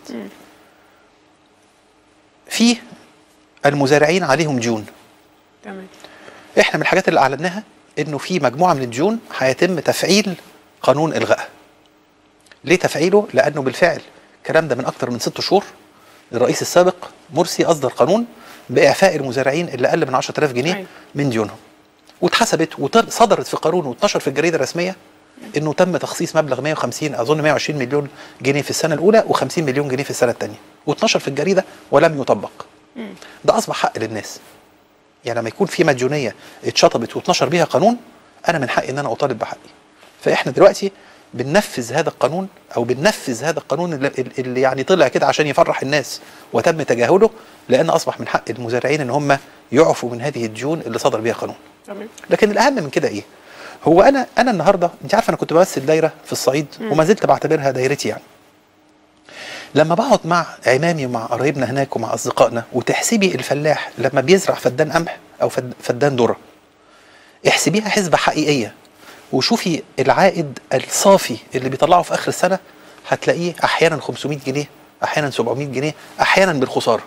في المزارعين عليهم ديون تمام احنا من الحاجات اللي اعلناها انه في مجموعه من الديون هيتم تفعيل قانون الغائها ليه تفعيله لانه بالفعل الكلام ده من اكتر من ست شهور الرئيس السابق مرسي اصدر قانون باعفاء المزارعين اللي اقل من 10000 جنيه أيوة. من ديونهم واتحسبت وصدرت في قانون واتنشر في الجريده الرسميه انه تم تخصيص مبلغ 150 اظن 120 مليون جنيه في السنه الاولى و50 مليون جنيه في السنه الثانيه واتنشر في الجريده ولم يطبق ده اصبح حق للناس يعني لما يكون في مديونيه اتشطبت واتنشر بيها قانون انا من حقي ان انا اطالب بحقي فاحنا دلوقتي بننفذ هذا القانون او بننفذ هذا القانون اللي, اللي يعني طلع كده عشان يفرح الناس وتم تجاهله لان اصبح من حق المزارعين ان هم يعفوا من هذه الديون اللي صدر بيها قانون تمام لكن الاهم من كده ايه هو انا انا النهارده انت عارفه انا كنت بمثل دايره في الصعيد وما زلت بعتبرها دايرتي يعني لما بقعد مع عمامي ومع قرايبنا هناك ومع اصدقائنا وتحسبي الفلاح لما بيزرع فدان قمح او فد- فدان ذره احسبيها حسبه حقيقيه وشوفي العائد الصافي اللي بيطلعه في اخر السنه هتلاقيه احيانا 500 جنيه احيانا 700 جنيه احيانا بالخساره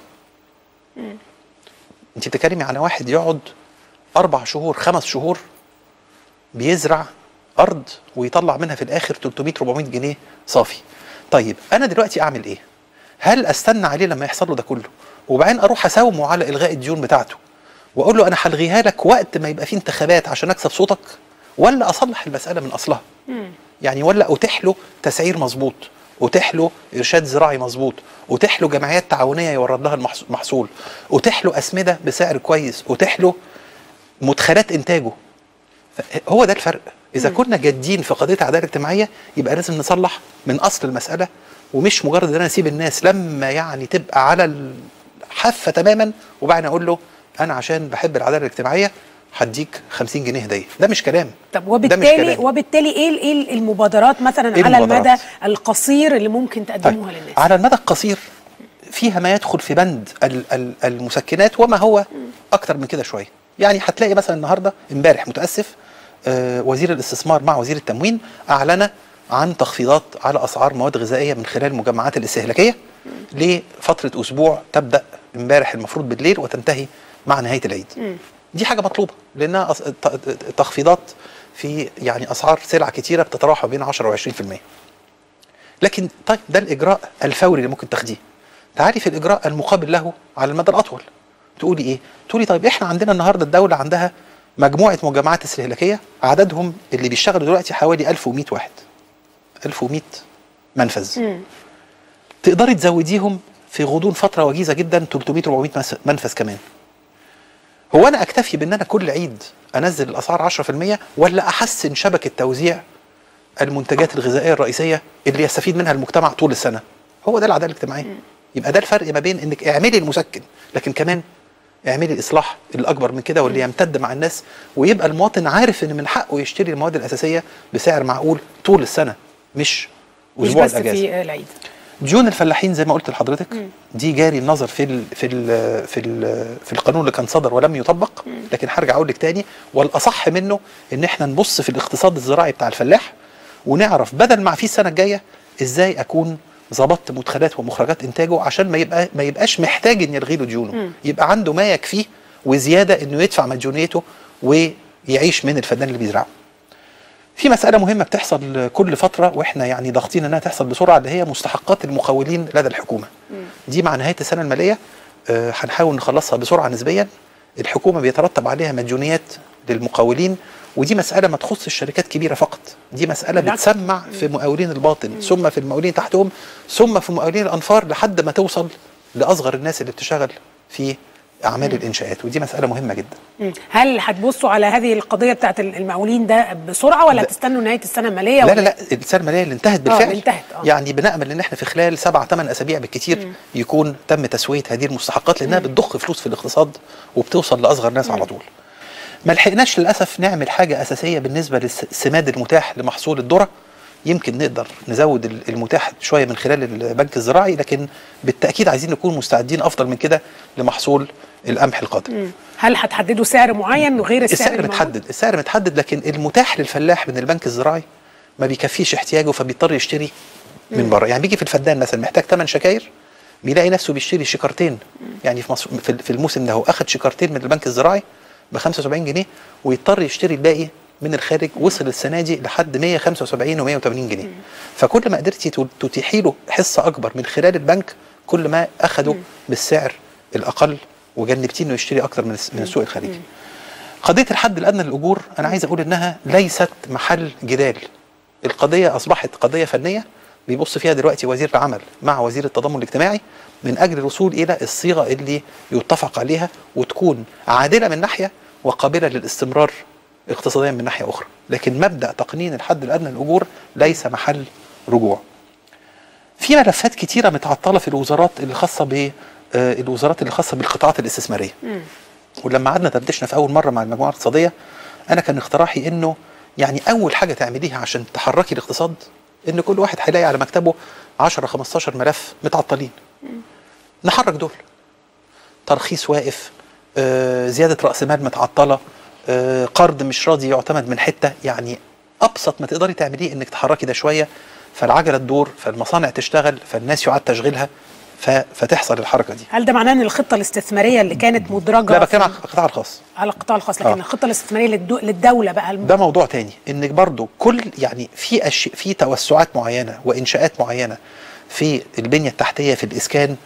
انت بتتكلمي على واحد يقعد اربع شهور خمس شهور بيزرع ارض ويطلع منها في الاخر 300 400 جنيه صافي طيب انا دلوقتي اعمل ايه هل استنى عليه لما يحصل له ده كله وبعدين اروح اساومه على الغاء الديون بتاعته واقول له انا هلغيها لك وقت ما يبقى في انتخابات عشان اكسب صوتك ولا اصلح المساله من اصلها يعني ولا اتيح له تسعير مظبوط اتيح له ارشاد زراعي مظبوط اتيح له جمعيات تعاونيه يورد لها المحص- المحصول اتيح له اسمده بسعر كويس اتيح له مدخلات انتاجه هو ده الفرق اذا كنا جادين في قضيه العداله الاجتماعيه يبقى لازم نصلح من اصل المساله ومش مجرد ان انا اسيب الناس لما يعني تبقى على الحافه تماما وبعدين اقول له انا عشان بحب العداله الاجتماعيه هديك 50 جنيه هديه ده مش كلام طب ده مش وبالتالي كلام. وبالتالي ايه ايه المبادرات مثلا إيه على المبادرات؟ المدى القصير اللي ممكن تقدموها للناس على المدى القصير فيها ما يدخل في بند ال- ال- المسكنات وما هو اكتر من كده شويه يعني هتلاقي مثلا النهارده امبارح متاسف آه، وزير الاستثمار مع وزير التموين اعلن عن تخفيضات على اسعار مواد غذائيه من خلال المجمعات الاستهلاكيه لفتره اسبوع تبدا امبارح المفروض بالليل وتنتهي مع نهايه العيد دي حاجه مطلوبه لانها أص- ت- ت- تخفيضات في يعني اسعار سلع كتيره بتتراوح ما بين 10 و20% لكن طيب ده الاجراء الفوري اللي ممكن تاخديه تعالي في الاجراء المقابل له على المدى الاطول تقولي ايه تقولي طيب احنا عندنا النهارده الدوله عندها مجموعه مجمعات استهلاكيه عددهم اللي بيشتغلوا دلوقتي حوالي 1100 واحد 1100 منفذ تقدري تزوديهم في غضون فتره وجيزه جدا 300 400 مس- منفذ كمان هو انا اكتفي بان انا كل عيد انزل الاسعار 10% ولا احسن شبكه توزيع المنتجات الغذائيه الرئيسيه اللي يستفيد منها المجتمع طول السنه هو ده العداله الاجتماعيه يبقى ده الفرق ما بين انك اعملي المسكن لكن كمان اعملي الاصلاح الاكبر من كده واللي يمتد مع الناس ويبقى المواطن عارف ان من حقه يشتري المواد الاساسيه بسعر معقول طول السنه مش مش اسبوع بس الاجازه في العيد ديون الفلاحين زي ما قلت لحضرتك دي جاري النظر في ال في ال في ال في القانون اللي كان صدر ولم يطبق لكن هرجع اقول لك تاني والاصح منه ان احنا نبص في الاقتصاد الزراعي بتاع الفلاح ونعرف بدل ما في السنه الجايه ازاي اكون ظبطت مدخلات ومخرجات انتاجه عشان ما يبقى ما يبقاش محتاج ان يلغي له ديونه يبقى عنده ما يكفيه وزياده انه يدفع مديونيته ويعيش من الفدان اللي بيزرعه في مسألة مهمة بتحصل كل فترة واحنا يعني ضاغطين انها تحصل بسرعة اللي هي مستحقات المقاولين لدى الحكومة. دي مع نهاية السنة المالية آه، هنحاول نخلصها بسرعة نسبيا. الحكومة بيترتب عليها مديونيات للمقاولين ودي مسألة ما تخص الشركات الكبيرة فقط. دي مسألة بالعكس. بتسمع في مقاولين الباطن ثم في المقاولين تحتهم ثم في مقاولين الأنفار لحد ما توصل لأصغر الناس اللي بتشتغل في أعمال الإنشاءات ودي مسألة مهمة جدا. مم. هل هتبصوا على هذه القضيه بتاعت المقاولين ده بسرعه ولا لا. تستنوا نهايه السنه الماليه لا ولا لا لا السنه الماليه اللي انتهت بالفعل اللي انتهت، آه. يعني بنامل ان احنا في خلال سبع ثمان اسابيع بالكثير يكون تم تسويه هذه المستحقات لانها بتضخ فلوس في الاقتصاد وبتوصل لاصغر ناس على طول ما لحقناش للاسف نعمل حاجه اساسيه بالنسبه للسماد المتاح لمحصول الذره يمكن نقدر نزود ال- المتاح شويه من خلال البنك الزراعي لكن بالتاكيد عايزين نكون مستعدين افضل من كده لمحصول القمح القادم مم. هل هتحددوا سعر معين غير السعر السعر الموجود؟ متحدد السعر متحدد لكن المتاح للفلاح من البنك الزراعي ما بيكفيش احتياجه فبيضطر يشتري من بره يعني بيجي في الفدان مثلا محتاج 8 شكاير بيلاقي نفسه بيشتري شكارتين يعني في مصر في في الموسم ده هو اخد شكارتين من البنك الزراعي ب 75 جنيه ويضطر يشتري الباقي من الخارج وصل السنه دي لحد 175 و180 جنيه فكل ما قدرتي تو- تتيحي له حصه اكبر من خلال البنك كل ما اخده بالسعر الاقل وجنبتيه انه يشتري اكتر من الس- من السوق الخارجي قضيه الحد الادنى للاجور انا عايز اقول انها ليست محل جدال القضيه اصبحت قضيه فنيه بيبص فيها دلوقتي وزير العمل مع وزير التضامن الاجتماعي من اجل الوصول الى الصيغه اللي يتفق عليها وتكون عادله من ناحيه وقابله للاستمرار اقتصاديا من ناحيه اخرى لكن مبدا تقنين الحد الادنى للاجور ليس محل رجوع في ملفات كتيره متعطله في الوزارات اللي خاصه ب آه، الوزارات اللي خاصه بالقطاعات الاستثماريه ولما قعدنا دردشنا في اول مره مع المجموعه الاقتصاديه انا كان اقتراحي انه يعني اول حاجه تعمليها عشان تحركي الاقتصاد ان كل واحد هيلاقي على مكتبه 10 15 ملف متعطلين نحرك دول ترخيص واقف آه، زياده راس مال متعطله آه، قرض مش راضي يعتمد من حته يعني ابسط ما تقدري تعمليه انك تحركي ده شويه فالعجله تدور فالمصانع تشتغل فالناس يعاد تشغيلها ف- فتحصل الحركه دي هل ده معناه ان الخطه الاستثماريه اللي كانت مدرجه لا بتكلم في- على القطاع الخاص على القطاع الخاص لكن آه. الخطه الاستثماريه للدو... للدوله بقى الم... ده موضوع تاني انك برضو كل يعني في أشي في توسعات معينه وانشاءات معينه في البنيه التحتيه في الاسكان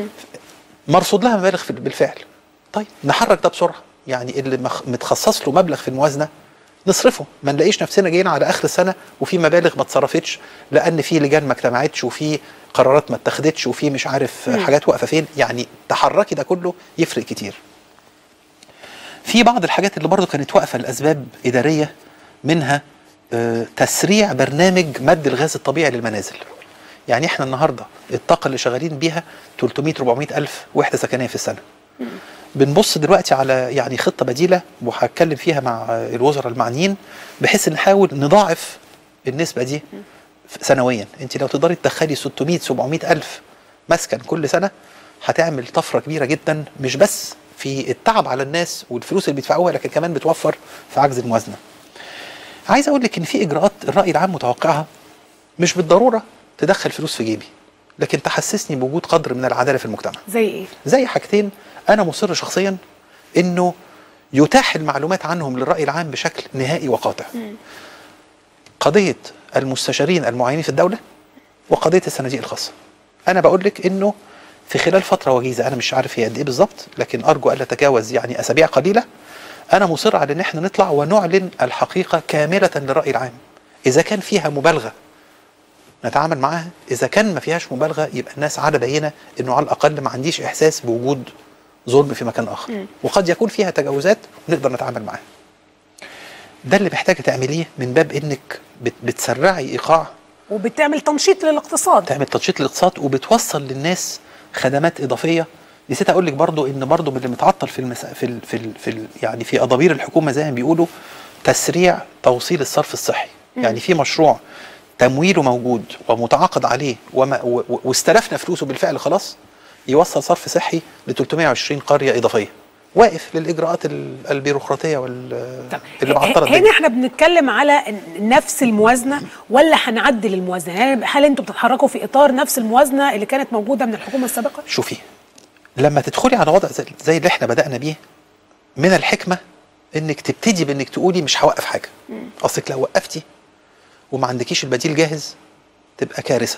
مرصود لها مبالغ في بالفعل طيب نحرك ده بسرعه يعني اللي مخ- متخصص له مبلغ في الموازنه نصرفه ما نلاقيش نفسنا جايين على اخر السنه وفي مبالغ ما اتصرفتش لان في لجان ما اجتمعتش وفي قرارات ما اتخذتش وفي مش عارف حاجات واقفه فين يعني تحركي ده كله يفرق كتير في بعض الحاجات اللي برضو كانت واقفه لاسباب اداريه منها آه، تسريع برنامج مد الغاز الطبيعي للمنازل يعني احنا النهارده الطاقه اللي شغالين بيها 300 400 الف وحده سكنيه في السنه بنبص دلوقتي على يعني خطه بديله وهتكلم فيها مع الوزراء المعنيين بحيث نحاول نضاعف النسبه دي سنويا انت لو تقدري تدخلي 600 700 الف مسكن كل سنه هتعمل طفره كبيره جدا مش بس في التعب على الناس والفلوس اللي بيدفعوها لكن كمان بتوفر في عجز الموازنه عايز اقول لك ان في اجراءات الراي العام متوقعها مش بالضروره تدخل فلوس في جيبي لكن تحسسني بوجود قدر من العداله في المجتمع زي ايه زي حاجتين انا مصر شخصيا انه يتاح المعلومات عنهم للراي العام بشكل نهائي وقاطع قضيه المستشارين المعينين في الدوله وقضيه الصناديق الخاصه انا بقول لك انه في خلال فتره وجيزه انا مش عارف هي قد ايه بالظبط لكن ارجو الا تتجاوز يعني اسابيع قليله انا مصر على ان احنا نطلع ونعلن الحقيقه كامله للراي العام اذا كان فيها مبالغه نتعامل معاها اذا كان ما فيهاش مبالغه يبقى الناس على بينه انه على الاقل ما عنديش احساس بوجود ظلم في مكان اخر وقد يكون فيها تجاوزات نقدر نتعامل معاها ده اللي محتاجه تعمليه من باب انك بت- بتسرعي ايقاع وبتعمل تنشيط للاقتصاد تعمل تنشيط الاقتصاد وبتوصل للناس خدمات اضافيه نسيت اقول لك برضو ان برضو من اللي متعطل في المسا... في ال... في, ال... في ال... يعني في اضابير الحكومه زي ما بيقولوا تسريع توصيل الصرف الصحي يعني في مشروع تمويله موجود ومتعاقد عليه وما... و... و- واستلفنا فلوسه بالفعل خلاص يوصل صرف صحي ل 320 قريه اضافيه واقف للاجراءات ال- البيروقراطيه وال... طب اللي معطله هنا الدنيا. احنا بنتكلم على نفس الموازنه ولا هنعدل الموازنه يعني هل انتوا بتتحركوا في اطار نفس الموازنه اللي كانت موجوده من الحكومه السابقه شوفي لما تدخلي على وضع زي- زي اللي احنا بدأنا بيه من الحكمة انك تبتدي بانك تقولي مش هوقف حاجة اصلك لو وقفتي وما عندكيش البديل جاهز تبقى كارثة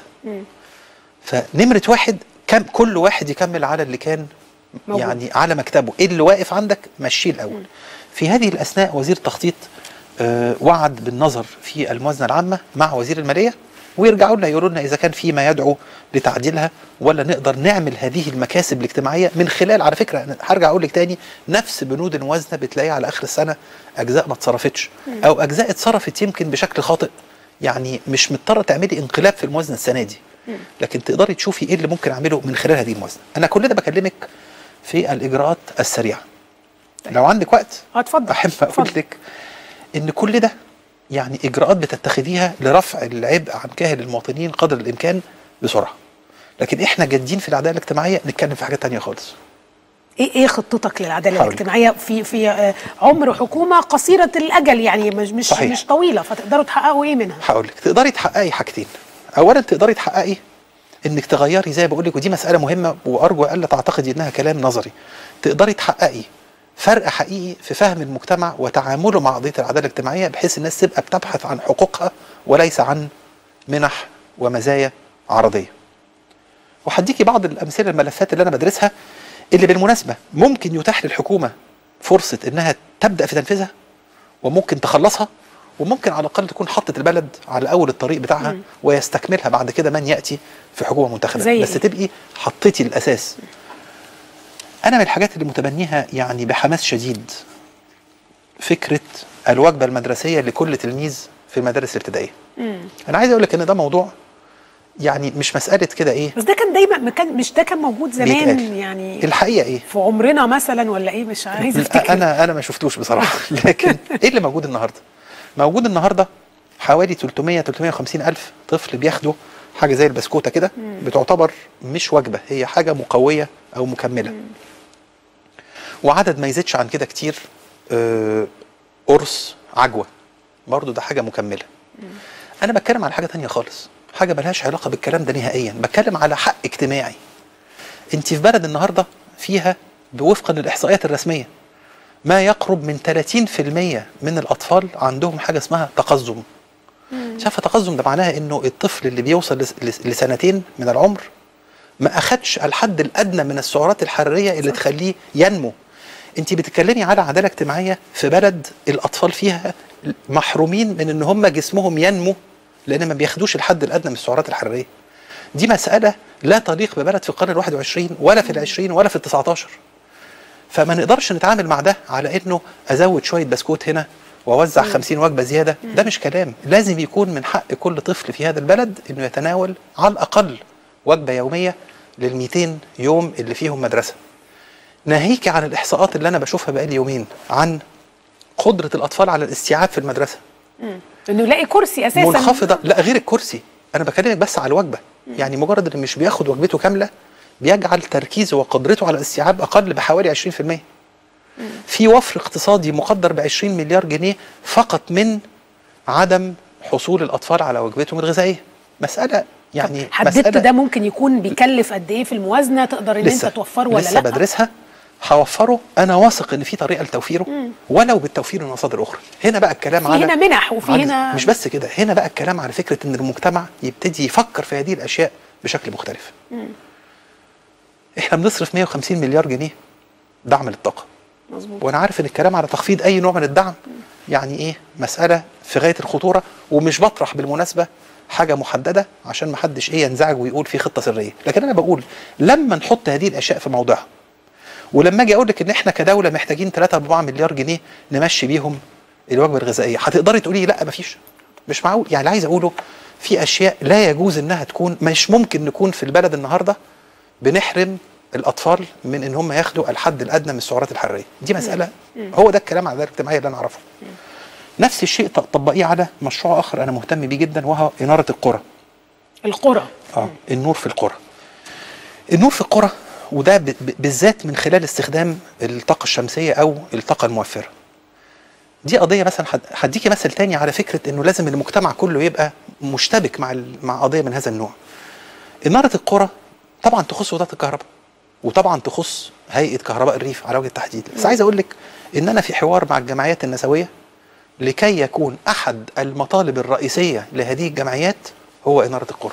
فنمرة واحد كم كل واحد يكمل على اللي كان موجود. يعني على مكتبه ايه اللي واقف عندك مشيه الاول في هذه الاثناء وزير التخطيط آه، وعد بالنظر في الموازنه العامه مع وزير الماليه ويرجعوا لنا يقولوا لنا اذا كان في ما يدعو لتعديلها ولا نقدر نعمل هذه المكاسب الاجتماعيه من خلال على فكره أنا هرجع اقول لك تاني نفس بنود الموازنه بتلاقيها على اخر السنه اجزاء ما اتصرفتش او اجزاء اتصرفت يمكن بشكل خاطئ يعني مش مضطره تعملي انقلاب في الموازنه السنه دي لكن تقدري تشوفي ايه اللي ممكن اعمله من خلال هذه الموازنه انا كل ده بكلمك في الاجراءات السريعه لو عندك وقت اه اتفضل احب اقول اتفضل. لك ان كل ده يعني اجراءات بتتخذيها لرفع العبء عن كاهل المواطنين قدر الامكان بسرعه لكن احنا جادين في العداله الاجتماعيه نتكلم في حاجات تانية خالص ايه ايه خطتك للعداله هقول. الاجتماعيه في في آه، عمر حكومه قصيره الاجل يعني مش مش صحيح. مش طويله فتقدروا تحققوا ايه منها هقول لك تقدري تحققي حاجتين اولا تقدري تحققي انك تغيري زي ما بقول لك ودي مساله مهمه وارجو الا تعتقدي انها كلام نظري تقدري تحققي فرق حقيقي في فهم المجتمع وتعامله مع قضيه العداله الاجتماعيه بحيث الناس تبقى بتبحث عن حقوقها وليس عن منح ومزايا عرضيه وهديكي بعض الامثله الملفات اللي انا بدرسها اللي بالمناسبه ممكن يتاح للحكومه فرصه انها تبدا في تنفيذها وممكن تخلصها وممكن على الاقل تكون حطت البلد على اول الطريق بتاعها ويستكملها بعد كده من ياتي في حكومه منتخبه زي بس إيه؟ تبقي حطيتي الاساس انا من الحاجات اللي متبنيها يعني بحماس شديد فكره الوجبه المدرسيه لكل تلميذ في المدارس الابتدائيه انا عايز اقول لك ان ده موضوع يعني مش مساله كده ايه بس ده كان دايما ما كان مش ده كان موجود زمان بيتقال. يعني الحقيقه ايه في عمرنا مثلا ولا ايه مش عايزه لا، افتكر انا انا ما شفتوش بصراحه لكن ايه اللي موجود النهارده موجود النهارده حوالي 300 350 الف طفل بياخدوا حاجه زي البسكوته كده بتعتبر مش وجبه هي حاجه مقويه او مكمله وعدد ما يزيدش عن كده كتير آه، قرص عجوه برضو ده حاجه مكمله انا بتكلم على حاجه تانية خالص حاجه ملهاش علاقه بالكلام ده نهائيا بتكلم على حق اجتماعي انت في بلد النهارده فيها بوفقا للاحصائيات الرسميه ما يقرب من 30% من الاطفال عندهم حاجه اسمها تقزم شايفه تقزم ده معناها انه الطفل اللي بيوصل لس- لس- لسنتين من العمر ما اخدش الحد الادنى من السعرات الحراريه اللي تخليه ينمو انت بتتكلمي على عداله اجتماعيه في بلد الاطفال فيها محرومين من ان هم جسمهم ينمو لان ما بياخدوش الحد الادنى من السعرات الحراريه دي مساله لا تليق ببلد في القرن الواحد وعشرين ولا في العشرين ولا في التسعة عشر فما نقدرش نتعامل مع ده على انه ازود شويه بسكوت هنا واوزع 50 وجبه زياده ده مش كلام لازم يكون من حق كل طفل في هذا البلد انه يتناول على الاقل وجبه يوميه لل 200 يوم اللي فيهم مدرسه ناهيك عن الاحصاءات اللي انا بشوفها بقالي يومين عن قدره الاطفال على الاستيعاب في المدرسه انه يلاقي كرسي اساسا منخفضه لا غير الكرسي انا بكلمك بس على الوجبه يعني مجرد انه مش بياخد وجبته كامله بيجعل تركيزه وقدرته على الاستيعاب اقل بحوالي 20% في وفر اقتصادي مقدر ب 20 مليار جنيه فقط من عدم حصول الاطفال على وجبتهم الغذائيه مساله يعني حددت مسألة ده ممكن يكون بيكلف قد ايه في الموازنه تقدر ان انت لسه توفره ولا لسه لا بدرسها هوفره انا واثق ان في طريقه لتوفيره ولو بالتوفير من مصادر اخرى هنا بقى الكلام في على هنا منح وفي على- هنا مش بس كده هنا بقى الكلام على فكره ان المجتمع يبتدي يفكر في هذه الاشياء بشكل مختلف احنا بنصرف 150 مليار جنيه دعم للطاقه مظبوط وانا عارف ان الكلام على تخفيض اي نوع من الدعم يعني ايه مساله في غايه الخطوره ومش بطرح بالمناسبه حاجه محدده عشان ما حدش ايه ينزعج ويقول في خطه سريه لكن انا بقول لما نحط هذه الاشياء في موضعها ولما اجي اقول لك ان احنا كدوله محتاجين 3 4 مليار جنيه نمشي بيهم الوجبه الغذائيه هتقدري تقولي لا مفيش مش معقول يعني اللي عايز اقوله في اشياء لا يجوز انها تكون مش ممكن نكون في البلد النهارده بنحرم الاطفال من ان هم ياخدوا الحد الادنى من السعرات الحراريه دي مساله هو ده الكلام على الدائره الاجتماعيه اللي انا اعرفه نفس الشيء ط- طبقيه على مشروع اخر انا مهتم بيه جدا وهو اناره القرى القرى اه النور في القرى النور في القرى وده ب- ب- بالذات من خلال استخدام الطاقه الشمسيه او الطاقه الموفره دي قضيه مثلا هد- هديكي مثل تاني على فكره انه لازم المجتمع كله يبقى مشتبك مع ال- مع قضيه من هذا النوع اناره القرى طبعا تخص وزاره الكهرباء وطبعا تخص هيئه كهرباء الريف على وجه التحديد بس عايز اقول لك ان انا في حوار مع الجمعيات النسويه لكي يكون احد المطالب الرئيسيه لهذه الجمعيات هو اناره القرى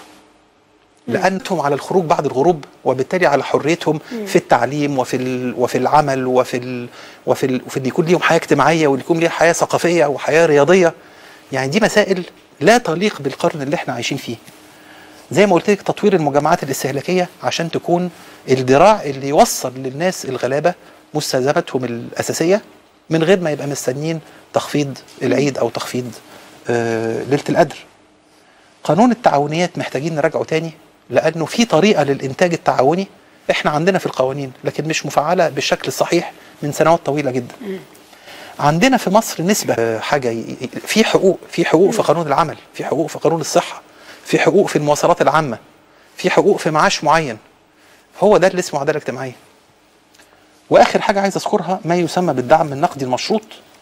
لانهم على الخروج بعد الغروب وبالتالي على حريتهم في التعليم وفي ال... وفي العمل وفي ال... وفي ال... وفي ان يكون ليهم حياه اجتماعيه وان يكون ليهم حياه ثقافيه وحياه رياضيه يعني دي مسائل لا تليق بالقرن اللي احنا عايشين فيه زي ما قلت لك تطوير المجمعات الاستهلاكيه عشان تكون الذراع اللي يوصل للناس الغلابه مستلزماتهم الاساسيه من غير ما يبقى مستنيين تخفيض العيد او تخفيض آه ليله القدر قانون التعاونيات محتاجين نراجعه تاني لانه في طريقه للانتاج التعاوني احنا عندنا في القوانين لكن مش مفعله بالشكل الصحيح من سنوات طويله جدا عندنا في مصر نسبه آه، حاجه ي- ي- في حقوق في حقوق في قانون العمل في حقوق في قانون الصحه في حقوق في المواصلات العامه في حقوق في معاش معين هو ده اللي اسمه عداله اجتماعيه واخر حاجه عايز اذكرها ما يسمى بالدعم النقدي المشروط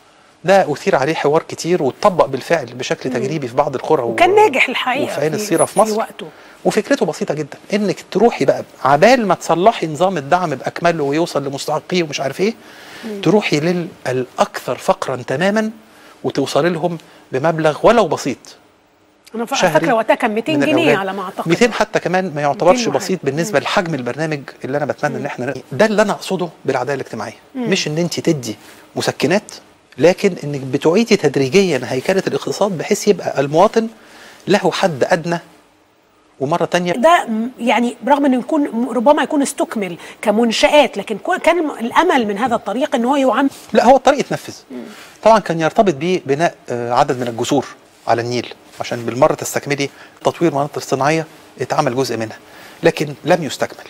ده اثير عليه حوار كتير واتطبق بالفعل بشكل تجريبي في بعض القرى وكان و- ناجح الحقيقه وفي عين السيره في مصر وقته وفكرته بسيطه جدا انك تروحي بقى عبال ما تصلحي نظام الدعم باكمله ويوصل لمستحقيه ومش عارف ايه تروحي للاكثر فقرا تماما وتوصلي لهم بمبلغ ولو بسيط انا فا- شهري فاكره وقتها كان 200 من جنيه الأولاد. على ما اعتقد 200 حتى كمان ما يعتبرش 200 وحاجة. بسيط بالنسبه لحجم البرنامج اللي انا بتمنى ان احنا نرى. ده اللي انا اقصده بالعداله الاجتماعيه مش ان انت تدي مسكنات لكن انك بتعيدي تدريجيا هيكله الاقتصاد بحيث يبقى المواطن له حد ادنى ومره تانية ده م- يعني رغم انه يكون م- ربما يكون استكمل كمنشآت لكن كو- كان الم- الامل من هذا الطريق ان هو يعم لا هو الطريق اتنفذ طبعا كان يرتبط بيه بناء آه، عدد من الجسور على النيل عشان بالمره تستكملي تطوير مناطق صناعيه اتعمل جزء منها لكن لم يستكمل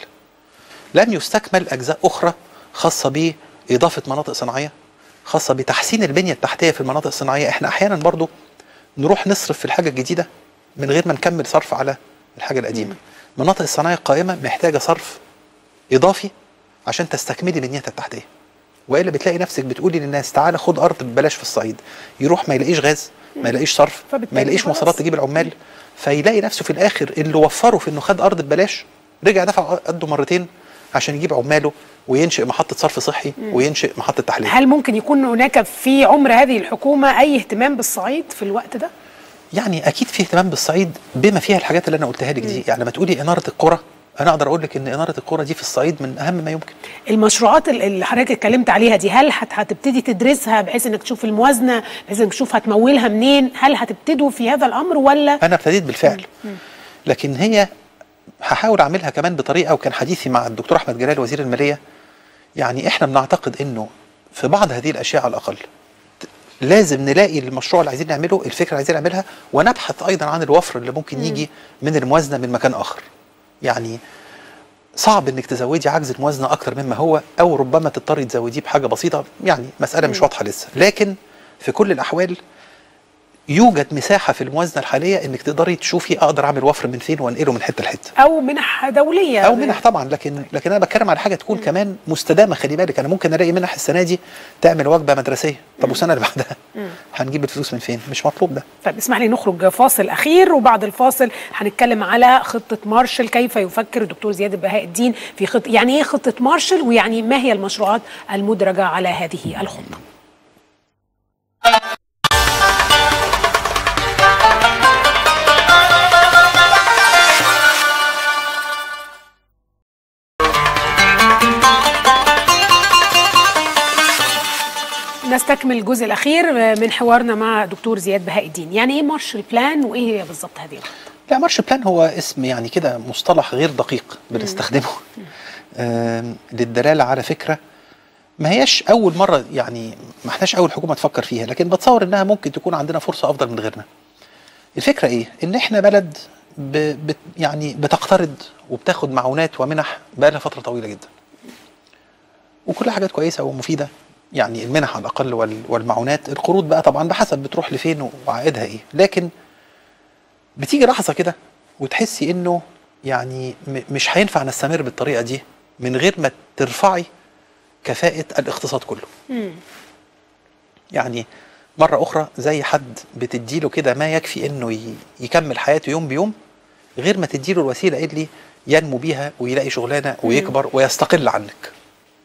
لم يستكمل اجزاء اخرى خاصه باضافه مناطق صناعيه خاصه بتحسين البنيه التحتيه في المناطق الصناعيه احنا احيانا برضو نروح نصرف في الحاجه الجديده من غير ما نكمل صرف على الحاجه القديمه المناطق الصناعيه القائمه محتاجه صرف اضافي عشان تستكملي بنيتها التحتيه والا بتلاقي نفسك بتقولي للناس تعالى خد ارض ببلاش في الصعيد يروح ما يلاقيش غاز ما يلاقيش صرف فبالتالي ما يلاقيش خلاص. مواصلات تجيب العمال فيلاقي نفسه في الاخر اللي وفره في انه خد ارض ببلاش رجع دفع قده مرتين عشان يجيب عماله وينشئ محطه صرف صحي وينشئ محطه تحليل هل ممكن يكون هناك في عمر هذه الحكومه اي اهتمام بالصعيد في الوقت ده؟ يعني اكيد في اهتمام بالصعيد بما فيها الحاجات اللي انا قلتها لك دي يعني لما تقولي اناره القرى انا اقدر اقول لك ان اناره القرى دي في الصعيد من اهم ما يمكن المشروعات ال- اللي حضرتك اتكلمت عليها دي هل هت- هتبتدي تدرسها بحيث انك تشوف الموازنه بحيث انك تشوف هتمولها منين هل هتبتدوا في هذا الامر ولا انا ابتديت بالفعل لكن هي هحاول اعملها كمان بطريقه وكان حديثي مع الدكتور احمد جلال وزير الماليه يعني احنا بنعتقد انه في بعض هذه الاشياء على الاقل ت- لازم نلاقي المشروع اللي عايزين نعمله الفكره اللي عايزين نعملها ونبحث ايضا عن الوفر اللي ممكن يجي من الموازنه من مكان اخر يعني صعب انك تزودي عجز الموازنه اكتر مما هو او ربما تضطري تزوديه بحاجه بسيطه يعني مساله مش واضحه لسه لكن في كل الاحوال يوجد مساحه في الموازنه الحاليه انك تقدري تشوفي اقدر اعمل وفر من فين وانقله من حته لحته او منح دوليه او منح طبعا لكن لكن انا بتكلم على حاجه تكون كمان مستدامه خلي بالك انا ممكن الاقي منح السنه دي تعمل وجبه مدرسيه طب والسنه اللي بعدها هنجيب الفلوس من فين مش مطلوب ده طيب اسمح لي نخرج فاصل اخير وبعد الفاصل هنتكلم على خطه مارشال كيف يفكر الدكتور زياد بهاء الدين في خط يعني ايه خطه مارشال ويعني ما هي المشروعات المدرجه على هذه الخطه نستكمل الجزء الاخير من حوارنا مع دكتور زياد بهاء الدين يعني ايه مارشال بلان وايه هي بالظبط هذه الخطة؟ لا مارش بلان هو اسم يعني كده مصطلح غير دقيق بنستخدمه آم، للدلاله على فكره ما هياش اول مره يعني ما احناش اول حكومه تفكر فيها لكن بتصور انها ممكن تكون عندنا فرصه افضل من غيرنا الفكره ايه ان احنا بلد ب... بت يعني بتقترض وبتاخد معونات ومنح بقالها فتره طويله جدا وكل حاجات كويسه ومفيده يعني المنح على الاقل وال... والمعونات القروض بقى طبعا بحسب بتروح لفين وعائدها ايه لكن بتيجي لحظه كده وتحسي انه يعني م... مش هينفع نستمر بالطريقه دي من غير ما ترفعي كفاءه الاقتصاد كله يعني مرة أخرى زي حد بتديله كده ما يكفي إنه ي- يكمل حياته يوم بيوم غير ما تديله الوسيلة اللي ينمو بيها ويلاقي شغلانة ويكبر ويستقل عنك.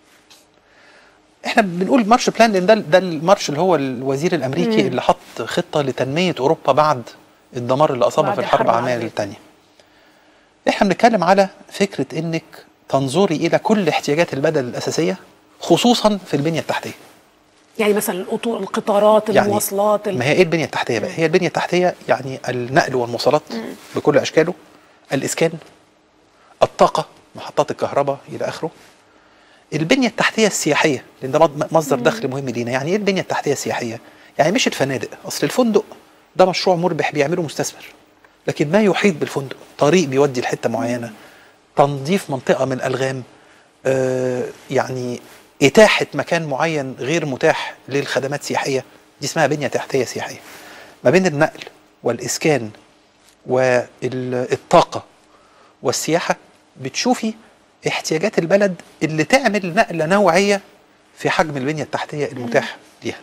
احنا بنقول مارش بلان لان ده ده المارش اللي هو الوزير الامريكي مم. اللي حط خطه لتنميه اوروبا بعد الدمار اللي اصابها بعد في الحرب الحرب العالميه العالمية. الثانيه. احنا بنتكلم على فكره انك تنظري الى كل احتياجات البدن الاساسيه خصوصا في البنيه التحتيه. يعني مثلا القطو- القطارات يعني المواصلات ما هي ايه البنيه التحتيه بقى؟ هي البنيه التحتيه يعني النقل والمواصلات بكل اشكاله الاسكان الطاقه محطات الكهرباء الى اخره البنيه التحتيه السياحيه لان ده مض- مصدر دخل مهم لينا يعني ايه البنيه التحتيه السياحيه يعني مش الفنادق اصل الفندق ده مشروع مربح بيعمله مستثمر لكن ما يحيط بالفندق طريق بيودي لحته معينه تنظيف منطقه من الالغام آه يعني اتاحه مكان معين غير متاح للخدمات السياحيه دي اسمها بنيه تحتيه سياحيه ما بين النقل والاسكان والطاقه والسياحه بتشوفي احتياجات البلد اللي تعمل نقله نوعيه في حجم البنيه التحتيه المتاح ليها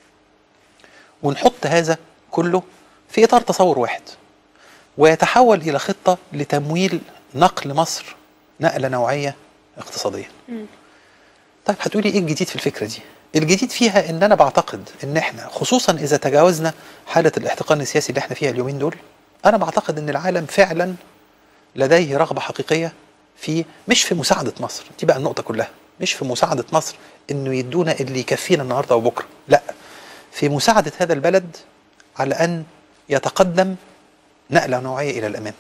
ونحط هذا كله في اطار تصور واحد ويتحول الى خطه لتمويل نقل مصر نقله نوعيه اقتصاديا طيب هتقولي ايه الجديد في الفكره دي الجديد فيها ان انا بعتقد ان احنا خصوصا اذا تجاوزنا حاله الاحتقان السياسي اللي احنا فيها اليومين دول انا بعتقد ان العالم فعلا لديه رغبه حقيقيه في مش في مساعده مصر دي بقى النقطه كلها مش في مساعده مصر انه يدونا اللي يكفينا النهارده وبكره لا في مساعده هذا البلد على ان يتقدم نقله نوعيه الى الامام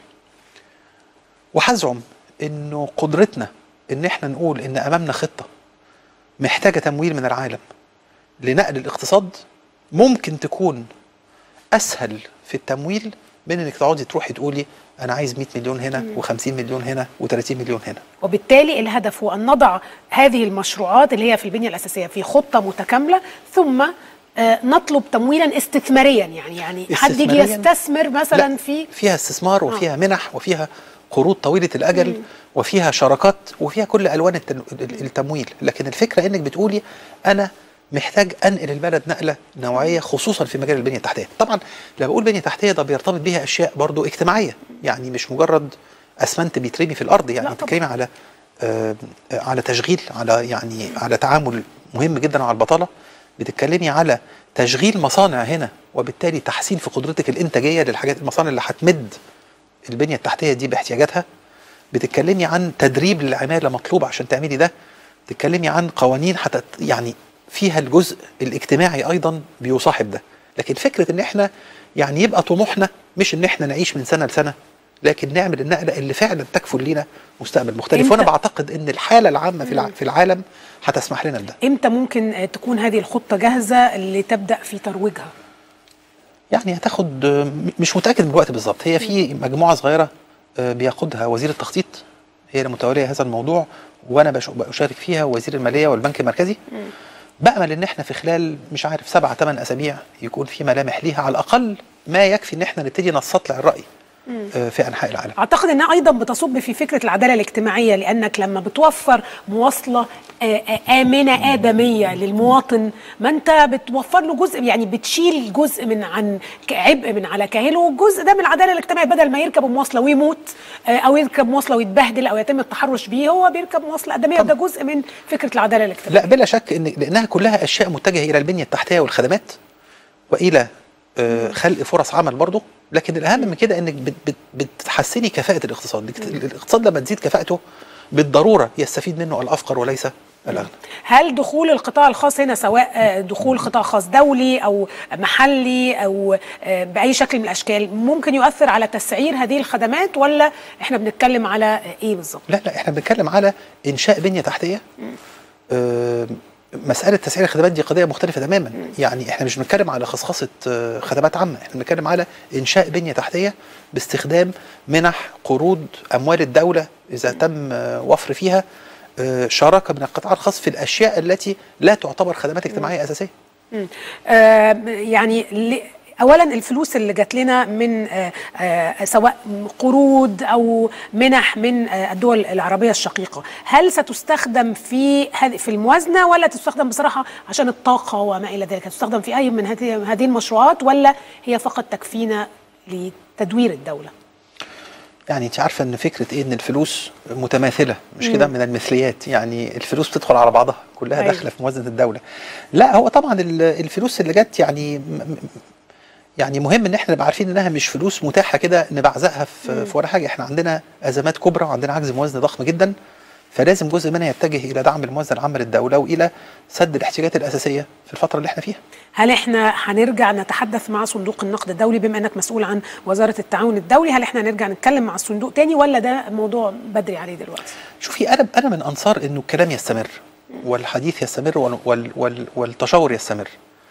وهزعم انه قدرتنا ان احنا نقول ان امامنا خطه محتاجه تمويل من العالم لنقل الاقتصاد ممكن تكون اسهل في التمويل من انك تقعدي تروحي تقولي انا عايز 100 مليون هنا و50 مليون هنا و30 مليون هنا وبالتالي الهدف هو ان نضع هذه المشروعات اللي هي في البنيه الاساسيه في خطه متكامله ثم آه، نطلب تمويلا استثماريا يعني يعني حد يجي استثمارياً؟ يستثمر مثلا لا، في فيها استثمار وفيها منح وفيها قروض طويله الاجل وفيها شراكات وفيها كل الوان التن- ال- التمويل لكن الفكره انك بتقولي انا محتاج انقل البلد نقله نوعيه خصوصا في مجال البنيه التحتيه طبعا لما بقول بنيه تحتيه ده بيرتبط بيها اشياء برضو اجتماعيه يعني مش مجرد اسمنت بيترمي في الارض يعني لا طبعاً. بتتكلمي على آه، على تشغيل على يعني على تعامل مهم جدا مع البطاله بتتكلمي على تشغيل مصانع هنا وبالتالي تحسين في قدرتك الانتاجيه للحاجات المصانع اللي هتمد البنيه التحتيه دي باحتياجاتها بتتكلمي عن تدريب للعماله مطلوب عشان تعملي ده بتتكلمي عن قوانين حتى يعني فيها الجزء الاجتماعي ايضا بيصاحب ده لكن فكره ان احنا يعني يبقى طموحنا مش ان احنا نعيش من سنه لسنه لكن نعمل النقله اللي فعلا تكفل لينا مستقبل مختلف إمتى؟ وانا بعتقد ان الحاله العامه في الع- في العالم هتسمح لنا بده امتى ممكن آه، تكون هذه الخطه جاهزه لتبدا في ترويجها يعني هتاخد آه، م- مش متاكد من الوقت بالظبط هي في مجموعه صغيره آه، بيقودها وزير التخطيط هي اللي متوليه هذا الموضوع وانا بش- بشارك فيها وزير الماليه والبنك المركزي بامل ان احنا في خلال مش عارف سبعة ثمان اسابيع يكون في ملامح ليها على الاقل ما يكفي ان احنا نبتدي نستطلع الراي آه، في انحاء العالم اعتقد انها ايضا بتصب في فكره العداله الاجتماعيه لانك لما بتوفر مواصله آه، آه، امنه ادميه للمواطن ما انت بتوفر له جزء يعني بتشيل جزء من عن ك- عبء من على كاهله والجزء ده من العداله الاجتماعيه بدل ما يركب مواصله ويموت آه، او يركب مواصله ويتبهدل او يتم التحرش بيه هو بيركب مواصله ادميه وده جزء من فكره العداله الاجتماعيه لا بلا شك ان لانها كلها اشياء متجهه الى البنيه التحتيه والخدمات والى آه، خلق فرص عمل برضه لكن الاهم من كده انك بت- بت- بتحسني كفاءه الاقتصاد الاقتصاد لما تزيد كفاءته بالضروره يستفيد منه الافقر وليس الاغنى هل دخول القطاع الخاص هنا سواء آه، دخول قطاع خاص دولي او محلي او آه، باي شكل من الاشكال ممكن يؤثر على تسعير هذه الخدمات ولا احنا بنتكلم على آه، ايه بالظبط؟ لا لا احنا بنتكلم على انشاء بنيه تحتيه آه، مساله تسعير الخدمات دي قضيه مختلفه تماما يعني احنا مش بنتكلم على خصخصه آه، خدمات عامه احنا بنتكلم على انشاء بنيه تحتيه باستخدام منح قروض اموال الدوله اذا تم آه، وفر فيها آه، شراكه من القطاع الخاص في الاشياء التي لا تعتبر خدمات اجتماعيه اساسيه مم. آه، يعني ل- اولا الفلوس اللي جات لنا من آه، آه، سواء قروض او منح من آه، الدول العربيه الشقيقه هل ستستخدم في هذه في الموازنه ولا تستخدم بصراحه عشان الطاقه وما الى ذلك تستخدم في اي من هذه هذه المشروعات ولا هي فقط تكفينا لتدوير الدوله يعني انت عارفه ان فكره ايه ان الفلوس متماثله مش كده من المثليات يعني الفلوس بتدخل على بعضها كلها أيوة. داخله في موازنه الدوله لا هو طبعا ال- الفلوس اللي جت يعني م- م- يعني مهم ان احنا نبقى عارفين انها مش فلوس متاحه كده نبعزقها في, في ولا حاجه احنا عندنا ازمات كبرى وعندنا عجز موازنه ضخم جدا فلازم جزء منها يتجه الى دعم الموازنه العامه للدوله والى سد الاحتياجات الاساسيه في الفتره اللي احنا فيها هل احنا هنرجع نتحدث مع صندوق النقد الدولي بما انك مسؤول عن وزاره التعاون الدولي هل احنا هنرجع نتكلم مع الصندوق تاني ولا ده موضوع بدري عليه دلوقتي شوفي انا انا من انصار انه الكلام يستمر والحديث يستمر وال وال وال والتشاور يستمر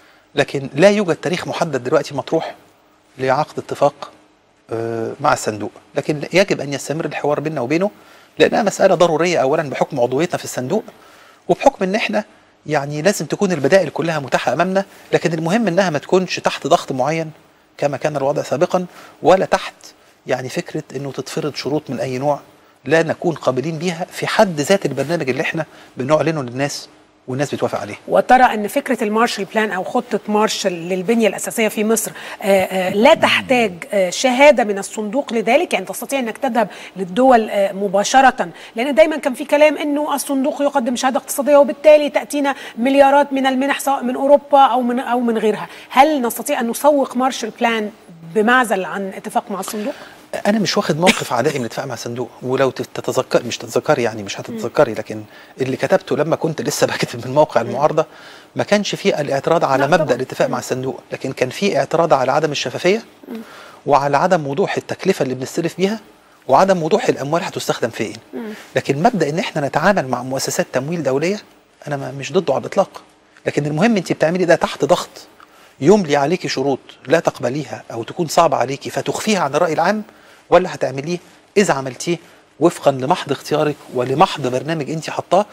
لكن لا يوجد تاريخ محدد دلوقتي مطروح لعقد اتفاق آه، مع الصندوق لكن يجب ان يستمر الحوار بيننا وبينه لانها مساله ضروريه اولا بحكم عضويتنا في الصندوق وبحكم ان احنا يعني لازم تكون البدائل كلها متاحه امامنا لكن المهم انها ما تكونش تحت ضغط معين كما كان الوضع سابقا ولا تحت يعني فكره انه تتفرض شروط من اي نوع لا نكون قابلين بيها في حد ذات البرنامج اللي احنا بنعلنه للناس والناس بتوافق عليه وترى ان فكره المارشال بلان او خطه مارشال للبنيه الاساسيه في مصر آه، آه، لا تحتاج آه، شهاده من الصندوق لذلك يعني تستطيع انك تذهب للدول آه، مباشره لان دايما كان في كلام انه الصندوق يقدم شهاده اقتصاديه وبالتالي تاتينا مليارات من المنح سواء من اوروبا او من او من غيرها هل نستطيع ان نسوق مارشال بلان بمعزل عن اتفاق مع الصندوق انا مش واخد موقف عدائي من الاتفاق مع الصندوق ولو تتذكر مش تتذكري يعني مش هتتذكري لكن اللي كتبته لما كنت لسه بكتب من موقع المعارضه ما كانش فيه الاعتراض على لا مبدا طبعاً. الاتفاق مع الصندوق لكن كان فيه اعتراض على عدم الشفافيه وعلى عدم وضوح التكلفه اللي بنستلف بيها وعدم وضوح الاموال هتستخدم فين لكن مبدا ان احنا نتعامل مع مؤسسات تمويل دوليه انا ما مش ضده على الاطلاق لكن المهم انت بتعملي ده تحت ضغط يملي عليكي شروط لا تقبليها او تكون صعبه عليكي فتخفيها عن الراي العام ولا هتعمليه اذا عملتيه وفقا لمحض اختيارك ولمحض برنامج انت حطاه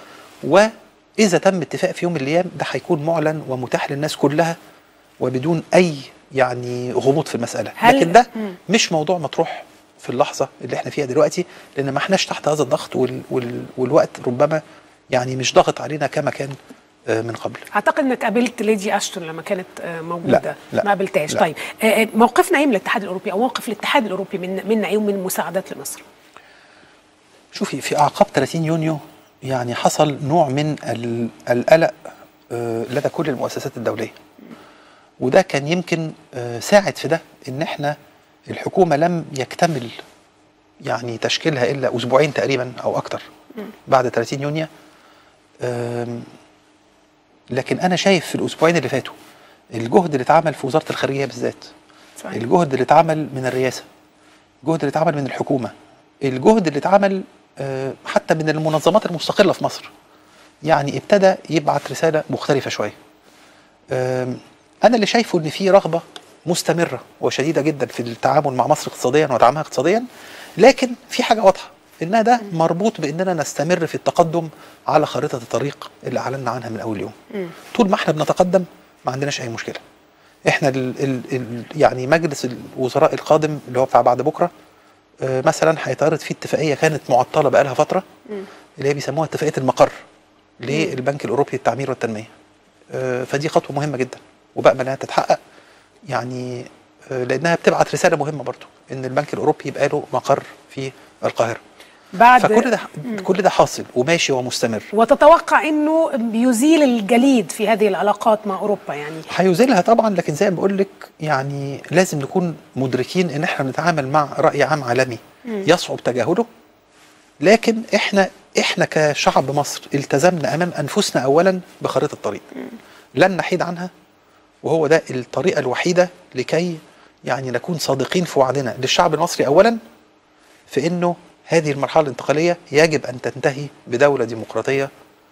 واذا تم اتفاق في يوم من الايام ده هيكون معلن ومتاح للناس كلها وبدون اي يعني غموض في المساله هل- لكن ده مم. مش موضوع مطروح في اللحظه اللي احنا فيها دلوقتي لان ما احناش تحت هذا الضغط وال وال والوقت ربما يعني مش ضاغط علينا كما كان آه، من قبل اعتقد انك قابلت ليدي اشتون لما كانت آه، موجوده لا، لا، ما قابلتهاش لا. طيب آه، آه، موقفنا ايه من الاتحاد الاوروبي او موقف الاتحاد الاوروبي من منا ايه ومن المساعدات لمصر شوفي في اعقاب 30 يونيو يعني حصل نوع من ال- القلق آه، لدى كل المؤسسات الدوليه وده كان يمكن آه، ساعد في ده ان احنا الحكومه لم يكتمل يعني تشكيلها الا اسبوعين تقريبا او اكتر بعد 30 يونيو آم، لكن انا شايف في الاسبوعين اللي فاتوا الجهد اللي اتعمل في وزاره الخارجيه بالذات صحيح. الجهد اللي اتعمل من الرئاسه الجهد اللي اتعمل من الحكومه الجهد اللي اتعمل آه، حتى من المنظمات المستقله في مصر يعني ابتدى يبعت رساله مختلفه شويه آم، انا اللي شايفه ان في رغبه مستمره وشديده جدا في التعامل مع مصر اقتصاديا ودعمها اقتصاديا لكن في حاجه واضحه ان ده مربوط باننا نستمر في التقدم على خارطه الطريق اللي اعلنا عنها من اول يوم طول ما احنا بنتقدم ما عندناش اي مشكله احنا ال ال ال يعني مجلس الوزراء القادم اللي هو بتاع بعد بكره آه، مثلا هيتعرض فيه اتفاقيه كانت معطله بقالها فتره اللي هي بيسموها اتفاقيه المقر للبنك الاوروبي للتعمير والتنميه آه، فدي خطوه مهمه جدا وبامل انها تتحقق يعني آه، لانها بتبعت رساله مهمه برضو ان البنك الاوروبي يبقى له مقر في القاهره بعد فكل ده كل ده حاصل وماشي ومستمر وتتوقع انه بيزيل الجليد في هذه العلاقات مع اوروبا يعني هيزيلها طبعا لكن زي ما بقول لك يعني لازم نكون مدركين ان احنا بنتعامل مع راي عام عالمي يصعب تجاهله لكن احنا احنا كشعب مصر التزمنا امام انفسنا اولا بخريطه الطريق لن نحيد عنها وهو ده الطريقه الوحيده لكي يعني نكون صادقين في وعدنا للشعب المصري اولا في انه هذه المرحله الانتقاليه يجب ان تنتهي بدوله ديمقراطيه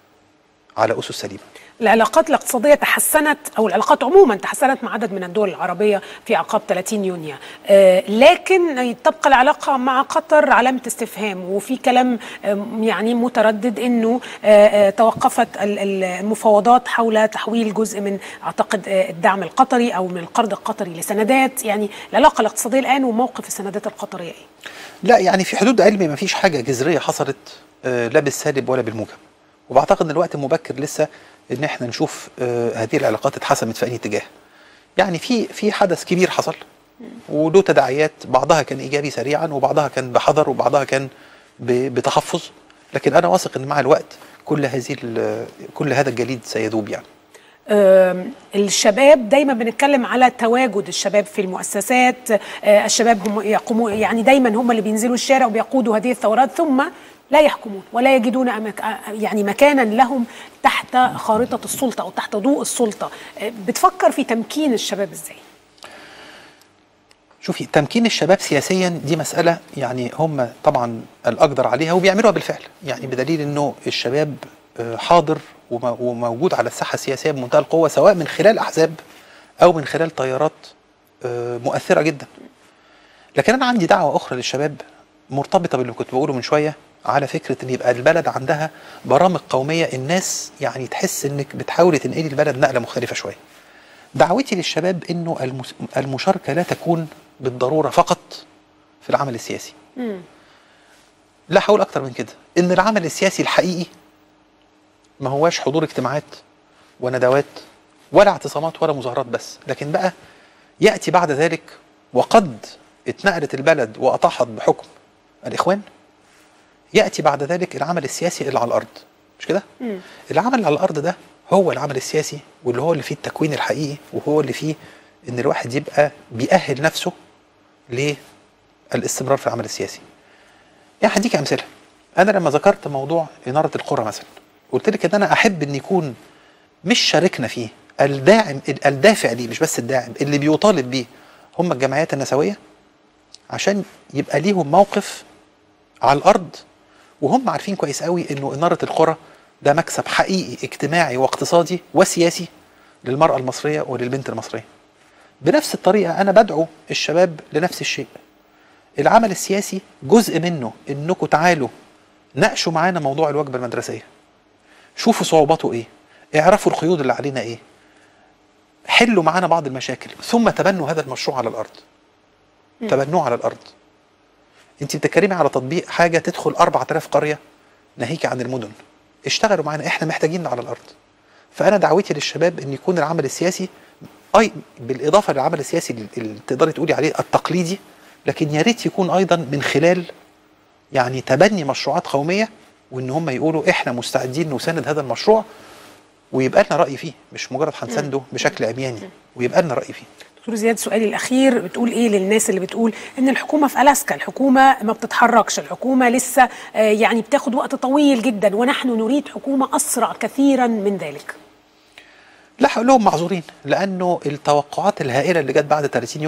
على اسس سليمه العلاقات الاقتصادية تحسنت أو العلاقات عموما تحسنت مع عدد من الدول العربية في عقاب 30 يونيو آه، لكن تبقى العلاقة مع قطر علامة استفهام وفي كلام آه، يعني متردد أنه آه، آه، توقفت ال- ال- المفاوضات حول تحويل جزء من أعتقد آه، الدعم القطري أو من القرض القطري لسندات يعني العلاقة الاقتصادية الآن وموقف السندات القطرية إيه؟ لا يعني في حدود علمي ما فيش حاجه جذريه حصلت آه، لا بالسالب ولا بالموجب وبعتقد ان الوقت مبكر لسه ان احنا نشوف آه، هذه العلاقات اتحسمت في اي اتجاه يعني في في حدث كبير حصل وله تداعيات بعضها كان ايجابي سريعا وبعضها كان بحذر وبعضها كان ب- بتحفظ لكن انا واثق ان مع الوقت كل هذه ال- كل هذا الجليد سيذوب يعني آم، الشباب دايما بنتكلم على تواجد الشباب في المؤسسات آه، الشباب هم يقومون يعني دايما هم اللي بينزلوا الشارع وبيقودوا هذه الثورات ثم لا يحكمون ولا يجدون أمك آه، يعني مكانا لهم تحت خارطة السلطة أو تحت ضوء السلطة آه، بتفكر في تمكين الشباب إزاي؟ شوفي تمكين الشباب سياسيا دي مسألة يعني هم طبعا الأقدر عليها وبيعملوها بالفعل يعني بدليل أنه الشباب آه، حاضر وم- وموجود على الساحة السياسية بمنتهى القوة سواء من خلال أحزاب أو من خلال تيارات آه، مؤثرة جدا لكن أنا عندي دعوة أخرى للشباب مرتبطة باللي كنت بقوله من شوية على فكرة أن يبقى البلد عندها برامج قومية الناس يعني تحس أنك بتحاولي تنقلي البلد نقلة مختلفة شوية دعوتي للشباب انه المس- المشاركه لا تكون بالضروره فقط في العمل السياسي. لا هقول اكتر من كده ان العمل السياسي الحقيقي ما هواش حضور اجتماعات وندوات ولا اعتصامات ولا مظاهرات بس لكن بقى ياتي بعد ذلك وقد اتنقلت البلد واطاحت بحكم الاخوان ياتي بعد ذلك العمل السياسي اللي على الارض مش كده؟ العمل اللي على الارض ده هو العمل السياسي واللي هو اللي فيه التكوين الحقيقي وهو اللي فيه ان الواحد يبقى بيأهل نفسه للاستمرار في العمل السياسي. يعني هديك امثله. انا لما ذكرت موضوع اناره القرى مثلا قلت لك ان انا احب ان يكون مش شاركنا فيه الداعم الدافع ليه مش بس الداعم اللي بيطالب بيه هم الجمعيات النسويه عشان يبقى ليهم موقف على الارض وهم عارفين كويس قوي انه اناره القرى ده مكسب حقيقي اجتماعي واقتصادي وسياسي للمراه المصريه وللبنت المصريه. بنفس الطريقه انا بدعو الشباب لنفس الشيء. العمل السياسي جزء منه انكم تعالوا ناقشوا معانا موضوع الوجبه المدرسيه. شوفوا صعوباته ايه؟ اعرفوا القيود اللي علينا ايه؟ حلوا معانا بعض المشاكل ثم تبنوا هذا المشروع على الارض. تبنوه على الارض. انت بتتكلمي على تطبيق حاجه تدخل 4000 قريه ناهيك عن المدن اشتغلوا معانا احنا محتاجين ده على الارض فانا دعوتي للشباب ان يكون العمل السياسي اي بالاضافه للعمل السياسي اللي- اللي تقدري تقولي عليه التقليدي لكن يا ريت يكون ايضا من خلال يعني تبني مشروعات قوميه وان هم يقولوا احنا مستعدين نساند هذا المشروع ويبقى لنا راي فيه مش مجرد هنسانده بشكل عمياني ويبقى لنا راي فيه دكتور زياد سؤالي الاخير بتقول ايه للناس اللي بتقول ان الحكومه في الاسكا الحكومه ما بتتحركش الحكومه لسه آه، يعني بتاخد وقت طويل جدا ونحن نريد حكومه اسرع كثيرا من ذلك لا هقول لهم معذورين لانه التوقعات الهائله اللي جت بعد 30 يونيو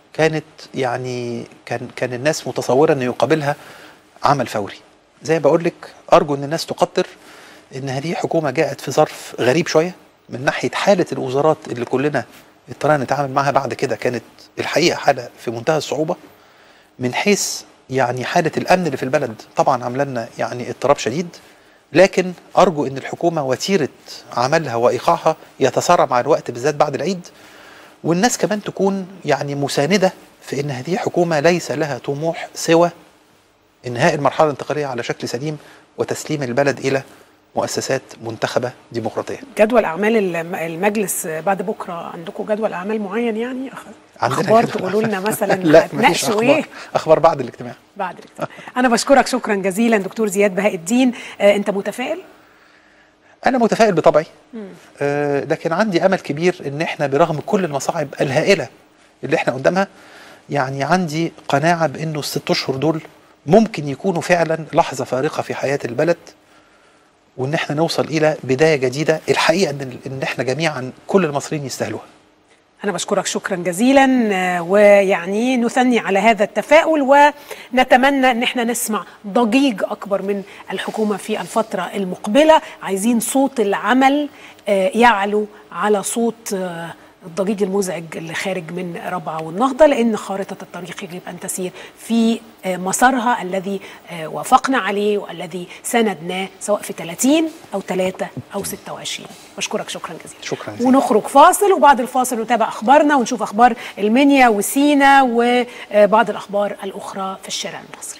كانت يعني كان كان الناس متصوره ان يقابلها عمل فوري زي ما بقول لك ارجو ان الناس تقدر ان هذه حكومه جاءت في ظرف غريب شويه من ناحيه حاله الوزارات اللي كلنا اضطرينا نتعامل معها بعد كده كانت الحقيقه حاله في منتهى الصعوبه من حيث يعني حاله الامن اللي في البلد طبعا عامله لنا يعني اضطراب شديد لكن ارجو ان الحكومه وتيره عملها وايقاعها يتسارع مع الوقت بالذات بعد العيد والناس كمان تكون يعني مسانده في ان هذه حكومه ليس لها طموح سوى انهاء المرحله الانتقاليه على شكل سليم وتسليم البلد الى مؤسسات منتخبه ديمقراطيه. جدول اعمال الم- المجلس بعد بكره عندكم جدول اعمال معين يعني أخ- عندنا اخبار جدول تقولوا لنا مثلا لا مفيش هتناقشوا اخبار ايه اخبار بعد الاجتماع. بعد الاجتماع انا بشكرك شكرا جزيلا دكتور زياد بهاء الدين آه انت متفائل انا متفائل بطبعي آه لكن عندي امل كبير ان احنا برغم كل المصاعب الهائله اللي احنا قدامها يعني عندي قناعه بانه الست اشهر دول ممكن يكونوا فعلا لحظه فارقه في حياه البلد وان احنا نوصل الى بدايه جديده الحقيقه ان ان احنا جميعا كل المصريين يستاهلوها أنا بشكرك شكرا جزيلا آه، ويعني نثني على هذا التفاؤل ونتمنى أن احنا نسمع ضجيج أكبر من الحكومة في الفترة المقبلة عايزين صوت العمل آه، يعلو على صوت آه، الضجيج المزعج اللي خارج من ربعة والنهضة لأن خارطة الطريق يجب أن تسير في آه، مسارها الذي آه، وافقنا عليه والذي سندناه سواء في 30 أو 3 أو 26 بشكرك شكرا جزيلا شكرا جزيلا. ونخرج فاصل وبعد الفاصل نتابع اخبارنا ونشوف اخبار المنيا وسينا وبعض الاخبار الاخرى في الشارع المصري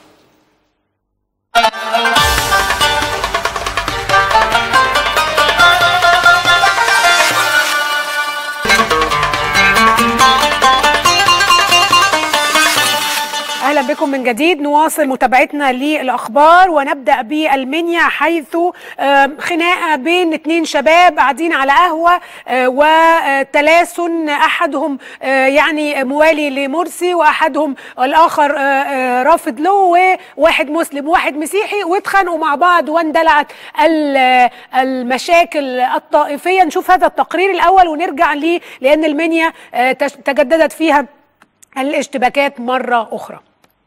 اهلا بكم من جديد نواصل متابعتنا للاخبار ونبدا بالمنيا حيث آم، خناقه بين اتنين شباب قاعدين على قهوه آه، وتلاسن احدهم آه، يعني موالي لمرسي واحدهم الاخر آه، آه، رافض له وواحد مسلم وواحد مسيحي واتخانقوا مع بعض واندلعت ال- المشاكل الطائفيه نشوف هذا التقرير الاول ونرجع ليه لان المنيا آه، تش- تجددت فيها الاشتباكات مره اخرى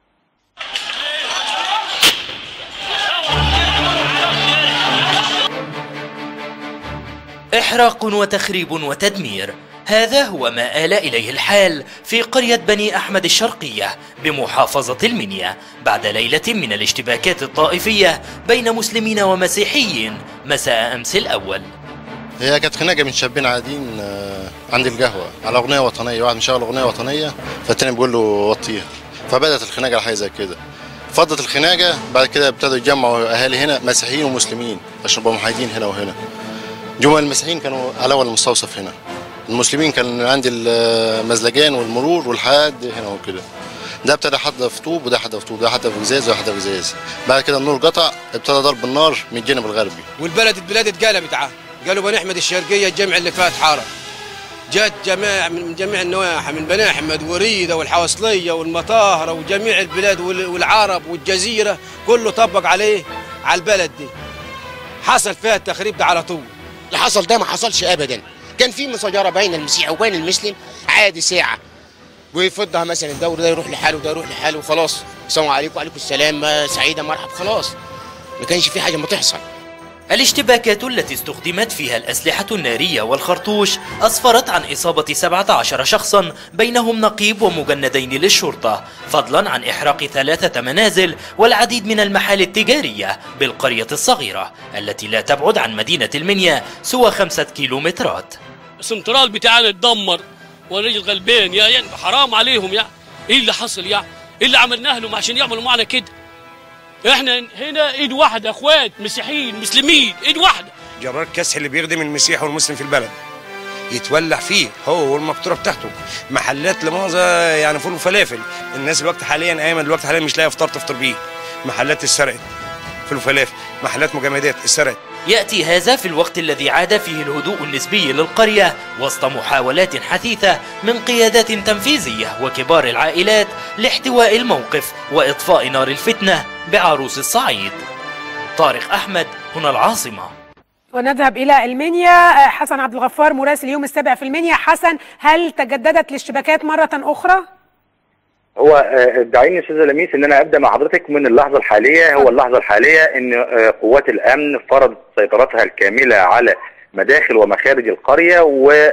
إحراق وتخريب وتدمير هذا هو ما آل إليه الحال في قرية بني أحمد الشرقية بمحافظة المنيا بعد ليلة من الاشتباكات الطائفية بين مسلمين ومسيحيين مساء أمس الأول هي كانت خناقه من شابين عاديين آه، عند القهوه على اغنيه وطنيه واحد مشغل اغنيه وطنيه فالتاني بيقول له وطيها فبدات الخناقه على حاجه زي كده فضت الخناقه بعد كده ابتدوا يجمعوا اهالي هنا مسيحيين ومسلمين عشان يبقوا محايدين هنا وهنا جمل المسيحيين كانوا على اول المستوصف هنا المسلمين كان عند المزلجان والمرور والحاد هنا وكده ده ابتدى حد في طوب وده حد في طوب ده حد في ازاز وده حد في ازاز بعد كده النور قطع ابتدى ضرب النار من الجانب الغربي والبلد البلاد اتقلبت عا قالوا بني احمد الشرقيه الجمع اللي فات حاره جت جماعة من جميع النواحي من بني احمد وريده والحوصليه والمطاهره وجميع البلاد وال- والعرب والجزيره كله طبق عليه على البلد دي حصل فيها التخريب ده على طول اللي حصل ده ما حصلش ابدا كان في مساجره بين المسيحي وبين المسلم عادي ساعه ويفضها مثلا الدور ده يروح لحاله وده يروح لحاله وخلاص السلام عليكم وعليكم السلام آه، سعيده مرحب خلاص ما كانش في حاجه ما تحصل الاشتباكات التي استخدمت فيها الأسلحة النارية والخرطوش أسفرت عن إصابة 17 شخصا بينهم نقيب ومجندين للشرطة فضلا عن إحراق ثلاثة منازل والعديد من المحال التجارية بالقرية الصغيرة التي لا تبعد عن مدينة المنيا سوى خمسة كيلومترات السنترال بتاعنا اتدمر والراجل غلبان يا يعني حرام عليهم يعني ايه اللي حصل يعني ايه اللي عملناه لهم عشان يعملوا معنا كده احنا هنا ايد واحده اخوات مسيحيين مسلمين ايد واحده جرار كسح اللي بيخدم المسيحي والمسلم في البلد يتولع فيه هو والمقطوره بتاعته محلات لمؤاخذه يعني فول وفلافل الناس الوقت حاليا ايمن الوقت حاليا مش لاقي فطار تفطر بيه محلات اتسرقت فول وفلافل محلات مجمدات اتسرقت يأتي هذا في الوقت الذي عاد فيه الهدوء النسبي للقرية وسط محاولات حثيثة من قيادات تنفيذية وكبار العائلات لاحتواء الموقف وإطفاء نار الفتنة بعروس الصعيد طارق أحمد هنا العاصمة ونذهب الى المنيا آه، حسن عبد الغفار مراسل يوم السابع في المنيا حسن هل تجددت الاشتباكات مره اخرى هو آه، دعيني استاذ لميس ان انا ابدا مع حضرتك من اللحظه الحاليه هو اللحظه الحاليه ان آه، قوات الامن فرضت سيطرتها الكامله على مداخل ومخارج القريه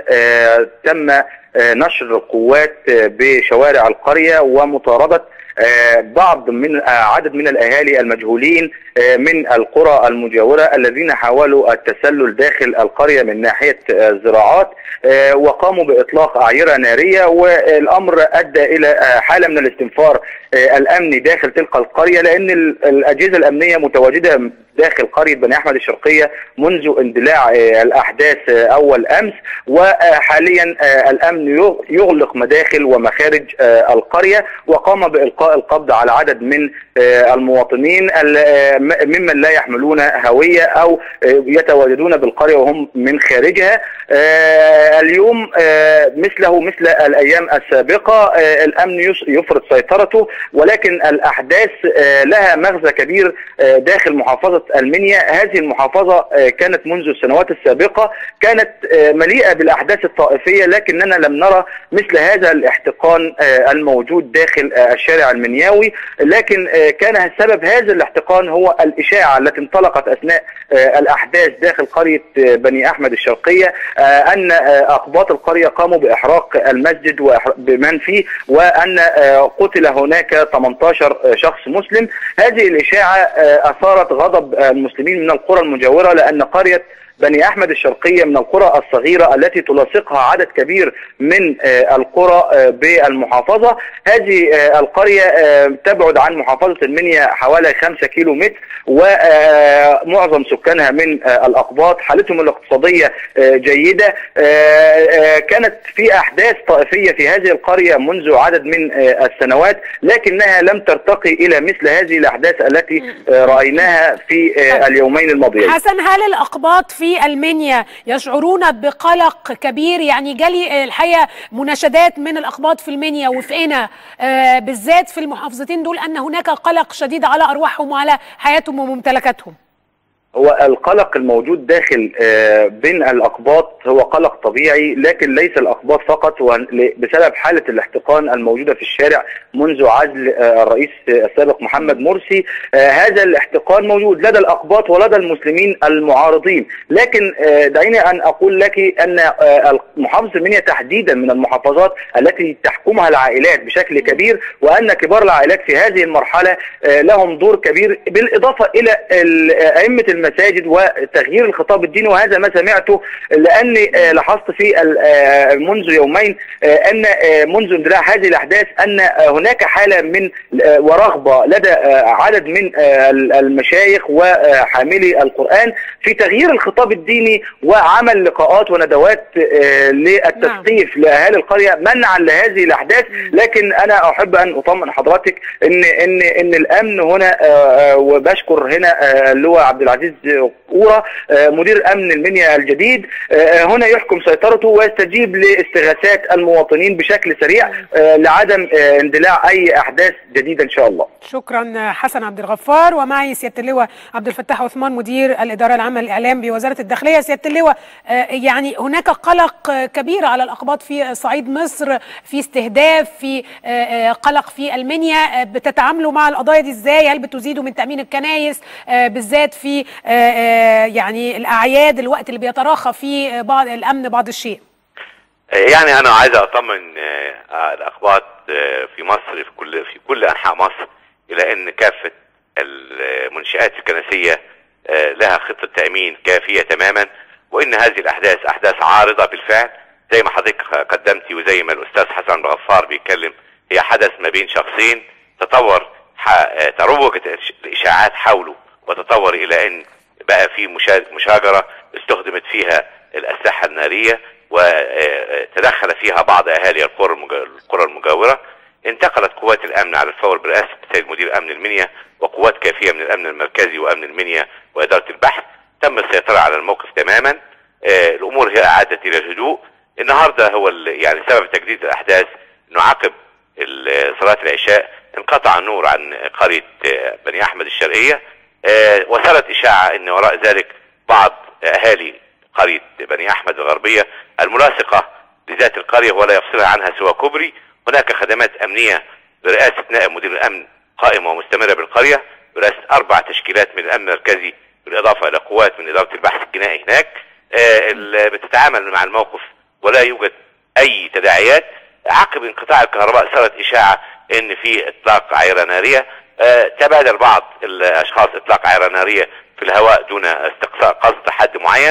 وتم نشر القوات آه، بشوارع القريه ومطارده آه، بعض من آه، عدد من الاهالي المجهولين آه، من القرى المجاوره الذين حاولوا التسلل داخل القريه من ناحيه آه، الزراعات آه، وقاموا باطلاق اعيره ناريه والامر ادى الى آه، حاله من الاستنفار آه، الامني داخل تلك القريه لان ال- الاجهزه الامنيه متواجده داخل قريه بني احمد الشرقيه منذ اندلاع آه، الاحداث آه، اول امس وحاليا آه، الامن يغ- يغلق مداخل ومخارج آه، القريه وقام بالقاء القبض على عدد من آه، المواطنين ال- آه، م- ممن لا يحملون هويه او آه، يتواجدون بالقريه وهم من خارجها آه، اليوم آه، مثله مثل الايام السابقه آه، الامن يس- يفرض سيطرته ولكن الاحداث آه، لها مغزى كبير آه، داخل محافظه المنيا هذه المحافظه آه، كانت منذ السنوات السابقه كانت آه، مليئه بالاحداث الطائفيه لكننا لم نرى مثل هذا الاحتقان آه، الموجود داخل آه، الشارع المنياوي لكن آه، كان سبب هذا الاحتقان هو الاشاعه التي انطلقت اثناء آه، الاحداث داخل قريه آه، بني احمد الشرقيه آه، ان آه، اقباط القريه قاموا باحراق المسجد وإحر- بمن فيه وان آه، قتل هناك 18 شخص مسلم هذه الاشاعه آه، اثارت غضب آه، المسلمين من القرى المجاوره لان قريه بني احمد الشرقيه من القرى الصغيره التي تلاصقها عدد كبير من آه، القرى آه، بالمحافظه هذه آه، القريه آه، تبعد عن محافظه المنيا حوالي 5 كيلو متر ومعظم سكانها من آه، الاقباط حالتهم الاقتصاديه آه، جيده آه، آه، كانت في احداث طائفيه في هذه القريه منذ عدد من آه، السنوات لكنها لم ترتقي الى مثل هذه الاحداث التي آه، رايناها في آه، اليومين الماضيين حسن هل الأقباط في ألمانيا يشعرون بقلق كبير يعني جالي آه، الحقيقة مناشدات من الأقباط في المنيا وفي قنا آه، بالذات في المحافظتين دول أن هناك قلق شديد على أرواحهم وعلى حياتهم وممتلكاتهم هو القلق الموجود داخل آه، بين الاقباط هو قلق طبيعي لكن ليس الاقباط فقط وان- بسبب حاله الاحتقان الموجوده في الشارع منذ عزل آه، الرئيس السابق محمد مرسي آه، هذا الاحتقان موجود لدى الاقباط ولدى المسلمين المعارضين لكن آه، دعيني ان اقول لك ان آه، محافظه المنيا تحديدا من المحافظات التي تحكمها العائلات بشكل كبير وان كبار العائلات في هذه المرحله آه، لهم دور كبير بالاضافه الى ال- ائمه المساجد وتغيير الخطاب الديني وهذا ما سمعته لاني آه، لاحظت في ال- آه، منذ يومين آه، ان آه، منذ اندلاع هذه الاحداث ان آه، هناك حاله من آه، ورغبه لدى آه، عدد من آه، المشايخ وحاملي القران في تغيير الخطاب الديني وعمل لقاءات وندوات آه، للتثقيف لاهالي القريه منعا لهذه الاحداث لكن انا احب ان اطمن حضرتك ان ان ان الامن هنا آه، آه، وبشكر هنا آه، اللواء عبد العزيز قوره آه، مدير امن المنيا الجديد آه، هنا يحكم سيطرته ويستجيب لاستغاثات المواطنين بشكل سريع آه، لعدم آه، اندلاع اي احداث جديده ان شاء الله شكرا حسن عبد الغفار ومعي سياده اللواء عبد الفتاح عثمان مدير الاداره العامه للاعلام بوزاره الداخليه سياده اللواء آه، يعني هناك قلق آه، كبير على الاقباط في صعيد مصر في استهداف في آه، آه، قلق في المنيا آه، بتتعاملوا مع القضايا دي ازاي هل بتزيدوا من تامين الكنائس آه، بالذات في آه، آه، يعني الاعياد الوقت اللي بيتراخى فيه آه، بعض الامن بعض الشيء يعني انا عايز اطمن آه، الاخبار آه، في مصر في كل في كل انحاء مصر الى ان كافه المنشات الكنسيه آه، لها خطه تامين كافيه تماما وان هذه الاحداث احداث عارضه بالفعل زي ما حضرتك قدمتي وزي ما الاستاذ حسن غفار بيتكلم هي حدث ما بين شخصين تطور ح- آه، تروجت الاشاعات حوله وتطور الى ان بقى في مشا- مشاجره استخدمت فيها الاسلحه الناريه وتدخل فيها بعض اهالي القرى المجا- القرى المجاوره انتقلت قوات الامن على الفور برئاسه السيد مدير امن المنيا وقوات كافيه من الامن المركزي وامن المنيا واداره البحث تم السيطره على الموقف تماما آه، الامور هي عادت الى الهدوء النهارده هو ال- يعني سبب تجديد الاحداث انه عقب ال- صلاه العشاء انقطع النور عن قريه آه، بني احمد الشرقيه آه، وصلت اشاعه ان وراء ذلك بعض اهالي قريه بني احمد الغربيه الملاصقه لذات القريه ولا يفصلها عنها سوى كوبري هناك خدمات امنيه برئاسه نائب مدير الامن قائمه ومستمره بالقريه برئاسه اربع تشكيلات من الامن المركزي بالاضافه الى قوات من اداره البحث الجنائي هناك آه، ال- بتتعامل مع الموقف ولا يوجد اي تداعيات عقب انقطاع الكهرباء صارت اشاعه ان في اطلاق عيره ناريه آه، تبادل بعض الاشخاص اطلاق عيره ناريه في الهواء دون استقصاء قصد حد معين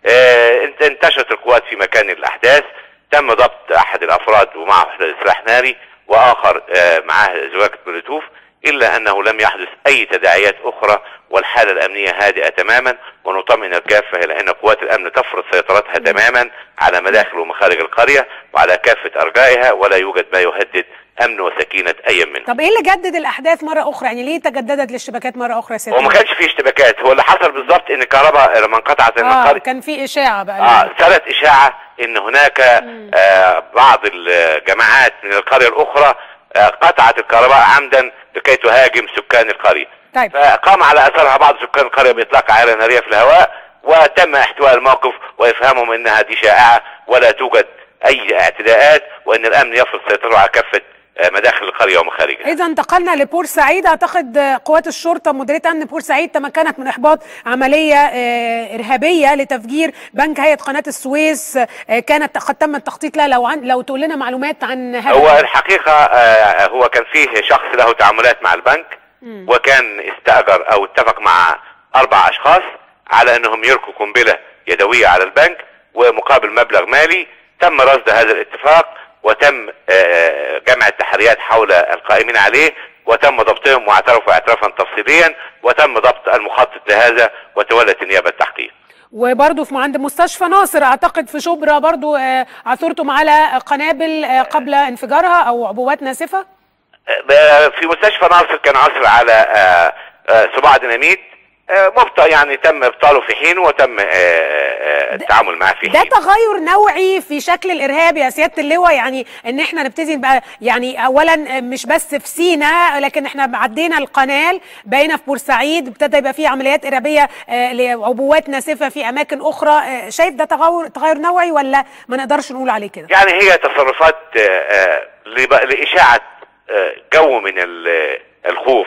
آه، انت- انتشرت القوات في مكان الاحداث تم ضبط احد الافراد ومعه سلاح ناري واخر آه، معاه زواجة بلوتوث الا انه لم يحدث اي تداعيات اخرى والحاله الامنيه هادئه تماما ونطمئن الكافه الى ان قوات الامن تفرض سيطرتها تماما على مداخل ومخارج القريه وعلى كافه ارجائها ولا يوجد ما يهدد امن وسكينه اي منهم. طب ايه اللي جدد الاحداث مره اخرى يعني ليه تجددت الاشتباكات مره اخرى يا سيادة هو ما كانش فيه اشتباكات هو اللي حصل بالظبط ان الكهرباء لما انقطعت من اه القريه كان في اشاعه بقى اه صارت اشاعه ان هناك آه بعض الجماعات من القريه الاخرى آه قطعت الكهرباء عمدا لكي تهاجم سكان القريه طيب. فقام على اثرها بعض سكان القريه باطلاق عيره ناريه في الهواء وتم احتواء الموقف وافهامهم انها دي شائعه ولا توجد اي اعتداءات وان الامن يفرض سيطرته على كافه آه مداخل القريه ومخارجها اذا انتقلنا لبورسعيد اعتقد آه، قوات الشرطه مديريه امن بورسعيد تمكنت من احباط عمليه آه، ارهابيه لتفجير بنك هيئه قناه السويس آه، كانت قد تم التخطيط لها لو عن لو تقول لنا معلومات عن هذا هو الحقيقة آه، هو كان فيه شخص له تعاملات مع البنك مم. وكان استأجر أو اتفق مع أربع أشخاص على أنهم يلقوا قنبلة يدوية على البنك ومقابل مبلغ مالي تم رصد هذا الاتفاق وتم آه، جمع التحريات حول القائمين عليه وتم ضبطهم واعترفوا اعترافا تفصيليا وتم ضبط المخطط لهذا وتولت النيابة التحقيق وبرضه في عند مستشفى ناصر اعتقد في شبرا برضه آه، عثرتم على قنابل آه، قبل انفجارها او عبوات ناسفه آه، في مستشفى ناصر كان عثر على آه، آه، صباع ديناميت آه، مبطأ يعني تم ابطاله في حينه وتم آه، آه، التعامل معه في ده حين تغير نوعي في شكل الارهاب يا سياده اللواء يعني ان احنا نبتدي نبقى يعني اولا مش بس في سينا لكن احنا عدينا القناه بقينا في بورسعيد ابتدى يبقى في عمليات ارهابيه آه، لعبوات ناسفه في اماكن اخرى آه، شايف ده تغير تغير نوعي ولا ما نقدرش نقول عليه كده يعني هي تصرفات آه، آه، لب- لإشاعة آه، جو من ال- الخوف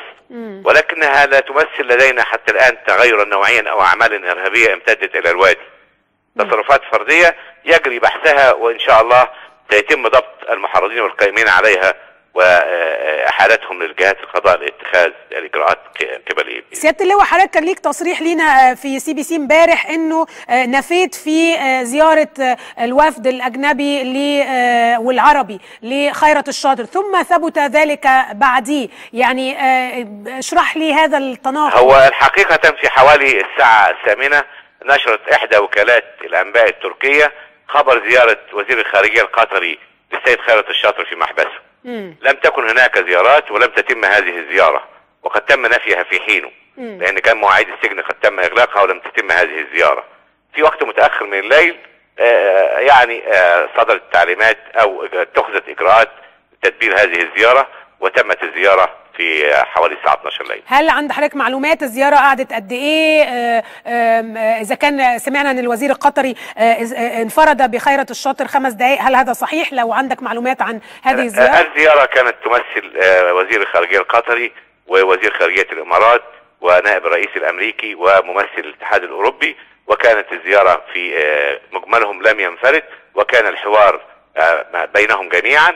ولكنها لا تمثل لدينا حتى الآن تغيرا نوعيا أو أعمال إرهابية امتدت إلى الوادي تصرفات فردية يجري بحثها وإن شاء الله سيتم ضبط المحرضين والقائمين عليها وإحالتهم للجهات القضاء لاتخاذ الإجراءات ق- قبل إيه سياده اللواء حضرتك كان ليك تصريح لينا آه، في سي بي سي امبارح انه آه، نفيت في آه، زياره آه، الوفد الاجنبي ل- آه، والعربي لخيرة الشاطر ثم ثبت ذلك بعديه يعني آه، اشرح لي هذا التناقض هو الحقيقة في حوالي الساعة الثامنة نشرت إحدى وكالات الأنباء التركية خبر زيارة وزير الخارجية القطري للسيد خيرت الشاطر في محبسه لم تكن هناك زيارات ولم تتم هذه الزيارة وقد تم نفيها في حينه لأن كان مواعيد السجن قد تم إغلاقها ولم تتم هذه الزيارة في وقت متأخر من الليل آه، يعني آه، صدرت تعليمات أو اتخذت إجراءات تدبير هذه الزيارة وتمت الزيارة في آه، حوالي الساعة 12 الليل هل عند حضرتك معلومات الزياره قعدت قد ايه آه، آم، آه، اذا كان سمعنا ان الوزير القطري آه، إز- آه، انفرد بخيرة الشاطر خمس دقائق هل هذا صحيح لو عندك معلومات عن هذه الزياره آه، الزيارة كانت تمثل آه، وزير الخارجية القطري ووزير خارجية الإمارات ونائب الرئيس الأمريكي وممثل الاتحاد الأوروبي وكانت الزيارة في آه، مجملهم لم ينفرد وكان الحوار آه، ما بينهم جميعا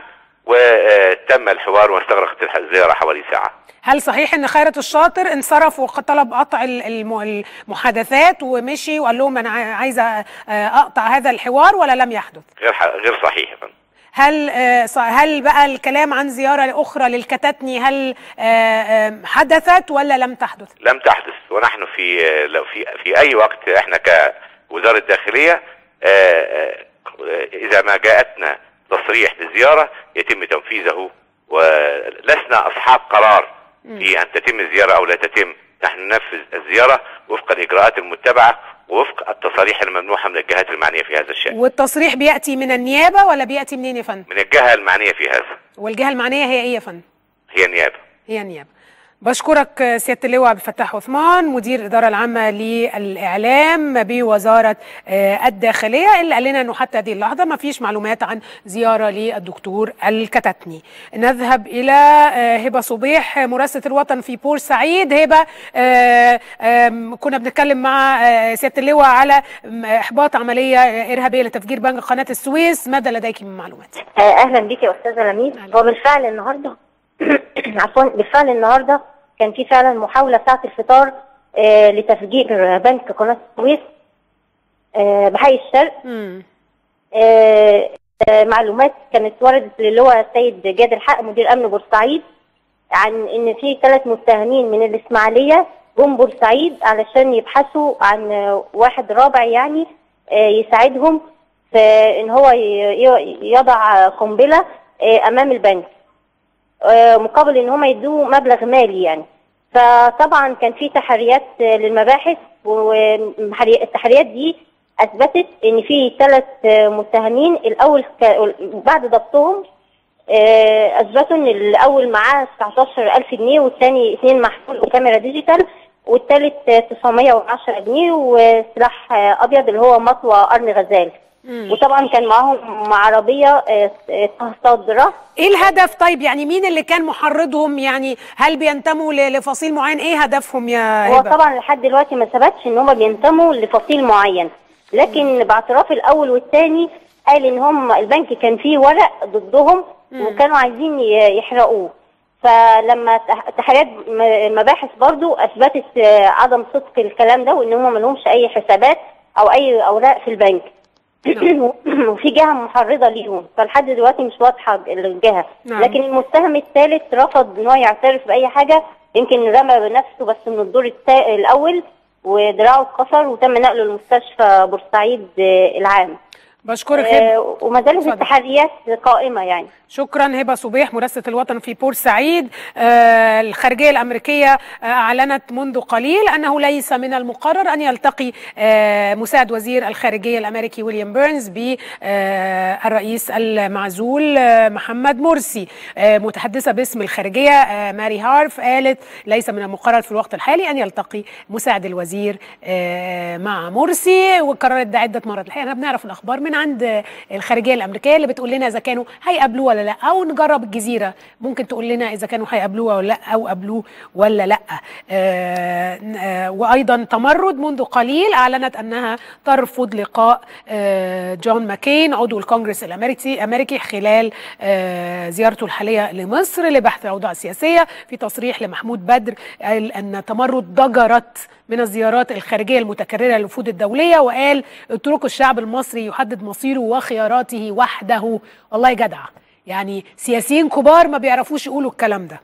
وتم الحوار واستغرقت الزيارة حوالي ساعة هل صحيح ان خيرة الشاطر انصرف وطلب قطع ال- الم- المحادثات ومشي وقال لهم انا عاي- عايزه آه، اقطع هذا الحوار ولا لم يحدث غير ح- غير صحيح يا فندم. هل آه، ص- هل بقى الكلام عن زياره اخرى للكتاتني هل آه، آه، حدثت ولا لم تحدث لم تحدث ونحن في آه، لو في في أي وقت احنا كوزارة داخلية آه، آه، إذا ما جاءتنا تصريح بالزيارة يتم تنفيذه ولسنا أصحاب قرار في أن تتم الزيارة أو لا تتم نحن ننفذ الزيارة وفق الإجراءات المتبعة ووفق التصاريح الممنوحة من الجهات المعنية في هذا الشأن والتصريح بياتي من النيابه ولا بياتي منين يا فندم من الجهة المعنية في هذا والجهه المعنيه هي ايه يا فندم هي النيابة هي النيابه بشكرك سياده اللواء عبد الفتاح عثمان مدير الاداره العامه للاعلام بوزاره آه، الداخليه اللي قال لنا انه حتى هذه اللحظه ما فيش معلومات عن زياره للدكتور الكتتني. نذهب الى آه، هبه صبيح مراسله الوطن في بورسعيد هبه آه، آم، كنا بنتكلم مع آه، سياده اللواء على م- احباط عمليه آه، ارهابيه لتفجير بنك قناه السويس ماذا لديك من معلومات؟ آه، اهلا بك يا استاذه لميس هو بالفعل النهارده عفوا بالفعل النهارده كان في فعلا محاوله ساعه الفطار آه، لتفجير بنك قناه السويس آه، بحي الشرق آه، آه، معلومات كانت وردت للواء السيد جاد الحق مدير امن بورسعيد عن ان في ثلاث متهمين من الاسماعيليه جم بورسعيد علشان يبحثوا عن آه، واحد رابع يعني آه، يساعدهم في ان هو ي- ي- يضع قنبله آه، امام البنك آه، مقابل ان هم يدوه مبلغ مالي يعني فطبعا كان في تحريات آه، للمباحث والتحريات دي اثبتت ان في ثلاث متهمين الاول ك- بعد ضبطهم آه، اثبتوا ان الاول معاه 19000 جنيه والثاني اثنين محمول وكاميرا ديجيتال والثالث 910 جنيه وسلاح آه، ابيض اللي هو مطوى قرن غزال وطبعا كان معاهم عربيه آه، آه، صادره ايه الهدف طيب يعني مين اللي كان محرضهم يعني هل بينتموا ل- لفصيل معين ايه هدفهم يا هو هبه؟ طبعا لحد دلوقتي ما ثبتش ان هم بينتموا لفصيل معين لكن باعتراف الاول والثاني قال ان هم البنك كان فيه ورق ضدهم وكانوا عايزين ي- يحرقوه فلما تح- تحريات م- مباحث برضو اثبتت آه، عدم صدق الكلام ده وان هم ما لهمش اي حسابات او اي اوراق في البنك وفي جهه محرضه ليهم فلحد دلوقتي مش واضحه الجهه نعم. لكن المتهم الثالث رفض ان هو يعترف باي حاجه يمكن رمى بنفسه بس من الدور التا- الاول ودراعه اتكسر وتم نقله لمستشفى بورسعيد آه، العام بشكرك آه، هبه وما زالت التحريات قائمه يعني شكرا هبه صبيح مراسله الوطن في بورسعيد آه الخارجيه الامريكيه آه اعلنت منذ قليل انه ليس من المقرر ان يلتقي آه مساعد وزير الخارجيه الامريكي ويليام بيرنز بالرئيس المعزول آه محمد مرسي آه متحدثه باسم الخارجيه آه ماري هارف قالت ليس من المقرر في الوقت الحالي ان يلتقي مساعد الوزير آه مع مرسي وكررت ده عده مرات الحقيقه احنا بنعرف الاخبار من عند الخارجيه الامريكيه اللي بتقول لنا اذا كانوا هيقابلوه ولا لا او نجرب الجزيره ممكن تقول لنا اذا كانوا هيقابلوه ولا لا او قابلوه ولا لا آه آه وايضا تمرد منذ قليل اعلنت انها ترفض لقاء آه جون ماكين عضو الكونغرس الامريكي امريكي خلال آه زيارته الحاليه لمصر لبحث الاوضاع السياسيه في تصريح لمحمود بدر قال ان تمرد ضجرت من الزيارات الخارجيه المتكرره للوفود الدوليه وقال اتركوا الشعب المصري يحدد مصيره وخياراته وحده والله جدع يعني سياسيين كبار ما بيعرفوش يقولوا الكلام ده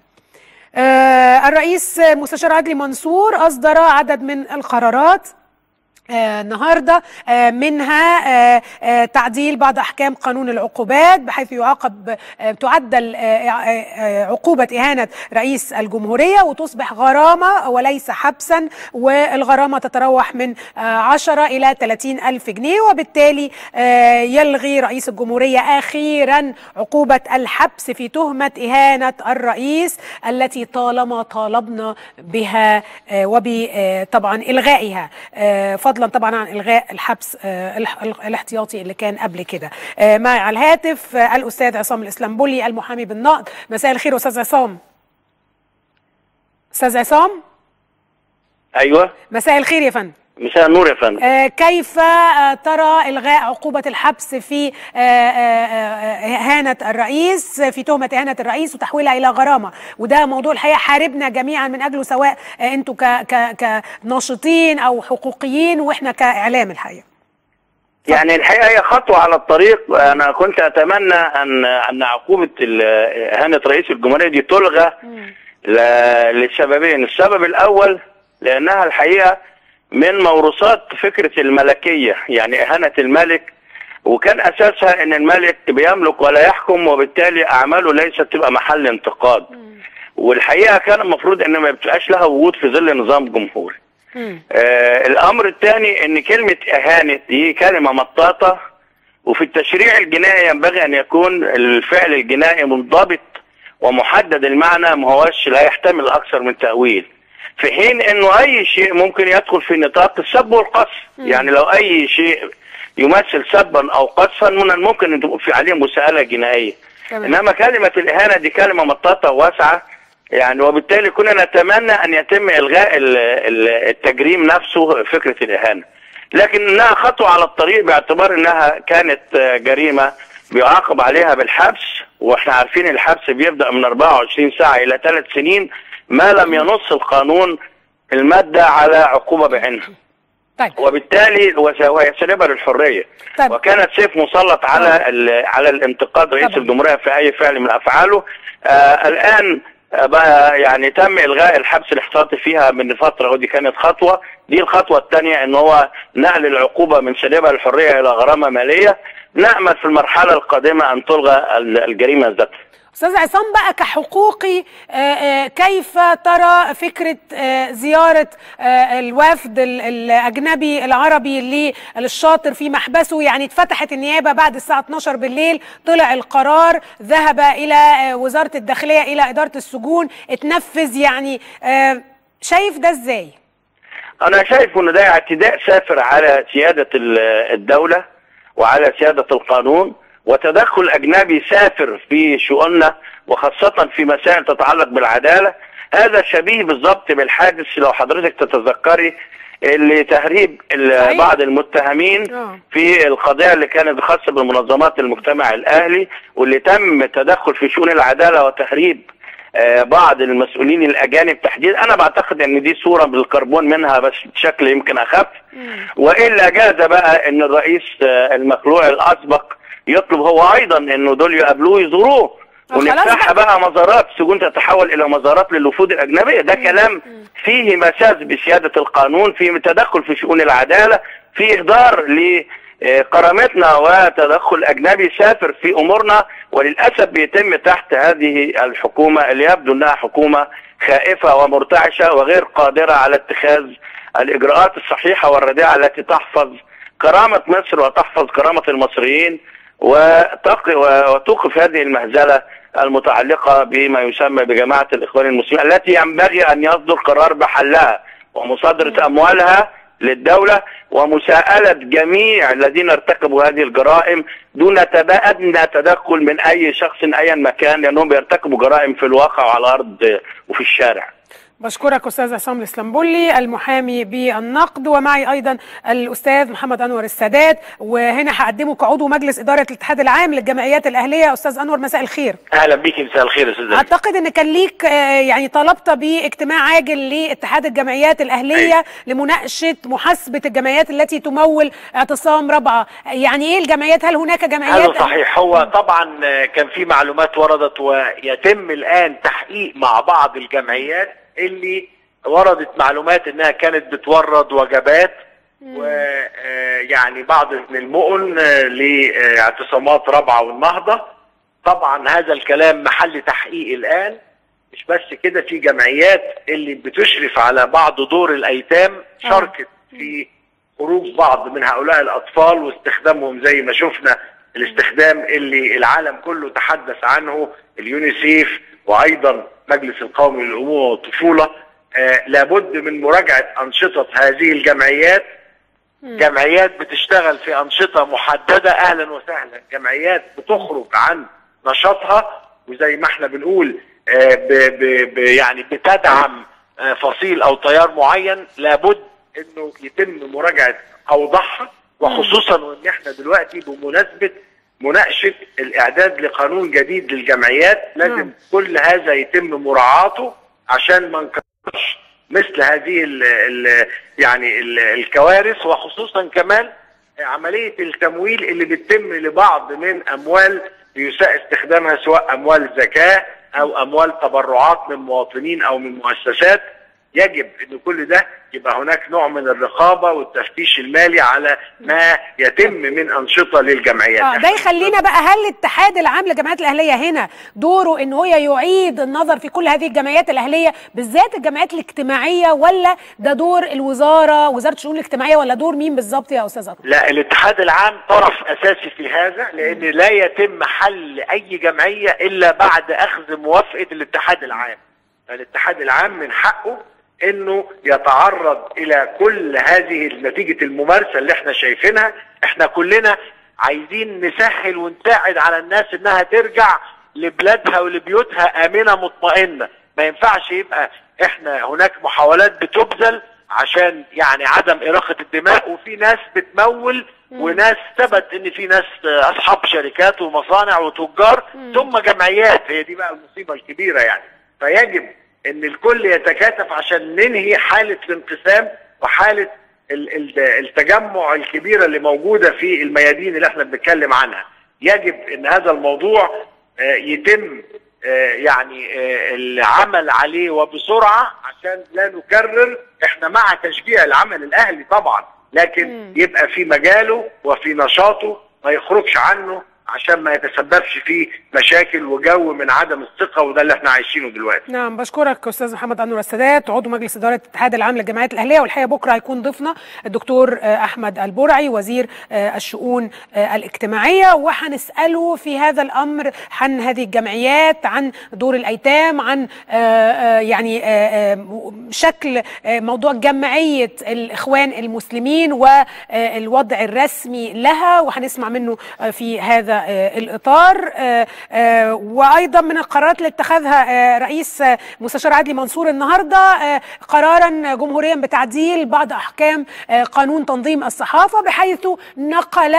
آه الرئيس المستشار عدلي منصور اصدر عدد من القرارات آه النهارده آه منها آه آه تعديل بعض احكام قانون العقوبات بحيث يعاقب آه تعدل آه آه آه عقوبه اهانه رئيس الجمهوريه وتصبح غرامه وليس حبسا والغرامه تتراوح من آه 10 الى 30 الف جنيه وبالتالي آه يلغي رئيس الجمهوريه اخيرا عقوبه الحبس في تهمه اهانه الرئيس التي طالما طالبنا بها آه وبطبعا الغائها آه فضلا طبعا عن الغاء الحبس آه الاح- الاحتياطي اللي كان قبل كده آه معي على الهاتف آه الاستاذ عصام الاسلامبولي المحامي بالنقد مساء الخير استاذ عصام استاذ عصام ايوه مساء الخير يا فندم مساء النور يا فندم آه، كيف آه، ترى الغاء عقوبه الحبس في آه، آه، آه، اهانه الرئيس في تهمه اهانه الرئيس وتحويلها الى غرامه وده موضوع الحقيقه حاربنا جميعا من اجله سواء آه، انتوا ك- ك- كناشطين او حقوقيين واحنا كاعلام الحقيقه يعني الحقيقه هي خطوه على الطريق انا كنت اتمنى ان ان عقوبه ال- اهانه رئيس الجمهوريه دي تلغى ل- لسببين السبب الاول لانها الحقيقه من موروثات فكره الملكيه يعني اهانه الملك وكان اساسها ان الملك بيملك ولا يحكم وبالتالي اعماله ليست تبقى محل انتقاد والحقيقه كان المفروض ان ما بتبقاش لها وجود في ظل نظام جمهوري آه الامر الثاني ان كلمه اهانه دي كلمه مطاطه وفي التشريع الجنائي ينبغي ان يكون الفعل الجنائي منضبط ومحدد المعنى ما هوش لا يحتمل اكثر من تاويل في حين انه اي شيء ممكن يدخل في نطاق السب والقذف يعني لو اي شيء يمثل سبا او قذفا من الممكن ان تكون في عليه مساءله جنائيه انما كلمه الاهانه دي كلمه مطاطه واسعه يعني وبالتالي كنا نتمنى ان يتم الغاء ال- ال- التجريم نفسه فكره الاهانه لكن انها خطوه على الطريق باعتبار انها كانت آه، جريمه بيعاقب عليها بالحبس واحنا عارفين الحبس بيبدا من 24 ساعه الى ثلاث سنين ما لم ينص القانون الماده على عقوبه بعينها طيب. وبالتالي وس- وهي سالبه للحريه طيب. وكانت سيف مسلط على ال- على الانتقاد رئيس طبعا. الجمهوريه في اي فعل من افعاله آه الان آه، بقى يعني تم الغاء الحبس الاحتياطي فيها من فتره ودي كانت خطوه دي الخطوه الثانيه ان هو نقل العقوبه من سالبه للحريه الى غرامه ماليه نامل في المرحله القادمه ان تلغى ال- الجريمه ذاتها استاذ عصام بقى كحقوقي آه، آه، كيف ترى فكره آه، زياره آه، الوفد ال- الاجنبي العربي للشاطر في محبسه يعني اتفتحت النيابه بعد الساعه 12 بالليل طلع القرار ذهب الى آه، وزاره الداخليه الى اداره السجون اتنفذ يعني آه، شايف ده ازاي؟ انا شايف ان ده اعتداء سافر على سياده ال- الدوله وعلى سياده القانون وتدخل اجنبي سافر في شؤوننا وخاصه في مسائل تتعلق بالعداله هذا شبيه بالضبط بالحادث لو حضرتك تتذكري اللي تهريب ال- صحيح. بعض المتهمين آه. في القضيه اللي كانت خاصه بمنظمات المجتمع الاهلي واللي تم تدخل في شؤون العداله وتهريب آه، بعض المسؤولين الاجانب تحديدا انا بعتقد ان دي صوره بالكربون منها بس بشكل يمكن اخف والا جاز بقى ان الرئيس آه، المخلوع الاسبق يطلب هو ايضا انه دول يقابلوه يزوروه خلاص ونفتحها بقى مزارات سجون تتحول الى مزارات للوفود الاجنبيه ده كلام فيه مساس بسياده القانون في تدخل في شؤون العداله في اهدار لكرامتنا وتدخل اجنبي سافر في امورنا وللاسف بيتم تحت هذه الحكومه اللي يبدو انها حكومه خائفه ومرتعشه وغير قادره على اتخاذ الاجراءات الصحيحه والرديئه التي تحفظ كرامه مصر وتحفظ كرامه المصريين وتق- وتوقف هذه المهزله المتعلقه بما يسمى بجماعه الاخوان المسلمين التي ينبغي ان يصدر قرار بحلها ومصادره اموالها للدوله ومساءله جميع الذين ارتكبوا هذه الجرائم دون تبا- ادنى تدخل من اي شخص ايا مكان لانهم بيرتكبوا جرائم في الواقع وعلى الارض وفي الشارع. بشكرك استاذ عصام الاسلامبولي المحامي بالنقد ومعي ايضا الاستاذ محمد انور السادات وهنا هقدمه كعضو مجلس اداره الاتحاد العام للجمعيات الاهليه استاذ انور مساء الخير اهلا بيك مساء الخير يا استاذ زكي. اعتقد ان كان ليك آه، يعني طلبت باجتماع عاجل لاتحاد الجمعيات الاهليه لمناقشه محاسبه الجمعيات التي تمول اعتصام رابعه يعني ايه الجمعيات هل هناك جمعيات هذا صحيح هو طبعا آه، كان في معلومات وردت ويتم الان تحقيق مع بعض الجمعيات اللي وردت معلومات انها كانت بتورد وجبات ويعني بعض من المؤن آه، لاعتصامات رابعه والنهضه طبعا هذا الكلام محل تحقيق الان مش بس كده في جمعيات اللي بتشرف على بعض دور الايتام شاركت في خروج بعض من هؤلاء الاطفال واستخدامهم زي ما شفنا الاستخدام اللي العالم كله تحدث عنه اليونيسيف وايضا مجلس القومي للامومه والطفوله آه لابد من مراجعه انشطه هذه الجمعيات جمعيات بتشتغل في انشطه محدده اهلا وسهلا جمعيات بتخرج عن نشاطها وزي ما احنا بنقول آه، ب ب ب يعني بتدعم آه، فصيل او تيار معين لابد انه يتم مراجعه اوضاعها وخصوصا وان احنا دلوقتي بمناسبه مناقشه الاعداد لقانون جديد للجمعيات لازم كل هذا يتم مراعاته عشان ما نكررش مثل هذه ال ال يعني ال الكوارث وخصوصا كمان عمليه التمويل اللي بتتم لبعض من اموال بيساء استخدامها سواء اموال زكاه او اموال تبرعات من مواطنين او من مؤسسات يجب ان كل ده يبقى هناك نوع من الرقابه والتفتيش المالي على ما يتم من انشطه للجمعيات اه ده يخلينا بقى هل الاتحاد العام للجمعيات الاهليه هنا دوره ان هو يعيد النظر في كل هذه الجمعيات الاهليه بالذات الجمعيات الاجتماعيه ولا ده دور الوزاره وزاره الشؤون الاجتماعيه ولا دور مين بالظبط يا استاذ أطلع؟ لا الاتحاد العام طرف اساسي في هذا لان لا يتم حل اي جمعيه الا بعد اخذ موافقه الاتحاد العام الاتحاد العام من حقه انه يتعرض الى كل هذه نتيجه الممارسه اللي احنا شايفينها احنا كلنا عايزين نسهل ونساعد على الناس انها ترجع لبلادها ولبيوتها امنه مطمئنه ما ينفعش يبقى احنا هناك محاولات بتبذل عشان يعني عدم إراقة الدماء وفي ناس بتمول وناس ثبت ان في ناس اصحاب شركات ومصانع وتجار ثم جمعيات هي دي بقى المصيبة الكبيرة يعني فيجب ان الكل يتكاتف عشان ننهي حالة الانقسام وحالة ال- ال- التجمع الكبيرة اللي موجودة في الميادين اللي احنا بنتكلم عنها يجب ان هذا الموضوع آه، يتم آه، يعني آه، العمل عليه وبسرعة عشان لا نكرر احنا مع تشجيع العمل الاهلي طبعا لكن يبقى في مجاله وفي نشاطه ما يخرجش عنه عشان ما يتسببش في مشاكل وجو من عدم الثقة وده اللي احنا عايشينه دلوقتي نعم بشكرك استاذ محمد انور السادات عضو مجلس اداره الاتحاد العام للجمعيات الاهليه والحقيقه بكره هيكون ضيفنا الدكتور آه، احمد البرعي وزير آه، الشؤون آه، الاجتماعيه وهنساله في هذا الامر عن هذه الجمعيات عن دور الايتام عن آه، آه، يعني آه، آه، شكل آه، موضوع جمعيه الاخوان المسلمين والوضع الرسمي لها وهنسمع منه آه، في هذا آه، الاطار آه، آه، وايضا من القرارات اللي اتخذها آه، رئيس آه، مستشار عدلي منصور النهارده آه، قرارا جمهوريا بتعديل بعض احكام آه، قانون تنظيم الصحافه بحيث نقل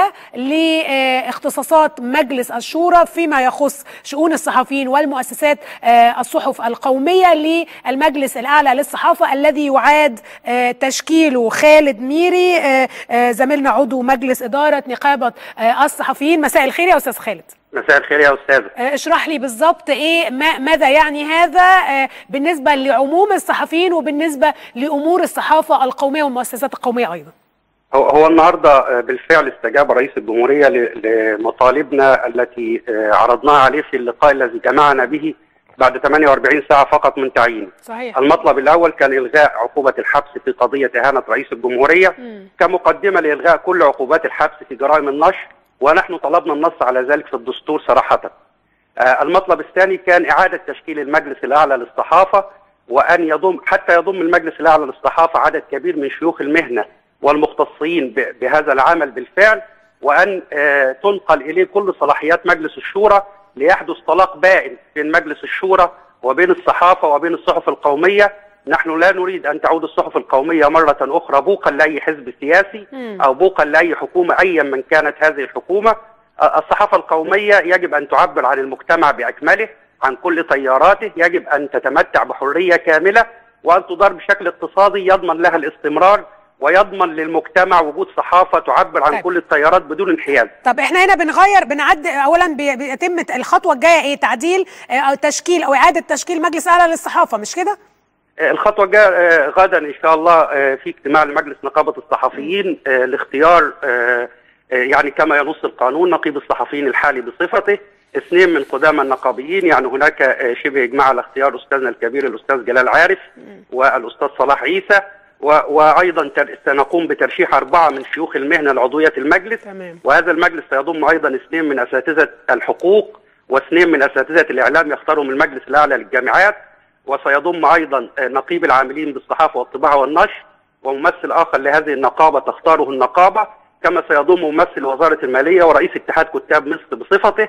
لاختصاصات مجلس الشورى فيما يخص شؤون الصحفيين والمؤسسات آه، الصحف القوميه للمجلس الاعلى للصحافه الذي يعاد آه، تشكيله خالد ميري آه، آه، زميلنا عضو مجلس اداره نقابه آه، الصحفيين مساء الخير يا استاذ خالد مساء الخير يا استاذه آه، اشرح لي بالظبط ايه ما ماذا يعني هذا آه، بالنسبه لعموم الصحفيين وبالنسبه لامور الصحافه القوميه والمؤسسات القوميه ايضا هو هو النهارده آه، بالفعل استجاب رئيس الجمهوريه ل- لمطالبنا التي آه، عرضناها عليه في اللقاء الذي جمعنا به بعد 48 ساعه فقط من تعيينه. صحيح المطلب الاول كان الغاء عقوبه الحبس في قضيه اهانه رئيس الجمهوريه كمقدمه لالغاء كل عقوبات الحبس في جرائم النشر ونحن طلبنا النص على ذلك في الدستور صراحه. آه، المطلب الثاني كان اعاده تشكيل المجلس الاعلى للصحافه وان يضم حتى يضم المجلس الاعلى للصحافه عدد كبير من شيوخ المهنه والمختصين ب- بهذا العمل بالفعل وان آه، تنقل اليه كل صلاحيات مجلس الشورى ليحدث طلاق بائن بين مجلس الشورى وبين الصحافه وبين الصحف القوميه نحن لا نريد ان تعود الصحف القوميه مره اخرى بوقا لاي حزب سياسي او بوقا لاي حكومه ايا من كانت هذه الحكومه آه، الصحافه القوميه يجب ان تعبر عن المجتمع باكمله عن كل تياراته يجب ان تتمتع بحريه كامله وان تدار بشكل اقتصادي يضمن لها الاستمرار ويضمن للمجتمع وجود صحافه تعبر عن طيب. كل التيارات بدون انحياز طب احنا هنا بنغير بنعد اولا بي- بيتم الخطوه الجايه ايه تعديل آه، او تشكيل او اعاده تشكيل مجلس اعلى للصحافه مش كده آه، الخطوة الجاية آه، غدا إن شاء الله آه، في اجتماع لمجلس نقابة الصحفيين آه، لاختيار آه، آه، يعني كما ينص القانون نقيب الصحفيين الحالي بصفته اثنين من قدامى النقابيين يعني هناك آه، شبه إجماع على اختيار أستاذنا الكبير الأستاذ جلال عارف والأستاذ صلاح عيسى و- وأيضا تر- سنقوم بترشيح أربعة من شيوخ المهنة العضوية في المجلس تمام وهذا المجلس سيضم ايضا اثنين من اساتذه الحقوق واثنين من اساتذه الاعلام يختارهم المجلس الاعلى للجامعات وسيضم ايضا آه، نقيب العاملين بالصحافه والطباعه والنشر وممثل اخر لهذه النقابه تختاره النقابه كما سيضم ممثل وزاره الماليه ورئيس اتحاد كتاب مصر بصفته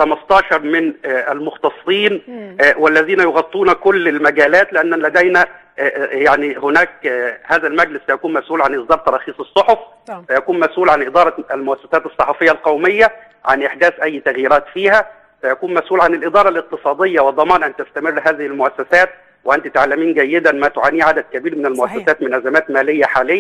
15 من آه، المختصين آه، والذين يغطون كل المجالات لان لدينا آه، آه، يعني هناك آه، هذا المجلس سيكون مسؤول عن اصدار تراخيص الصحف طبعا. سيكون مسؤول عن اداره المؤسسات الصحفيه القوميه عن احداث اي تغييرات فيها سيكون مسؤول عن الاداره الاقتصاديه وضمان ان تستمر هذه المؤسسات وانت تعلمين جيدا ما تعانيه عدد كبير من المؤسسات من ازمات ماليه حاليا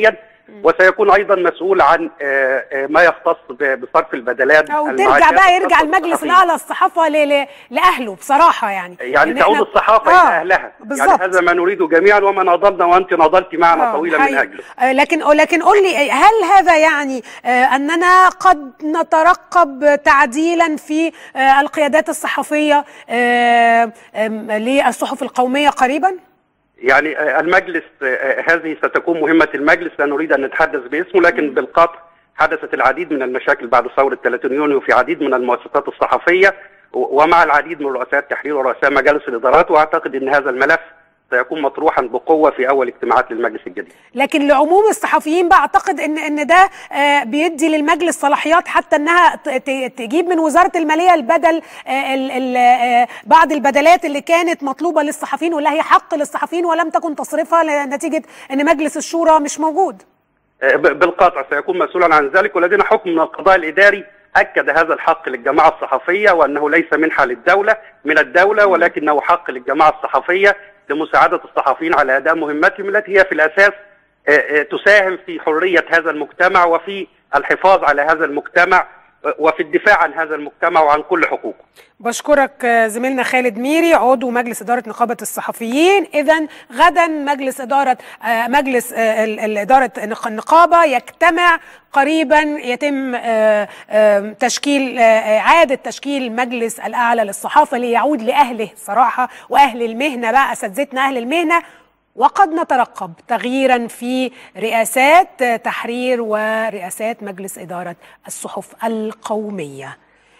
وسيكون ايضا مسؤول عن آه، آه، ما يختص ب- بصرف البدلات او ترجع المعاشات بقى يرجع الخاصة المجلس بالصحفيين. الاعلى الصحافه ل- ل- لاهله بصراحه يعني يعني إن تعود إحنا- الصحافه آه، الى اهلها بالظبط. يعني هذا ما نريده جميعا وما ناضلنا وانت ناضلت معنا آه، طويلا من حقيقي. اجله آه، لكن لكن قول لي هل هذا يعني آه، اننا قد نترقب تعديلا في آه، القيادات الصحفيه آه، آم، للصحف القوميه قريبا؟ يعني آه، المجلس آه، هذه ستكون مهمة المجلس لا نريد أن نتحدث باسمه لكن بالقطع حدثت العديد من المشاكل بعد ثورة 30 يونيو في عديد من المؤسسات الصحفية و- ومع العديد من رؤساء التحرير ورؤساء مجالس الإدارات وأعتقد أن هذا الملف سيكون مطروحا بقوة في أول اجتماعات للمجلس الجديد لكن لعموم الصحفيين بقى اعتقد ان ان ده آه، بيدي للمجلس صلاحيات حتى انها ت- ت- تجيب من وزاره الماليه البدل آه، ال- ال- آه، بعض البدلات اللي كانت مطلوبه للصحفيين واللي هي حق للصحفيين ولم تكن تصرفها نتيجه ان مجلس الشورى مش موجود. آه، ب- بالقطع سيكون مسؤولا عن ذلك ولدينا حكم من القضاء الإداري أكد هذا الحق للجماعة الصحفية وأنه ليس منحة للدولة من الدولة ولكنه حق للجماعة الصحفية لمساعدة الصحفيين على أداء مهمتهم التي هي في الأساس آه، آه، تساهم في حرية هذا المجتمع وفي الحفاظ على هذا المجتمع آه، وفي الدفاع عن هذا المجتمع وعن كل حقوقه بشكرك آه، زميلنا خالد ميري عضو مجلس إدارة نقابة الصحفيين إذا غدا مجلس إدارة آه، مجلس آه، ال- ال- إدارة النق- النقابة يجتمع قريبا يتم آه، آه، تشكيل آه، إعادة تشكيل مجلس الأعلى للصحافة ليعود لأهله صراحة وأهل المهنة بقى أساتذتنا أهل المهنة وقد نترقب تغييرا في رئاسات آه، تحرير ورئاسات مجلس إدارة الصحف القومية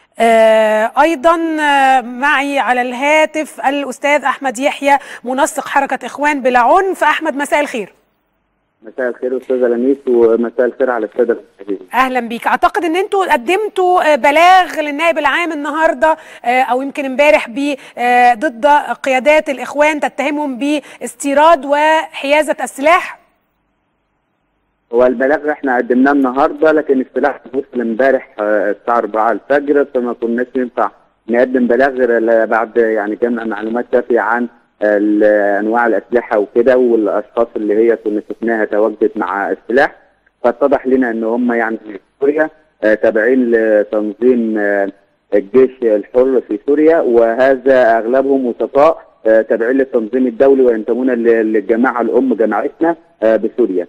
آه، ايضا آه، معي على الهاتف الاستاذ احمد يحيى منسق حركه اخوان بلا عنف احمد مساء الخير مساء الخير استاذه لميس ومساء الخير على الساده المشاهدين اهلا بيك اعتقد ان انتوا قدمتوا آه، بلاغ للنائب العام النهارده آه، او يمكن امبارح ب آه، ضد قيادات الاخوان تتهمهم باستيراد وحيازه السلاح هو البلاغ احنا قدمناه النهارده لكن السلاح وصل امبارح آه، الساعه 4 الفجر فما كناش ينفع نقدم بلاغ غير ل- بعد يعني جمع معلومات كافيه عن ال- انواع الاسلحه وكده والاشخاص اللي هي كنا شفناها تواجدت مع السلاح فاتضح لنا ان هم يعني في سوريا آه، تابعين لتنظيم آه، الجيش الحر في سوريا وهذا اغلبهم وسطاء آه، تابعين للتنظيم الدولي وينتمون لل- للجماعه الام جماعتنا آه، بسوريا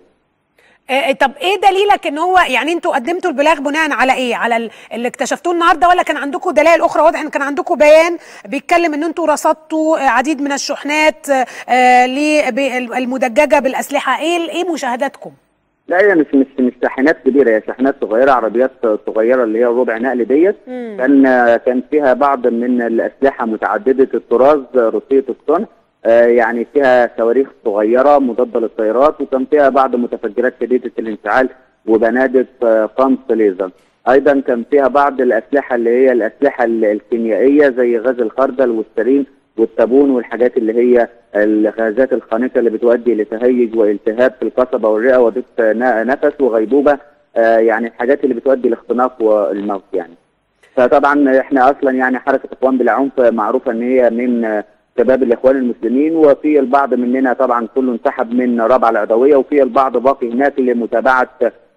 آه، طب ايه دليلك ان هو يعني انتوا قدمتوا البلاغ بناء على ايه على ال- اللي اكتشفتوه النهارده ولا كان عندكم دلائل اخرى واضح ان كان عندكم بيان بيتكلم ان انتوا رصدتوا آه، عديد من الشحنات آه، ل- ب- المدججه بالاسلحه ايه ايه مشاهداتكم لا هي مش مش مش شاحنات كبيره هي شاحنات صغيره عربيات صغيره اللي هي ربع نقل ديت مم. كان كان فيها بعض من الاسلحه متعدده الطراز روسيه الصنع آه، يعني فيها صواريخ صغيره مضاده للطيارات وكان فيها بعض متفجرات شديده الانفعال وبنادق آه، قنص ليزر ايضا كان فيها بعض الاسلحه اللي هي الاسلحه ال- الكيميائيه زي غاز الخردل والسرين والتابون والحاجات اللي هي الغازات الخانقه اللي بتؤدي لتهيج والتهاب في القصبه والرئه وضيق ن- نفس وغيبوبه آه، يعني الحاجات اللي بتؤدي لاختناق والموت يعني فطبعا احنا اصلا يعني حركه اخوان بلا عنف معروفه ان هي من آه، شباب الاخوان المسلمين وفي البعض مننا طبعا كله انسحب من رابعه العدويه وفي البعض باقي هناك لمتابعه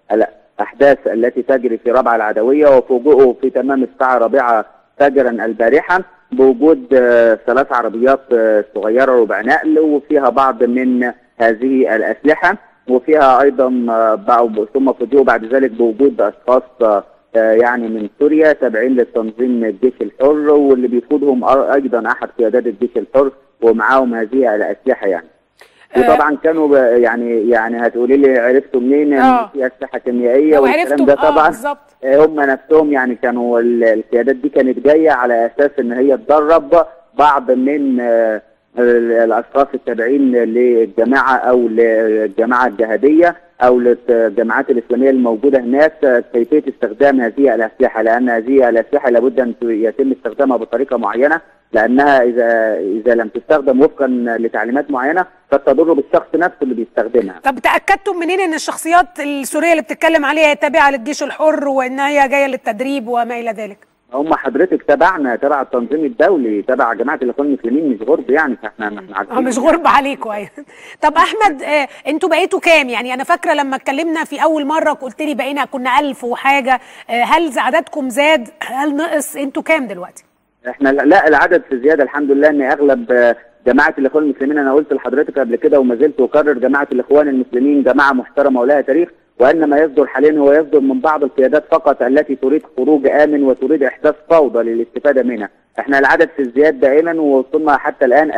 الاحداث التي تجري في رابعه العدويه وفوجئوا في تمام الساعه الرابعه فجرا البارحه بوجود آه، ثلاث عربيات آه، صغيره ربع نقل وفيها بعض من هذه الاسلحه وفيها ايضا آه، بعض- ثم فوجئوا بعد ذلك بوجود اشخاص آه، آه، يعني من سوريا تابعين للتنظيم الجيش الحر واللي بيقودهم أر- ايضا احد قيادات الجيش الحر ومعاهم هذه الاسلحه يعني وطبعا كانوا ب- يعني يعني هتقولي لي عرفتوا منين ان آه. في اسلحه كيميائيه لو والكلام عرفتوا ده اه طبعا بالظبط آه، هم نفسهم يعني كانوا ال- القيادات دي كانت جايه على اساس ان هي تدرب بعض من آه، ال- الاشخاص التابعين للجماعه او للجماعه الجهاديه او للجماعات الاسلاميه الموجوده هناك آه، كيفيه استخدام هذه الاسلحه لان هذه الاسلحه لابد ان ت- يتم استخدامها بطريقه معينه لانها اذا اذا لم تستخدم وفقا لتعليمات معينه قد تضر بالشخص نفسه اللي بيستخدمها طب تاكدتم منين ان الشخصيات السوريه اللي بتتكلم عليها هي تابعه للجيش الحر وان هي جايه للتدريب وما الى ذلك هم حضرتك تبعنا تبع التنظيم الدولي تبع جماعه الاخوان المسلمين مش غرب يعني فاحنا احنا اه عارفين مش غرب عليكم ايوه طب احمد آه انتوا بقيتوا كام يعني انا فاكره لما اتكلمنا في اول مره قلت لي بقينا كنا ألف وحاجه آه هل عددكم زاد هل نقص انتوا كام دلوقتي احنا لا- لا العدد في زياده الحمد لله ان اغلب آه، جماعه الاخوان المسلمين انا قلت لحضرتك قبل كده وما زلت اكرر جماعه الاخوان المسلمين جماعه محترمه ولها تاريخ وان ما يصدر حاليا هو يصدر من بعض القيادات فقط التي تريد خروج امن وتريد احداث فوضى للاستفاده منها احنا العدد في ازدياد دائما ووصلنا حتى الان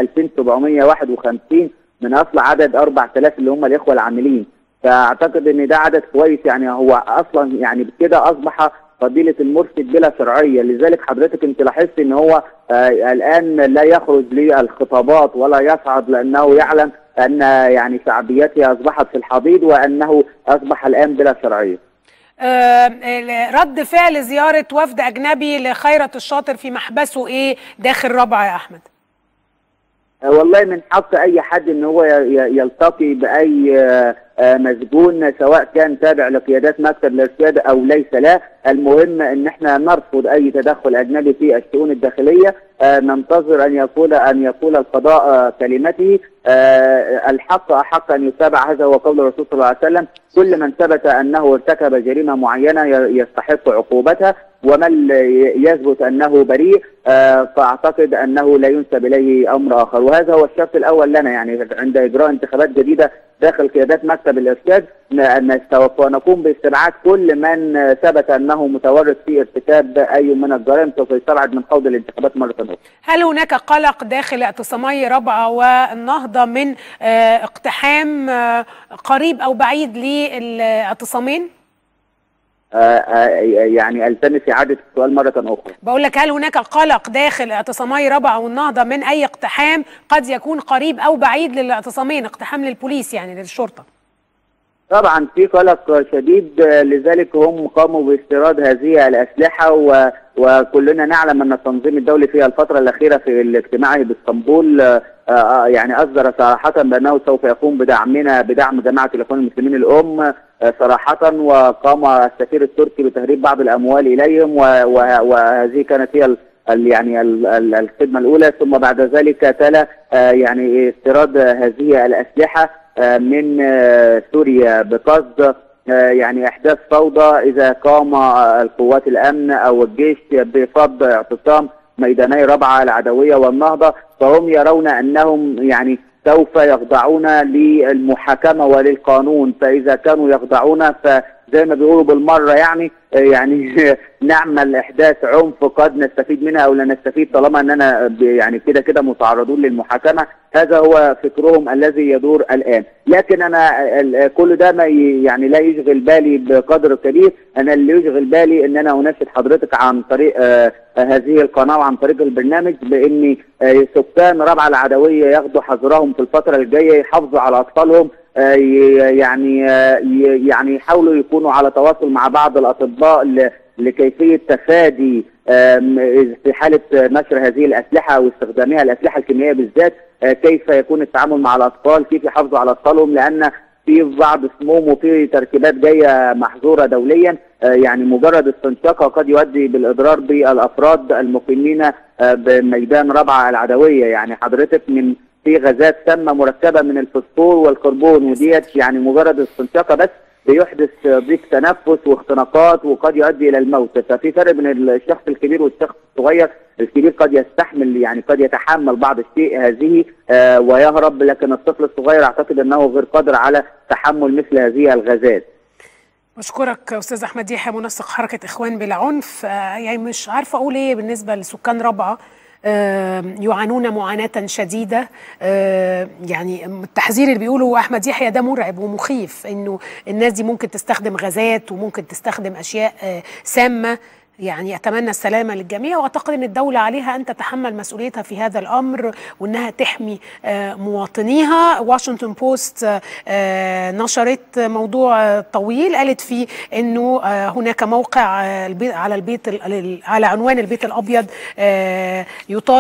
2751 من اصل عدد 4000 اللي هم الاخوه العاملين فاعتقد ان ده عدد كويس يعني هو اصلا يعني كده اصبح فضيله المرشد بلا شرعيه لذلك حضرتك انت لاحظت ان هو آه الان لا يخرج للخطابات ولا يصعد لانه يعلم ان يعني شعبيته اصبحت في الحضيض وانه اصبح الان بلا شرعيه آه رد فعل زياره وفد اجنبي لخيرت الشاطر في محبسه ايه داخل رابعه يا احمد آه، والله من حق اي حد ان هو ي- ي- يلتقي باي آه، آه، مسجون سواء كان تابع لقيادات مكتب الارشاد او ليس لا المهم ان احنا نرفض اي تدخل اجنبي في الشؤون الداخليه آه، ننتظر ان يقول ان يقول القضاء آه، كلمته آه، الحق احق ان يتابع هذا هو قول الرسول صلى الله عليه وسلم كل من ثبت انه ارتكب جريمه معينه ي- يستحق عقوبتها ومن ي- يثبت انه بريء آه، فاعتقد انه لا ينسب اليه امر اخر وهذا هو الشرط الاول لنا يعني عند اجراء انتخابات جديده داخل قيادات مكتب الارشاد ن- ان نستوفى ونقوم باستبعاد كل من آه، ثبت انه متورط في ارتكاب اي من الجرائم سوف يستبعد من خوض الانتخابات مره اخرى هل هناك قلق داخل اعتصامي رابعه والنهضه من آه اقتحام آه قريب او بعيد للاعتصامين آه، آه، يعني التمس اعاده السؤال مره اخرى بقول لك هل هناك قلق داخل اعتصامي رابعه والنهضه من اي اقتحام قد يكون قريب او بعيد للاعتصامين اقتحام للبوليس يعني للشرطه طبعا في قلق شديد آه، لذلك هم قاموا باستيراد هذه الاسلحه و... وكلنا نعلم ان التنظيم الدولي في الفتره الاخيره في الاجتماع باسطنبول آه، آه، يعني اصدر صراحه بانه سوف يقوم بدعمنا بدعم جماعه الاخوان المسلمين الام آه، صراحه وقام السفير التركي بتهريب بعض الاموال اليهم و... و... وهذه كانت هي ال... ال- يعني ال- ال- الخدمة الأولى ثم بعد ذلك تلا آه، يعني استيراد هذه الأسلحة آه، من آه، سوريا بقصد آه، يعني إحداث فوضى إذا قام آه، القوات الأمن أو الجيش بفض اعتصام ميداني ربعة العدوية والنهضة فهم يرون أنهم يعني سوف يخضعون للمحاكمة وللقانون فإذا كانوا يخضعون فزي ما بيقولوا بالمرة يعني آه، يعني نعمل إحداث عنف قد نستفيد منها أو لا نستفيد طالما أننا ب- يعني كده كده متعرضون للمحاكمة هذا هو فكرهم الذي يدور الآن لكن أنا ال- كل ده ما ي- يعني لا يشغل بالي بقدر كبير أنا اللي يشغل بالي أن أنا أناشد حضرتك عن طريق آه، هذه القناة وعن طريق البرنامج بأن آه، سكان رابعة العدوية ياخدوا حذرهم في الفترة الجاية يحافظوا على أطفالهم آه، ي- يعني آه، ي- يعني يحاولوا يكونوا على تواصل مع بعض الأطباء ل- لكيفية تفادي آم، في حالة نشر هذه الأسلحة أو استخدامها الأسلحة الكيميائية بالذات آه، كيف يكون التعامل مع الأطفال كيف يحافظوا على أطفالهم لأن في بعض سموم وفي تركيبات جايه محظوره دوليا آه، يعني مجرد استنشاقها قد يؤدي بالاضرار بالافراد المقيمين آه، بميدان ربعه العدويه يعني حضرتك من في غازات سامه مركبه من الفسفور والكربون وديت يعني مجرد استنشاقها بس بيحدث ضيق تنفس واختناقات وقد يؤدي الى الموت ففي فرق بين الشخص الكبير والشخص الصغير الكبير قد يستحمل يعني قد يتحمل بعض الشيء هذه آه ويهرب لكن الطفل الصغير اعتقد انه غير قادر على تحمل مثل هذه الغازات بشكرك استاذ احمد يحيى منسق حركه اخوان بلا عنف آه، يعني مش عارفه اقول ايه بالنسبه لسكان رابعه آه، يعانون معاناة شديدة آه، يعني التحذير اللي بيقوله أحمد يحيى ده مرعب ومخيف إنه الناس دي ممكن تستخدم غازات وممكن تستخدم أشياء آه، سامة يعني أتمنى السلامة للجميع وأعتقد أن الدولة عليها أن تتحمل مسؤوليتها في هذا الأمر وأنها تحمي آه، مواطنيها واشنطن بوست آه، آه، نشرت موضوع آه، طويل قالت فيه أنه آه، هناك موقع آه، البي- على البيت ال- على عنوان البيت الأبيض آه، يطالب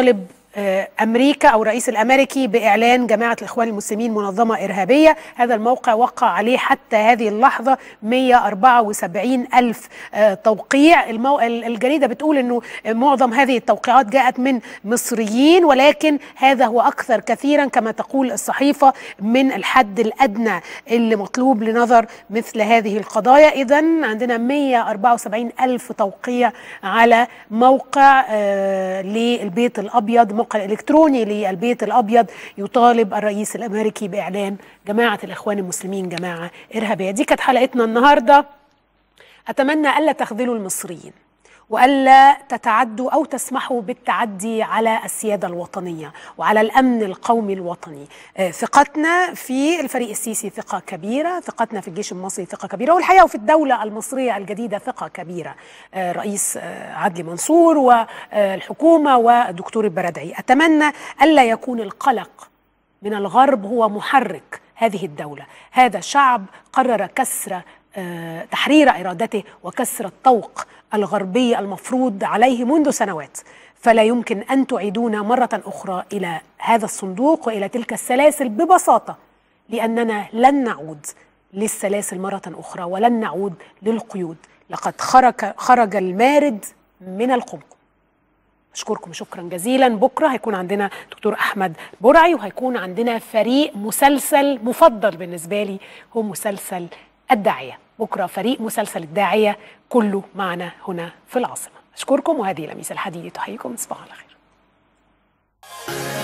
آه، امريكا او الرئيس الامريكي باعلان جماعه الاخوان المسلمين منظمه ارهابيه هذا الموقع وقع عليه حتى هذه اللحظه 174 الف آه، توقيع المو... ال- الجريده بتقول انه معظم هذه التوقيعات جاءت من مصريين ولكن هذا هو اكثر كثيرا كما تقول الصحيفه من الحد الادنى اللي مطلوب لنظر مثل هذه القضايا اذا عندنا 174 الف توقيع على موقع آه، للبيت الابيض موقع الكتروني للبيت الابيض يطالب الرئيس الامريكي باعلان جماعه الاخوان المسلمين جماعه ارهابيه دي كانت حلقتنا النهارده اتمنى الا تخذلوا المصريين والا تتعدوا او تسمحوا بالتعدي على السياده الوطنيه وعلى الامن القومي الوطني آه، ثقتنا في الفريق السيسي ثقه كبيره ثقتنا في الجيش المصري ثقه كبيره والحقيقه وفي الدوله المصريه الجديده ثقه كبيره آه، رئيس آه، عدلي منصور والحكومه والدكتور البرادعي اتمنى الا يكون القلق من الغرب هو محرك هذه الدولة هذا شعب قرر كسر آه، تحرير إرادته وكسر الطوق الغربي المفروض عليه منذ سنوات فلا يمكن أن تعيدونا مرة أخرى إلى هذا الصندوق وإلى تلك السلاسل ببساطة لأننا لن نعود للسلاسل مرة أخرى ولن نعود للقيود لقد خرج, خرج المارد من القمقم أشكركم شكرا جزيلا بكرة هيكون عندنا دكتور أحمد برعي وهيكون عندنا فريق مسلسل مفضل بالنسبة لي هو مسلسل الداعية بكرة فريق مسلسل الداعية كله معنا هنا في العاصمة أشكركم وهذه لميس الحديدي تحييكم صباح الخير